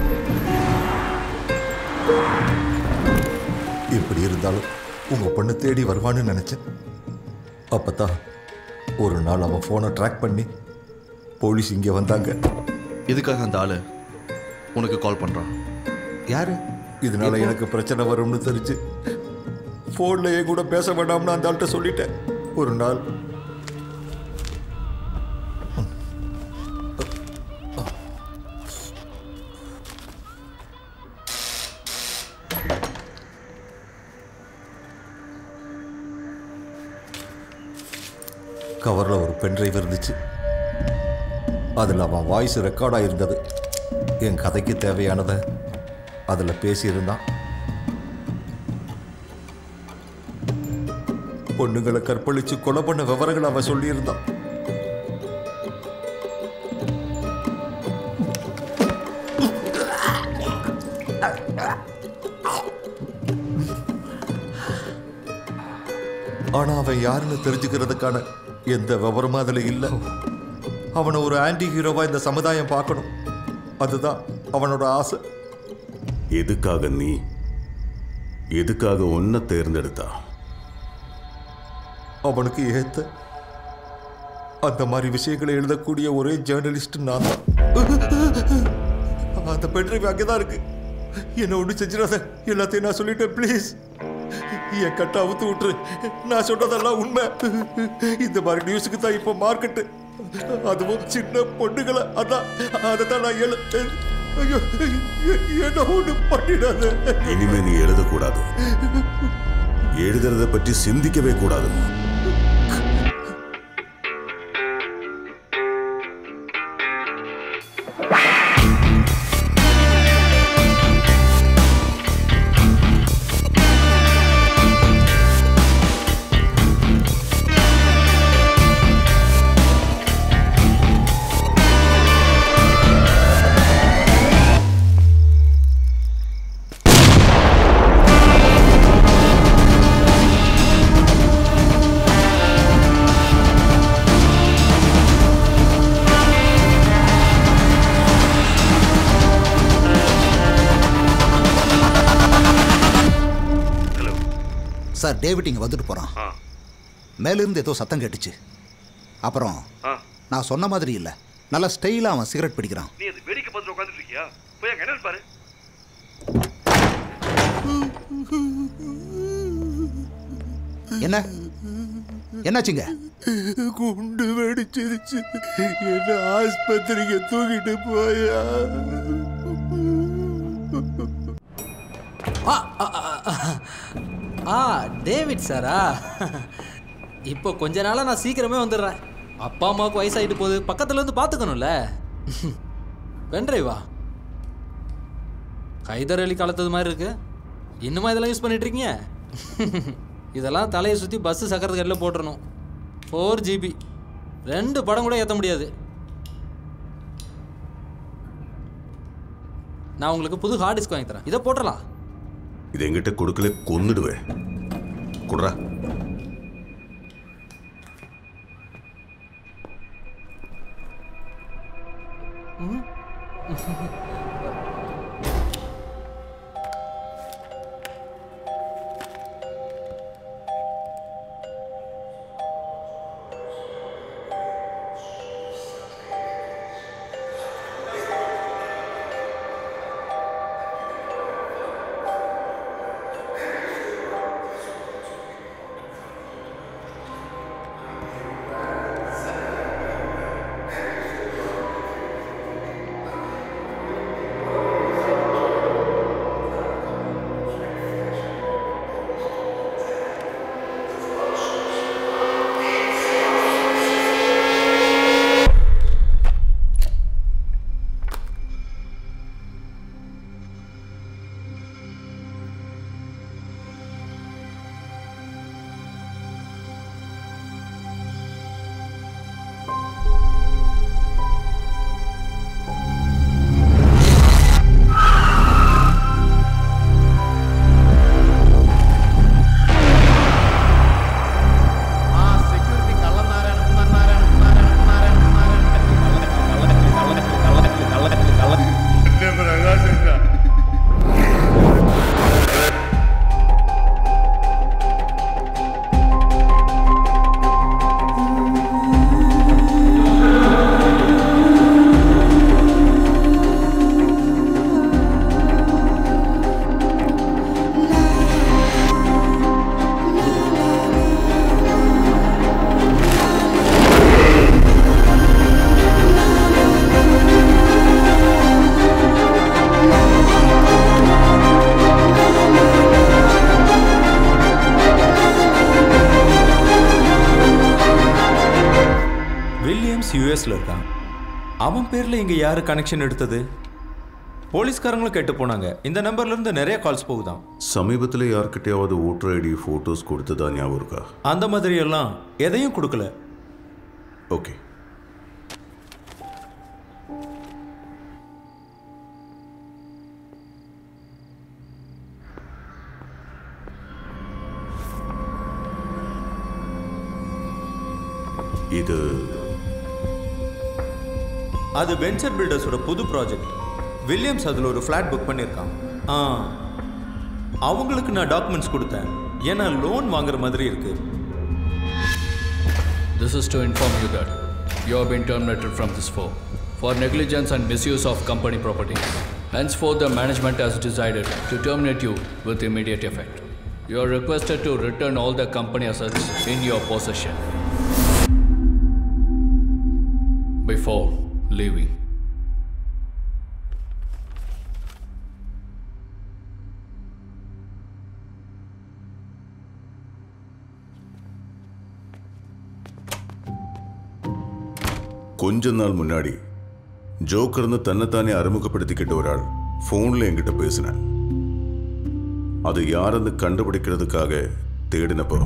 இப்படி இருந்தாலும் உங்க பொண்ணை தேடி வருவான்னு நினைச்சேன் அப்பதான் ஒரு நாள் அவன் ஃபோனை ட்ராக் பண்ணி போலீஸ் இங்கே வந்தாங்க இதுக்காக அந்த ஆளு உனக்கு கால் பண்றான் யாரு இதனால எனக்கு பிரச்சனை வரும்னு தெரிஞ்சு ஃபோனில் என் கூட பேச வேண்டாம்னு அந்த ஆள்கிட்ட சொல்லிட்டேன் ஒரு நாள் கவரில் ஒரு பென்ட்ரைவ் இருந்துச்சு அதில் அவன் வாய்ஸ் ரெக்கார்டாக இருந்தது என் கதைக்கு தேவையானதை அதில் பேசியிருந்தான் பொண்ணுங்களை கற்பழிச்சு கொலை பண்ண விவரங்களை அவன் சொல்லியிருந்தான் ஆனா அவன் யாருன்னு தெரிஞ்சுக்கிறதுக்கான எந்த விவரமும் அதுல இல்ல அவனை ஒரு ஆன்டி ஹீரோவா இந்த சமுதாயம் பார்க்கணும் அதுதான் அவனோட ஆசை எதுக்காக நீ எதுக்காக உன்னை தேர்ந்தெடுத்தா அவனுக்கு ஏத்த அந்த மாதிரி விஷயங்களை எழுதக்கூடிய ஒரே ஜேர்னலிஸ்ட் நான் தான் அந்த பென்ட்ரைவ் அங்கே தான் இருக்கு என்ன ஒன்றும் செஞ்சிடாத எல்லாத்தையும் நான் சொல்லிட்டேன் ப்ளீஸ் என் கட்ட அவுத்து விட்டுரு நான் சொன்னதெல்லாம் உண்மை இந்த மாதிரி நியூஸுக்கு தான் இப்போ மார்க்கெட்டு அதுவும் சின்ன பொண்ணுங்களை அதான் அதை தான் நான் எழு ஐயோ எ- என்ன ஒன்று பண்ணிடாத இனிமே நீ எழுதக்கூடாது எழுதுறத பற்றி சிந்திக்கவே கூடாது சார் டேவிட் இங்கே வந்துட்டு போகிறான் மேலிருந்து ஏதோ சத்தம் கேட்டுச்சு அப்புறம் நான் சொன்ன மாதிரி இல்லை நல்லா ஸ்டைலாக அவன் சிகரெட் பிடிக்கிறான் நீ அது வேடிக்கை பார்த்துட்டு உட்காந்துட்டு இருக்கியா போய் அங்க என்னன்னு பாரு என்ன என்னாச்சுங்க குண்டு வெடிச்சிருச்சு என்ன ஆஸ்பத்திரிக்கு தூக்கிட்டு போயா ஆ ஆ, ஆ, ஆ டேவிட் சாரா இப்போ கொஞ்ச நாளாக நான் சீக்கிரமே வந்துடுறேன் அப்பா அம்மாவுக்கு வயசாயிட்டு போகுது பக்கத்துல இருந்து பார்த்துக்கணும்ல வென்ட்ரைவா ஹைதர் அலி காலத்தது மாதிரி இருக்கு இன்னுமா இதெல்லாம் யூஸ் பண்ணிட்டு இருக்கீங்க இதெல்லாம் தலையை சுற்றி பஸ்ஸு சக்கரத்துக்கு எல்லாம் போட்டுறணும் ஃபோர் ஜிபி ரெண்டு படம் கூட ஏற்ற முடியாது நான் உங்களுக்கு புது ஹார்ட் டிஸ்க் வாங்கி தரேன் இதை போட்டுடலாம் இது என்கிட்ட கொடுக்கல கொன்னுடுவேன் குடுறா ம். வில்லியம்ஸ் யூஎஸ்ல இருக்கான் அவன் பேர்ல இங்க யாரு கனெக்ஷன் எடுத்தது போலீஸ்காரங்களும் கேட்டு போனாங்க இந்த நம்பர்ல இருந்து நிறைய கால்ஸ் போகுதாம் சமீபத்தில் யார்கிட்டயாவது ஓட்டர் ஐடி ஃபோட்டோஸ் கொடுத்ததா ஞாபகம் இருக்கா அந்த மாதிரி எல்லாம் எதையும் கொடுக்கல ஓகே இது அது வெஞ்சர் பில்டர்ஸோட புது ப்ராஜெக்ட் வில்லியம்ஸ் அதில் ஒரு ஃப்ளாட் புக் பண்ணியிருக்கான் ஆ அவங்களுக்கு நான் டாக்குமெண்ட்ஸ் கொடுத்தேன் ஏன்னா லோன் வாங்குற மாதிரி இருக்கு This is to inform you that you have been terminated from this firm for negligence and misuse of company property. Henceforth, the management has decided to terminate you with immediate effect. You are requested to return all the company assets in your possession before leaving. கொஞ்ச நாள் முன்னாடி ஜோக்கர்னு தன்னைத்தானே அறிமுகப்படுத்திக்கிட்ட ஒரு ஆள் ஃபோனில் என்கிட்ட பேசினேன் அது யாருன்னு கண்டுபிடிக்கிறதுக்காக தேடினப்போ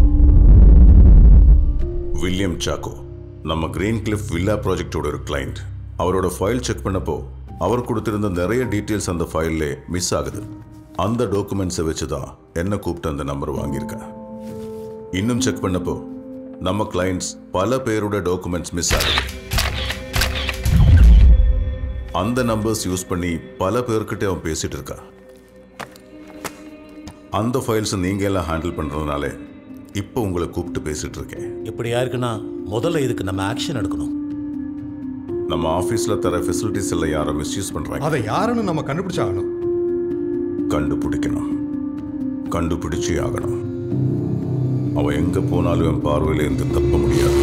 வில்லியம் சாக்கோ நம்ம கிரீன் கிளிஃப் வில்லா ப்ராஜெக்டோட ஒரு கிளைண்ட் அவரோட ஃபைல் செக் பண்ணப்போ அவர் கொடுத்திருந்த நிறைய டீட்டெயில்ஸ் அந்த ஃபைல்ல மிஸ் ஆகுது அந்த டாக்குமெண்ட்ஸை வச்சு தான் என்ன கூப்பிட்டு அந்த நம்பர் வாங்கியிருக்கேன் இன்னும் செக் பண்ணப்போ நம்ம கிளைண்ட்ஸ் பல பேரோட டாக்குமெண்ட்ஸ் மிஸ் ஆகுது அந்த நம்பர்ஸ் யூஸ் பண்ணி பல பேர்கிட்ட அவன் பேசிட்டு இருக்கா அந்த ஃபைல்ஸ் நீங்க எல்லாம் ஹேண்டில் பண்றதுனால இப்போ உங்களை கூப்பிட்டு பேசிட்டு இருக்கேன் இப்படியா இருக்குன்னா முதல்ல இதுக்கு நம்ம ஆக்ஷன் எடுக்கணும் நம்ம ஆஃபீஸில் தர ஃபெசிலிட்டிஸ் எல்லாம் யாரை மிஸ்யூஸ் பண்ணுறாங்க அதை யாருன்னு நம்ம கண்டுபிடிச்சாகணும் கண்டுபிடிக்கணும் கண்டுபிடிச்சே ஆகணும் அவன் எங்க போனாலும் என் பார்வையில இருந்து தப்ப முடியாது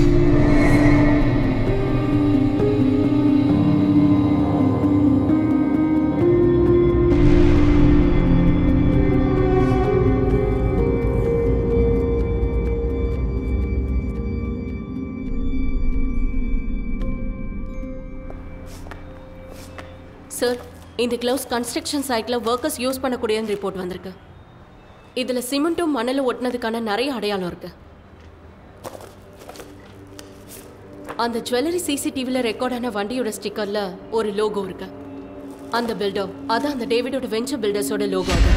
சார் இந்த க்ளவுஸ் கன்ஸ்ட்ரக்ஷன் சைட்டில் ஒர்க்கர்ஸ் யூஸ் பண்ணக்கூடியன்னு ரிப்போர்ட் வந்திருக்கு இதில் சிமெண்ட்டும் மணலும் ஒட்டினதுக்கான நிறைய அடையாளம் இருக்கு அந்த ஜுவல்லரி சிசிடிவியில் ரெக்கார்டான வண்டியோட ஸ்டிக்கரில் ஒரு லோகோ இருக்கு அந்த பில்டர் அது அந்த டேவிடோட வெஞ்சர் பில்டர்ஸோட லோகோ அது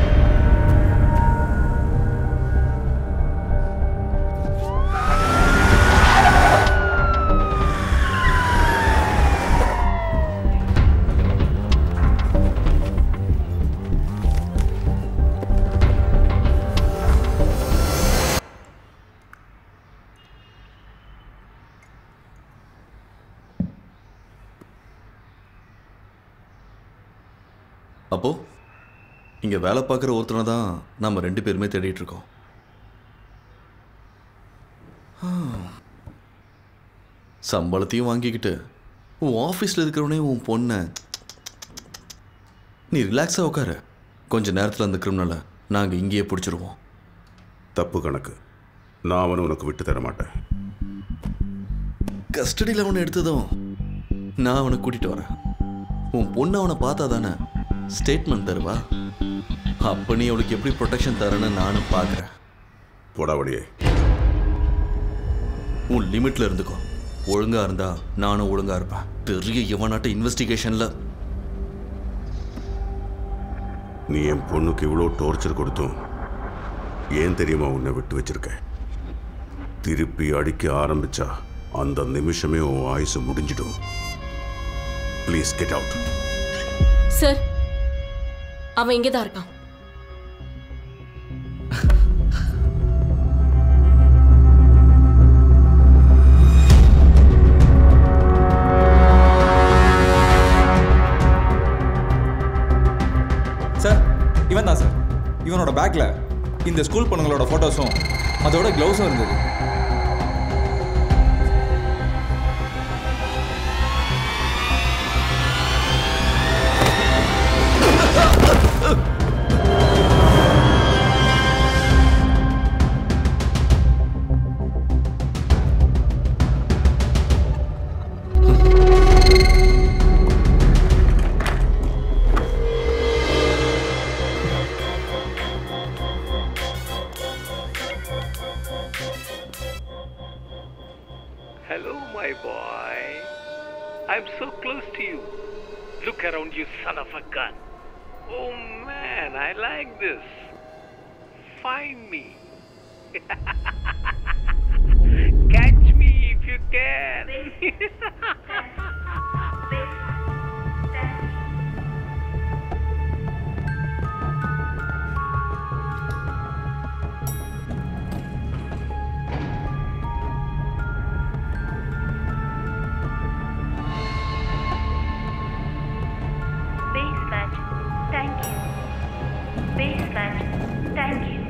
அப்போ இங்கே வேலை பார்க்குற ஒருத்தனை தான் நம்ம ரெண்டு பேருமே தேடிட்டு இருக்கோம் ஆ. சம்பளத்தையும் வாங்கிக்கிட்டு உன் ஆஃபீஸில் இருக்கிறவனே உன் பொண்ணை நீ ரிலாக்ஸாக உட்காரு கொஞ்ச நேரத்தில் அந்த கிரிமினலை நாங்கள் இங்கேயே பிடிச்சிருவோம் தப்பு கணக்கு நான் அவனை உனக்கு விட்டு தர மாட்டேன் கஸ்டடியில் அவனை எடுத்ததும் நான் அவனை கூட்டிகிட்டு வரேன் உன் பொண்ணு அவனை பார்த்தா தானே ஸ்டேட்மெண்ட் தருவா அப்போ நீ அவளுக்கு எப்படி ப்ரொடெக்ஷன் தரேன்னு நானும் பார்க்குறேன் போடாவடியே உன் லிமிட்ல இருந்துக்கோ ஒழுங்கா இருந்தா நானும் ஒழுங்கா இருப்பேன் பெரிய எவனாட்ட இன்வெஸ்டிகேஷன்ல நீ என் பொண்ணுக்கு இவ்வளோ டார்ச்சர் கொடுத்தும் ஏன் தெரியுமா உன்னை விட்டு வச்சிருக்க திருப்பி அடிக்க ஆரம்பிச்சா அந்த நிமிஷமே உன் ஆயுசு முடிஞ்சிடும் ப்ளீஸ் கெட் அவுட் சார் அவன் இங்கே தான் இருக்கான் சார் இவன் தான் சார் இவனோட பேக்கில் இந்த ஸ்கூல் பொண்ணுங்களோட ஃபோட்டோஸும் அதோட க்ளவுஸும் இருந்தது Hello, my boy. I'm so close to you. Look around, you son of a gun. Oh man, I like this. Find me. Catch me if you can. Base match. Thank you. Base match. Thank you.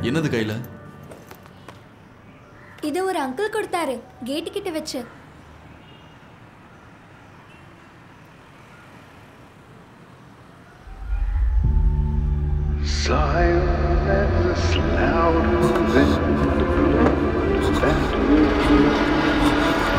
என்னது கையில் இது ஒரு uncle கொடுத்தாரு கேட்டு கிட்ட வச்சு Silence louder than the blood that will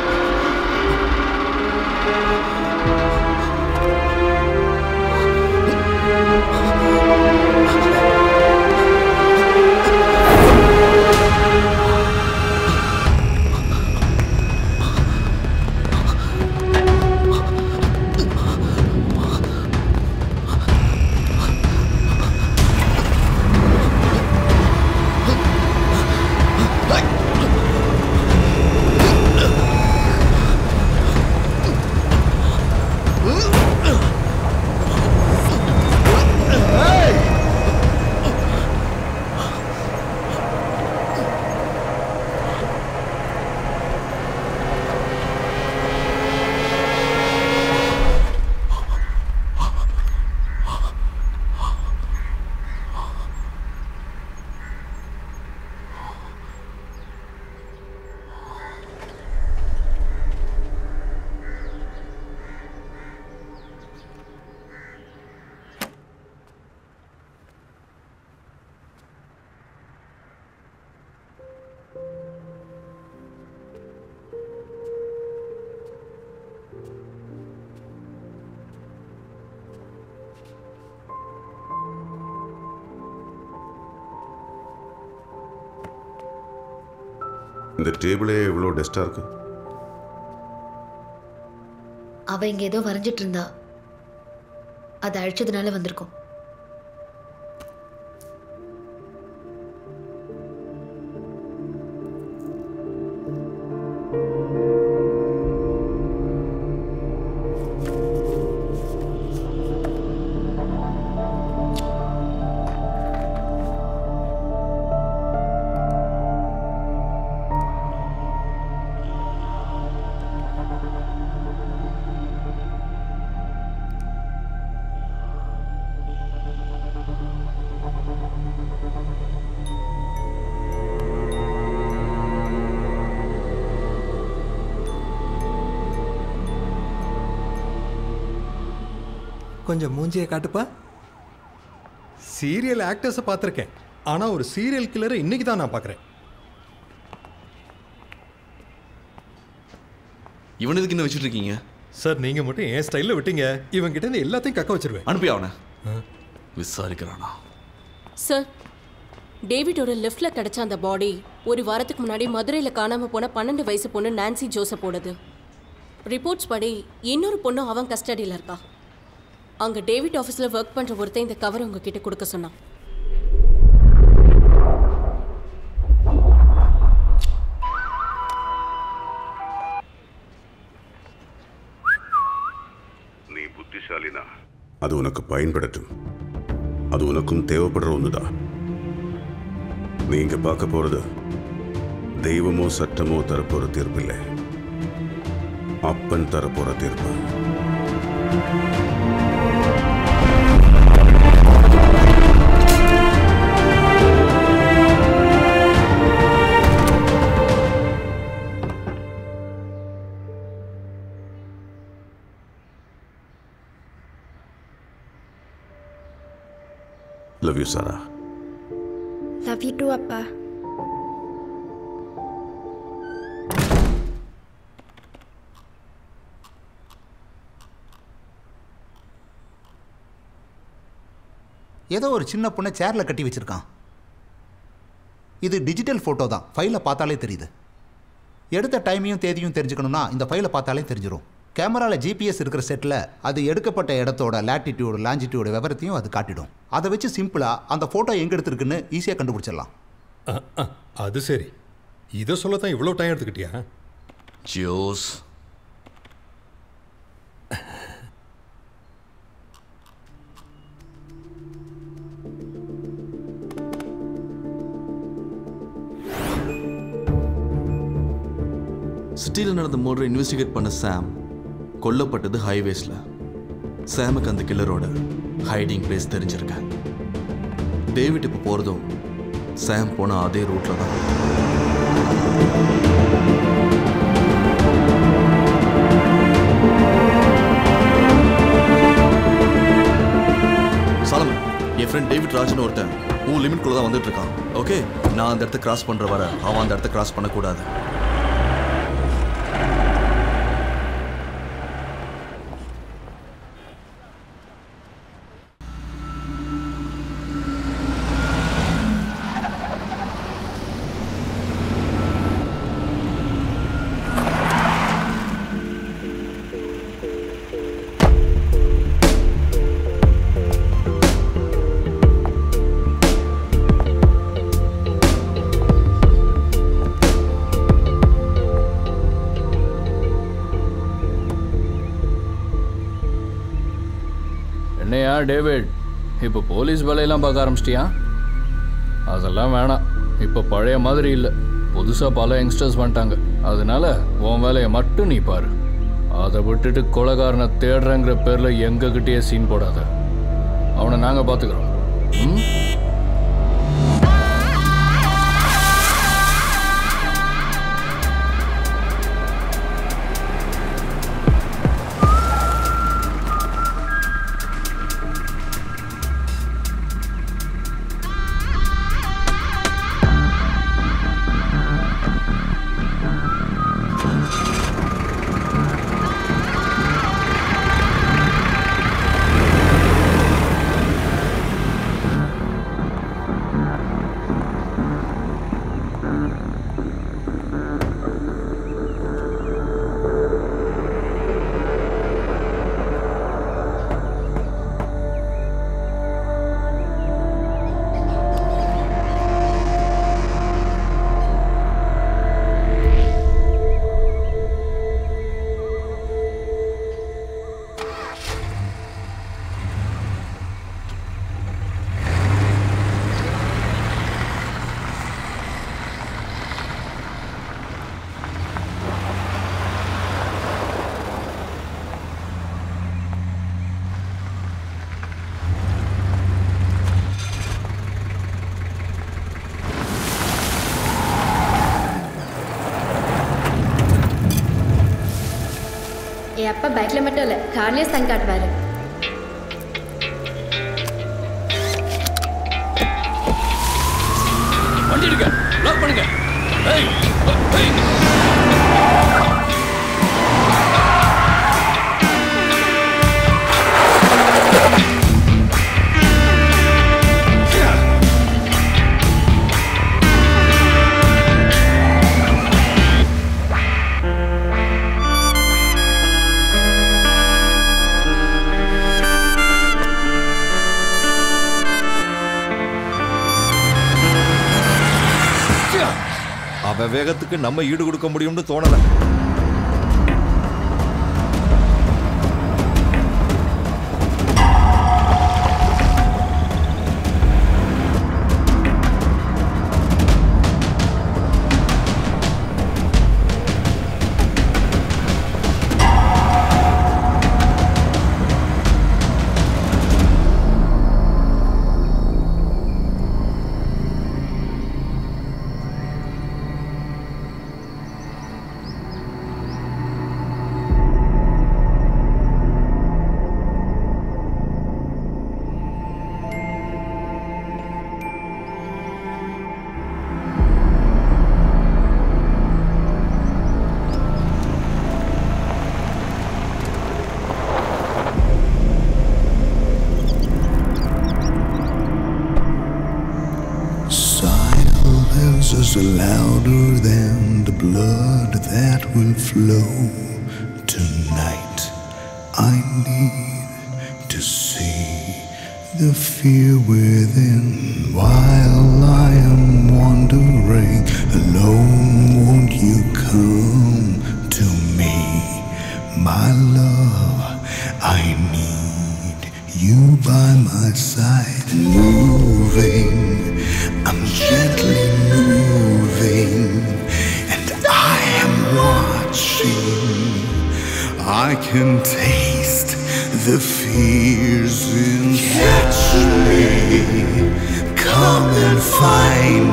இந்த டேபிளே எவ்வளோ டஸ்ட்டாக இருக்கு அவ இங்க ஏதோ வரைஞ்சிட்டு இருந்தா அதை அழிச்சதுனால வந்திருக்கோம் கொஞ்சம் மூஞ்சியை காட்டுப்பா சீரியல் ஆக்டர்ஸை பார்த்துருக்கேன் ஆனால் ஒரு சீரியல் கில்லரை இன்னைக்கு தான் நான் பார்க்குறேன் இவன் எதுக்கு என்ன வச்சுட்டு இருக்கீங்க சார் நீங்கள் மட்டும் என் ஸ்டைலில் விட்டீங்க இவன் கிட்ட இருந்து எல்லாத்தையும் கக்க வச்சிருவேன் அனுப்பி அவனை விசாரிக்கிறானா சார் டேவிடோட லெஃப்ட்ல கிடைச்ச அந்த பாடி ஒரு வாரத்துக்கு முன்னாடி மதுரையில் காணாம போன பன்னெண்டு வயசு பொண்ணு நான்சி ஜோசப்போடது ரிப்போர்ட்ஸ் படி இன்னொரு பொண்ணு அவன் கஸ்டடியில் இருக்கா அங்க டேவிட் ஆஃபீஸ்ல ஒர்க் பண்ற ஒருத்தன் இந்த கவர் உங்ககிட்ட கொடுக்க சொன்னான் நீ புத்திசாலினா அது உனக்கு பயன்படட்டும் அது உனக்கும் தேவைப்படுற ஒண்ணுதான் நீங்க பார்க்க போறது தெய்வமோ சட்டமோ தரப்போற தீர்ப்பு இல்லை அப்பன் தரப்போற தீர்ப்பு love you Sarah love you too அப்பா ஏதோ ஒரு சின்ன பொண்ணை சேரில் கட்டி வச்சிருக்கான் இது டிஜிட்டல் ஃபோட்டோ தான் ஃபைலை பார்த்தாலே தெரியுது எடுத்த டைமையும் தேதியும் தெரிஞ்சுக்கணும்னா இந்த ஃபைலை பார்த்தாலே தெரிஞ்சிடும் கேமராவில் ஜிபிஎஸ் இருக்கிற செட்டில் அது எடுக்கப்பட்ட இடத்தோட லேட்டிடியூடு லாஞ்சிடியூடு விவரத்தையும் அது காட்டிடும் அதை வச்சு சிம்பிளாக அந்த ஃபோட்டோ எங்கே எடுத்திருக்குன்னு ஈஸியாக கண்டுபிடிச்சிடலாம் அ, அ, அது சரி இதை சொல்ல தான் இவ்வளோ டைம் எடுத்துக்கிட்டியா ஜோஸ் சிட்டியில் நடந்த மோடரை இன்வெஸ்டிகேட் பண்ண சாம் கொல்லப்பட்டது ஹைவேஸில் சாமுக்கு அந்த கில்லரோட ஹைடிங் பிளேஸ் தெரிஞ்சிருக்கு டேவிட் இப்போ போகிறதும் சாம் போன அதே ரூட்ல தான் சாலமன் என் ஃப்ரெண்ட் டேவிட் ராஜ்னு ஒருத்தன் உன் லிமிட்குள்ள தான் வந்துட்டு இருக்கான் ஓகே நான் அந்த இடத்த கிராஸ் பண்ற வர அவன் அந்த இடத்த கிராஸ் பண்ணக்கூடாது என்னையா டேவிட் இப்போ போலீஸ் வேலையெல்லாம் பார்க்க ஆரம்பிச்சிட்டியா அதெல்லாம் வேணாம் இப்போ பழைய மாதிரி இல்லை புதுசாக பல யங்ஸ்டர்ஸ் வந்துட்டாங்க அதனால உன் வேலையை மட்டும் நீ பாரு அதை விட்டுட்டு கொலைகாரனை தேடுறங்கிற பேரில் எங்ககிட்டயே சீன் போடாத அவனை நாங்கள் பார்த்துக்குறோம் ம் என் அப்பா பைக்கில் மட்டும் இல்லை கார்லேயே சன் காட்டுவார் வண்டி எடுக்க லாக் பண்ணுங்க ஏய், ஏய். அவன் வேகத்துக்கு நம்ம ஈடு கொடுக்க முடியும்னு தோணல Silence is louder than the blood that will flow tonight. I need to see the fear within while I am wandering alone. Won't you come to me, my love? I need you by my side, moving. I'm gently moving, and I am watching. I can taste the fears in Catch me, come and find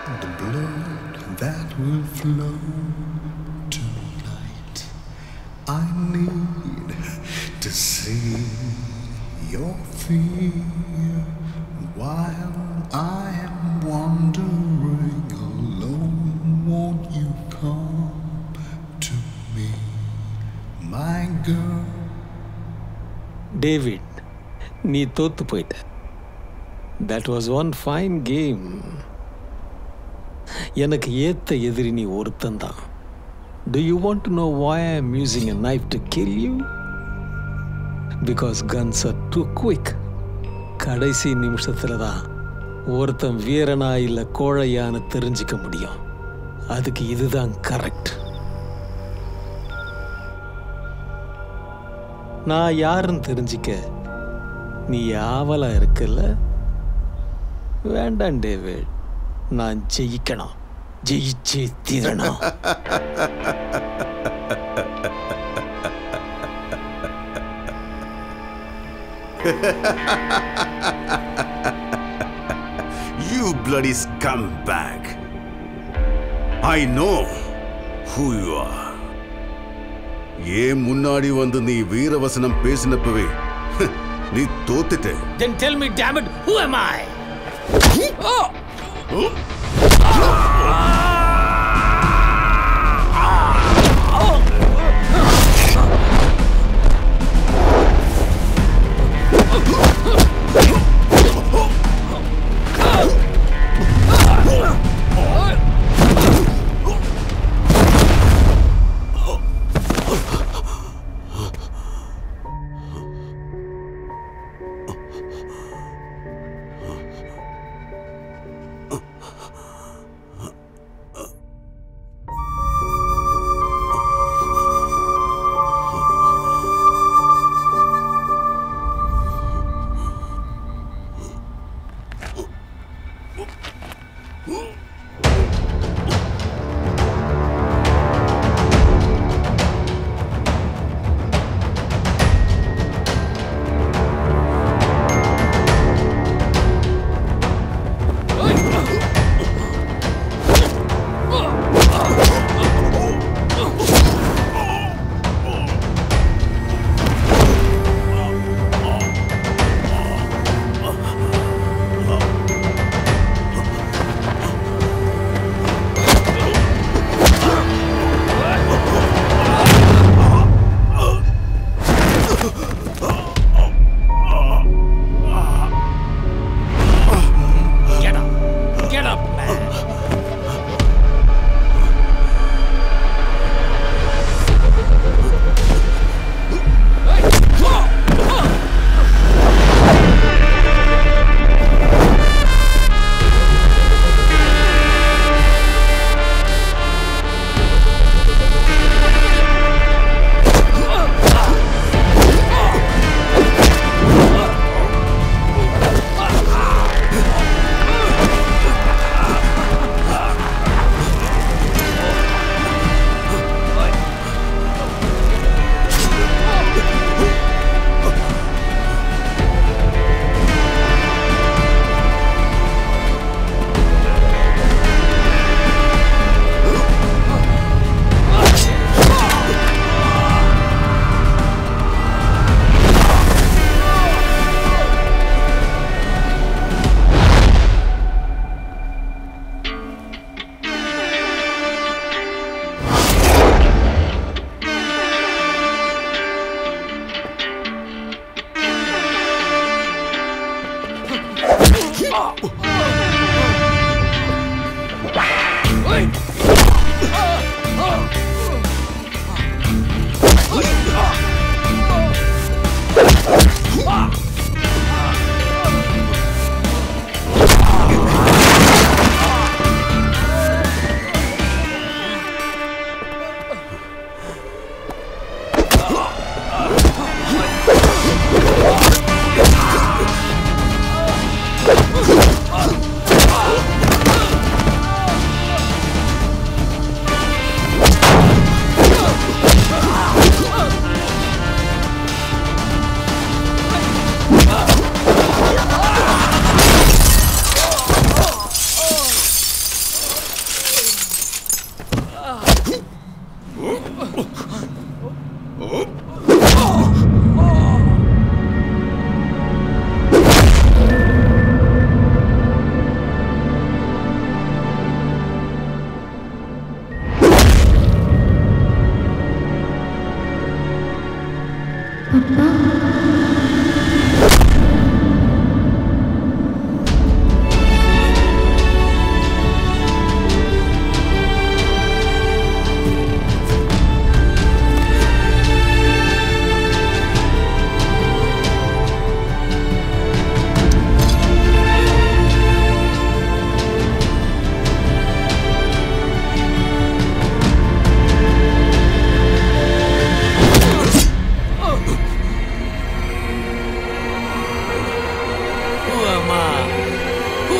the blood that will flow tonight. I need to see your fear while I am wandering alone. Won't you come to me, my girl? David நீ தோத்து போயிட்ட that was one fine game எனக்கு ஏத்த எதிரி நீ ஒருத்தந்தான் do you want to know why I am using a knife to kill you because guns are too quick கடைசி நிமிஷத்தில் தான் ஒருத்தன் வீரனா இல்லை கோழையான்னு தெரிஞ்சுக்க முடியும் அதுக்கு இதுதான் கரெக்ட் நான் யாருன்னு தெரிஞ்சிக்க நீ ஆவலா இருக்குல்ல வேண்டாம் டேவிட் நான் ஜெயிக்கணும் ஜெயிச்சே தீரணும் you bloody scumbag. I know who you are. ஏன் முன்னாடி வந்து நீ வீரவசனம் பேசினப்பவே நீ தோத்துட்ட Then tell me, damn it, who am I? Get up! Get up, man!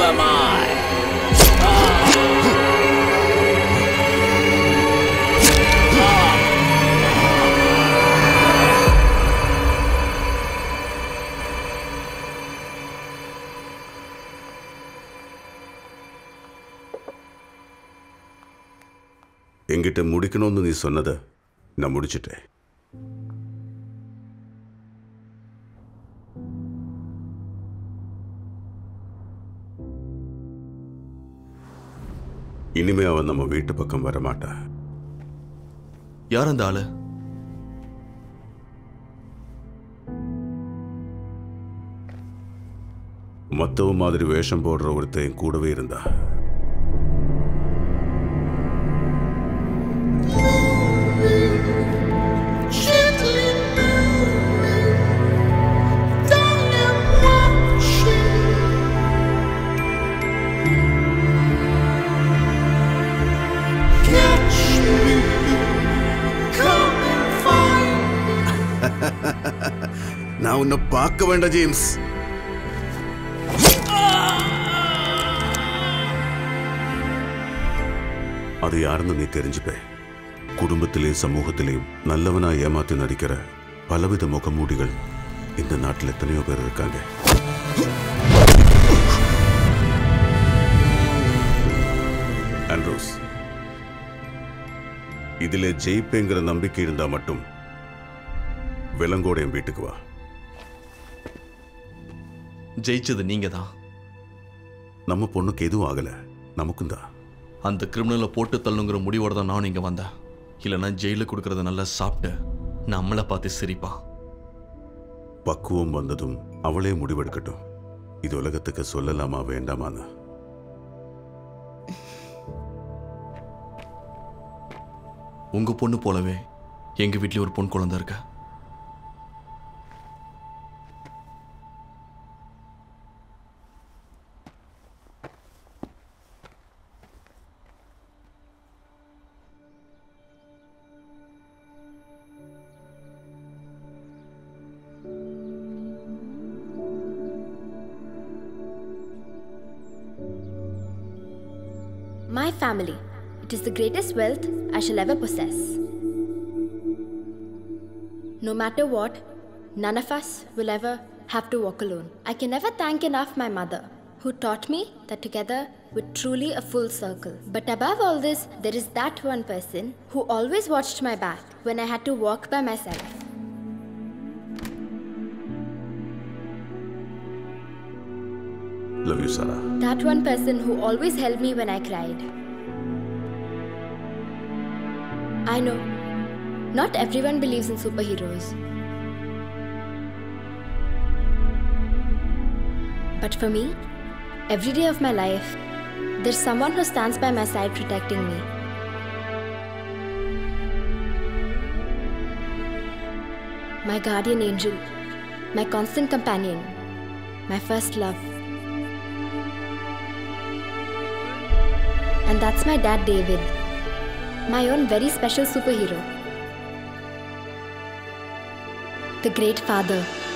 என்கிட்ட முடிக்கணும்னு நீ சொன்னதை நான் முடிச்சிட்டேன் இனிமே அவன் நம்ம வீட்டு பக்கம் வரமாட்டா யார் அந்த ஆளு மத்தவ மாதிரி வேஷம் போடுற ஒருத்தன் என் கூடவே இருந்தா நான் உன்னை பார்க்க வேண்டாம் ஜேம்ஸ் அது யாருன்னு நீ தெரிஞ்சுப்ப குடும்பத்திலேயும் சமூகத்திலேயும் நல்லவனா ஏமாத்தி நடிக்கிற பலவித முகமூடிகள் இந்த நாட்டில் எத்தனையோ பேர் இருக்காங்க ஆண்ட்ரோஸ் இதுல ஜெயிப்பேங்கிற நம்பிக்கை இருந்தா மட்டும் விலங்கோட என் வீட்டுக்கு வா ஜெயிச்சது நீங்க தான் நம்ம பொண்ணுக்கு எதுவும் ஆகல நமக்கும் தான் அந்த கிரிமினலை போட்டு தள்ளுங்கிற முடிவோட தான் நானும் இங்க வந்தேன் இல்லைன்னா ஜெயிலில் கொடுக்கறத நல்லா சாப்பிட்டு நம்மளை பார்த்து சிரிப்பான் பக்குவம் வந்ததும் அவளே முடிவெடுக்கட்டும் இது உலகத்துக்கு சொல்லலாமா வேண்டாமான்னு உங்க பொண்ணு போலவே எங்க வீட்லயும் ஒரு பொன் குழந்தை இருக்கா My family. It is the greatest wealth I shall ever possess. No matter what, none of us will ever have to walk alone. I can never thank enough my mother, who taught me that together we're truly a full circle. But above all this, there is that one person who always watched my back when I had to walk by myself. Love you Sarah That one person who always held me when I cried. I know, not everyone believes in superheroes. But for me, every day of my life, there's someone who stands by my side protecting me. My guardian angel, my constant companion, my first love. And that's my dad, David. My own very special superhero. The great father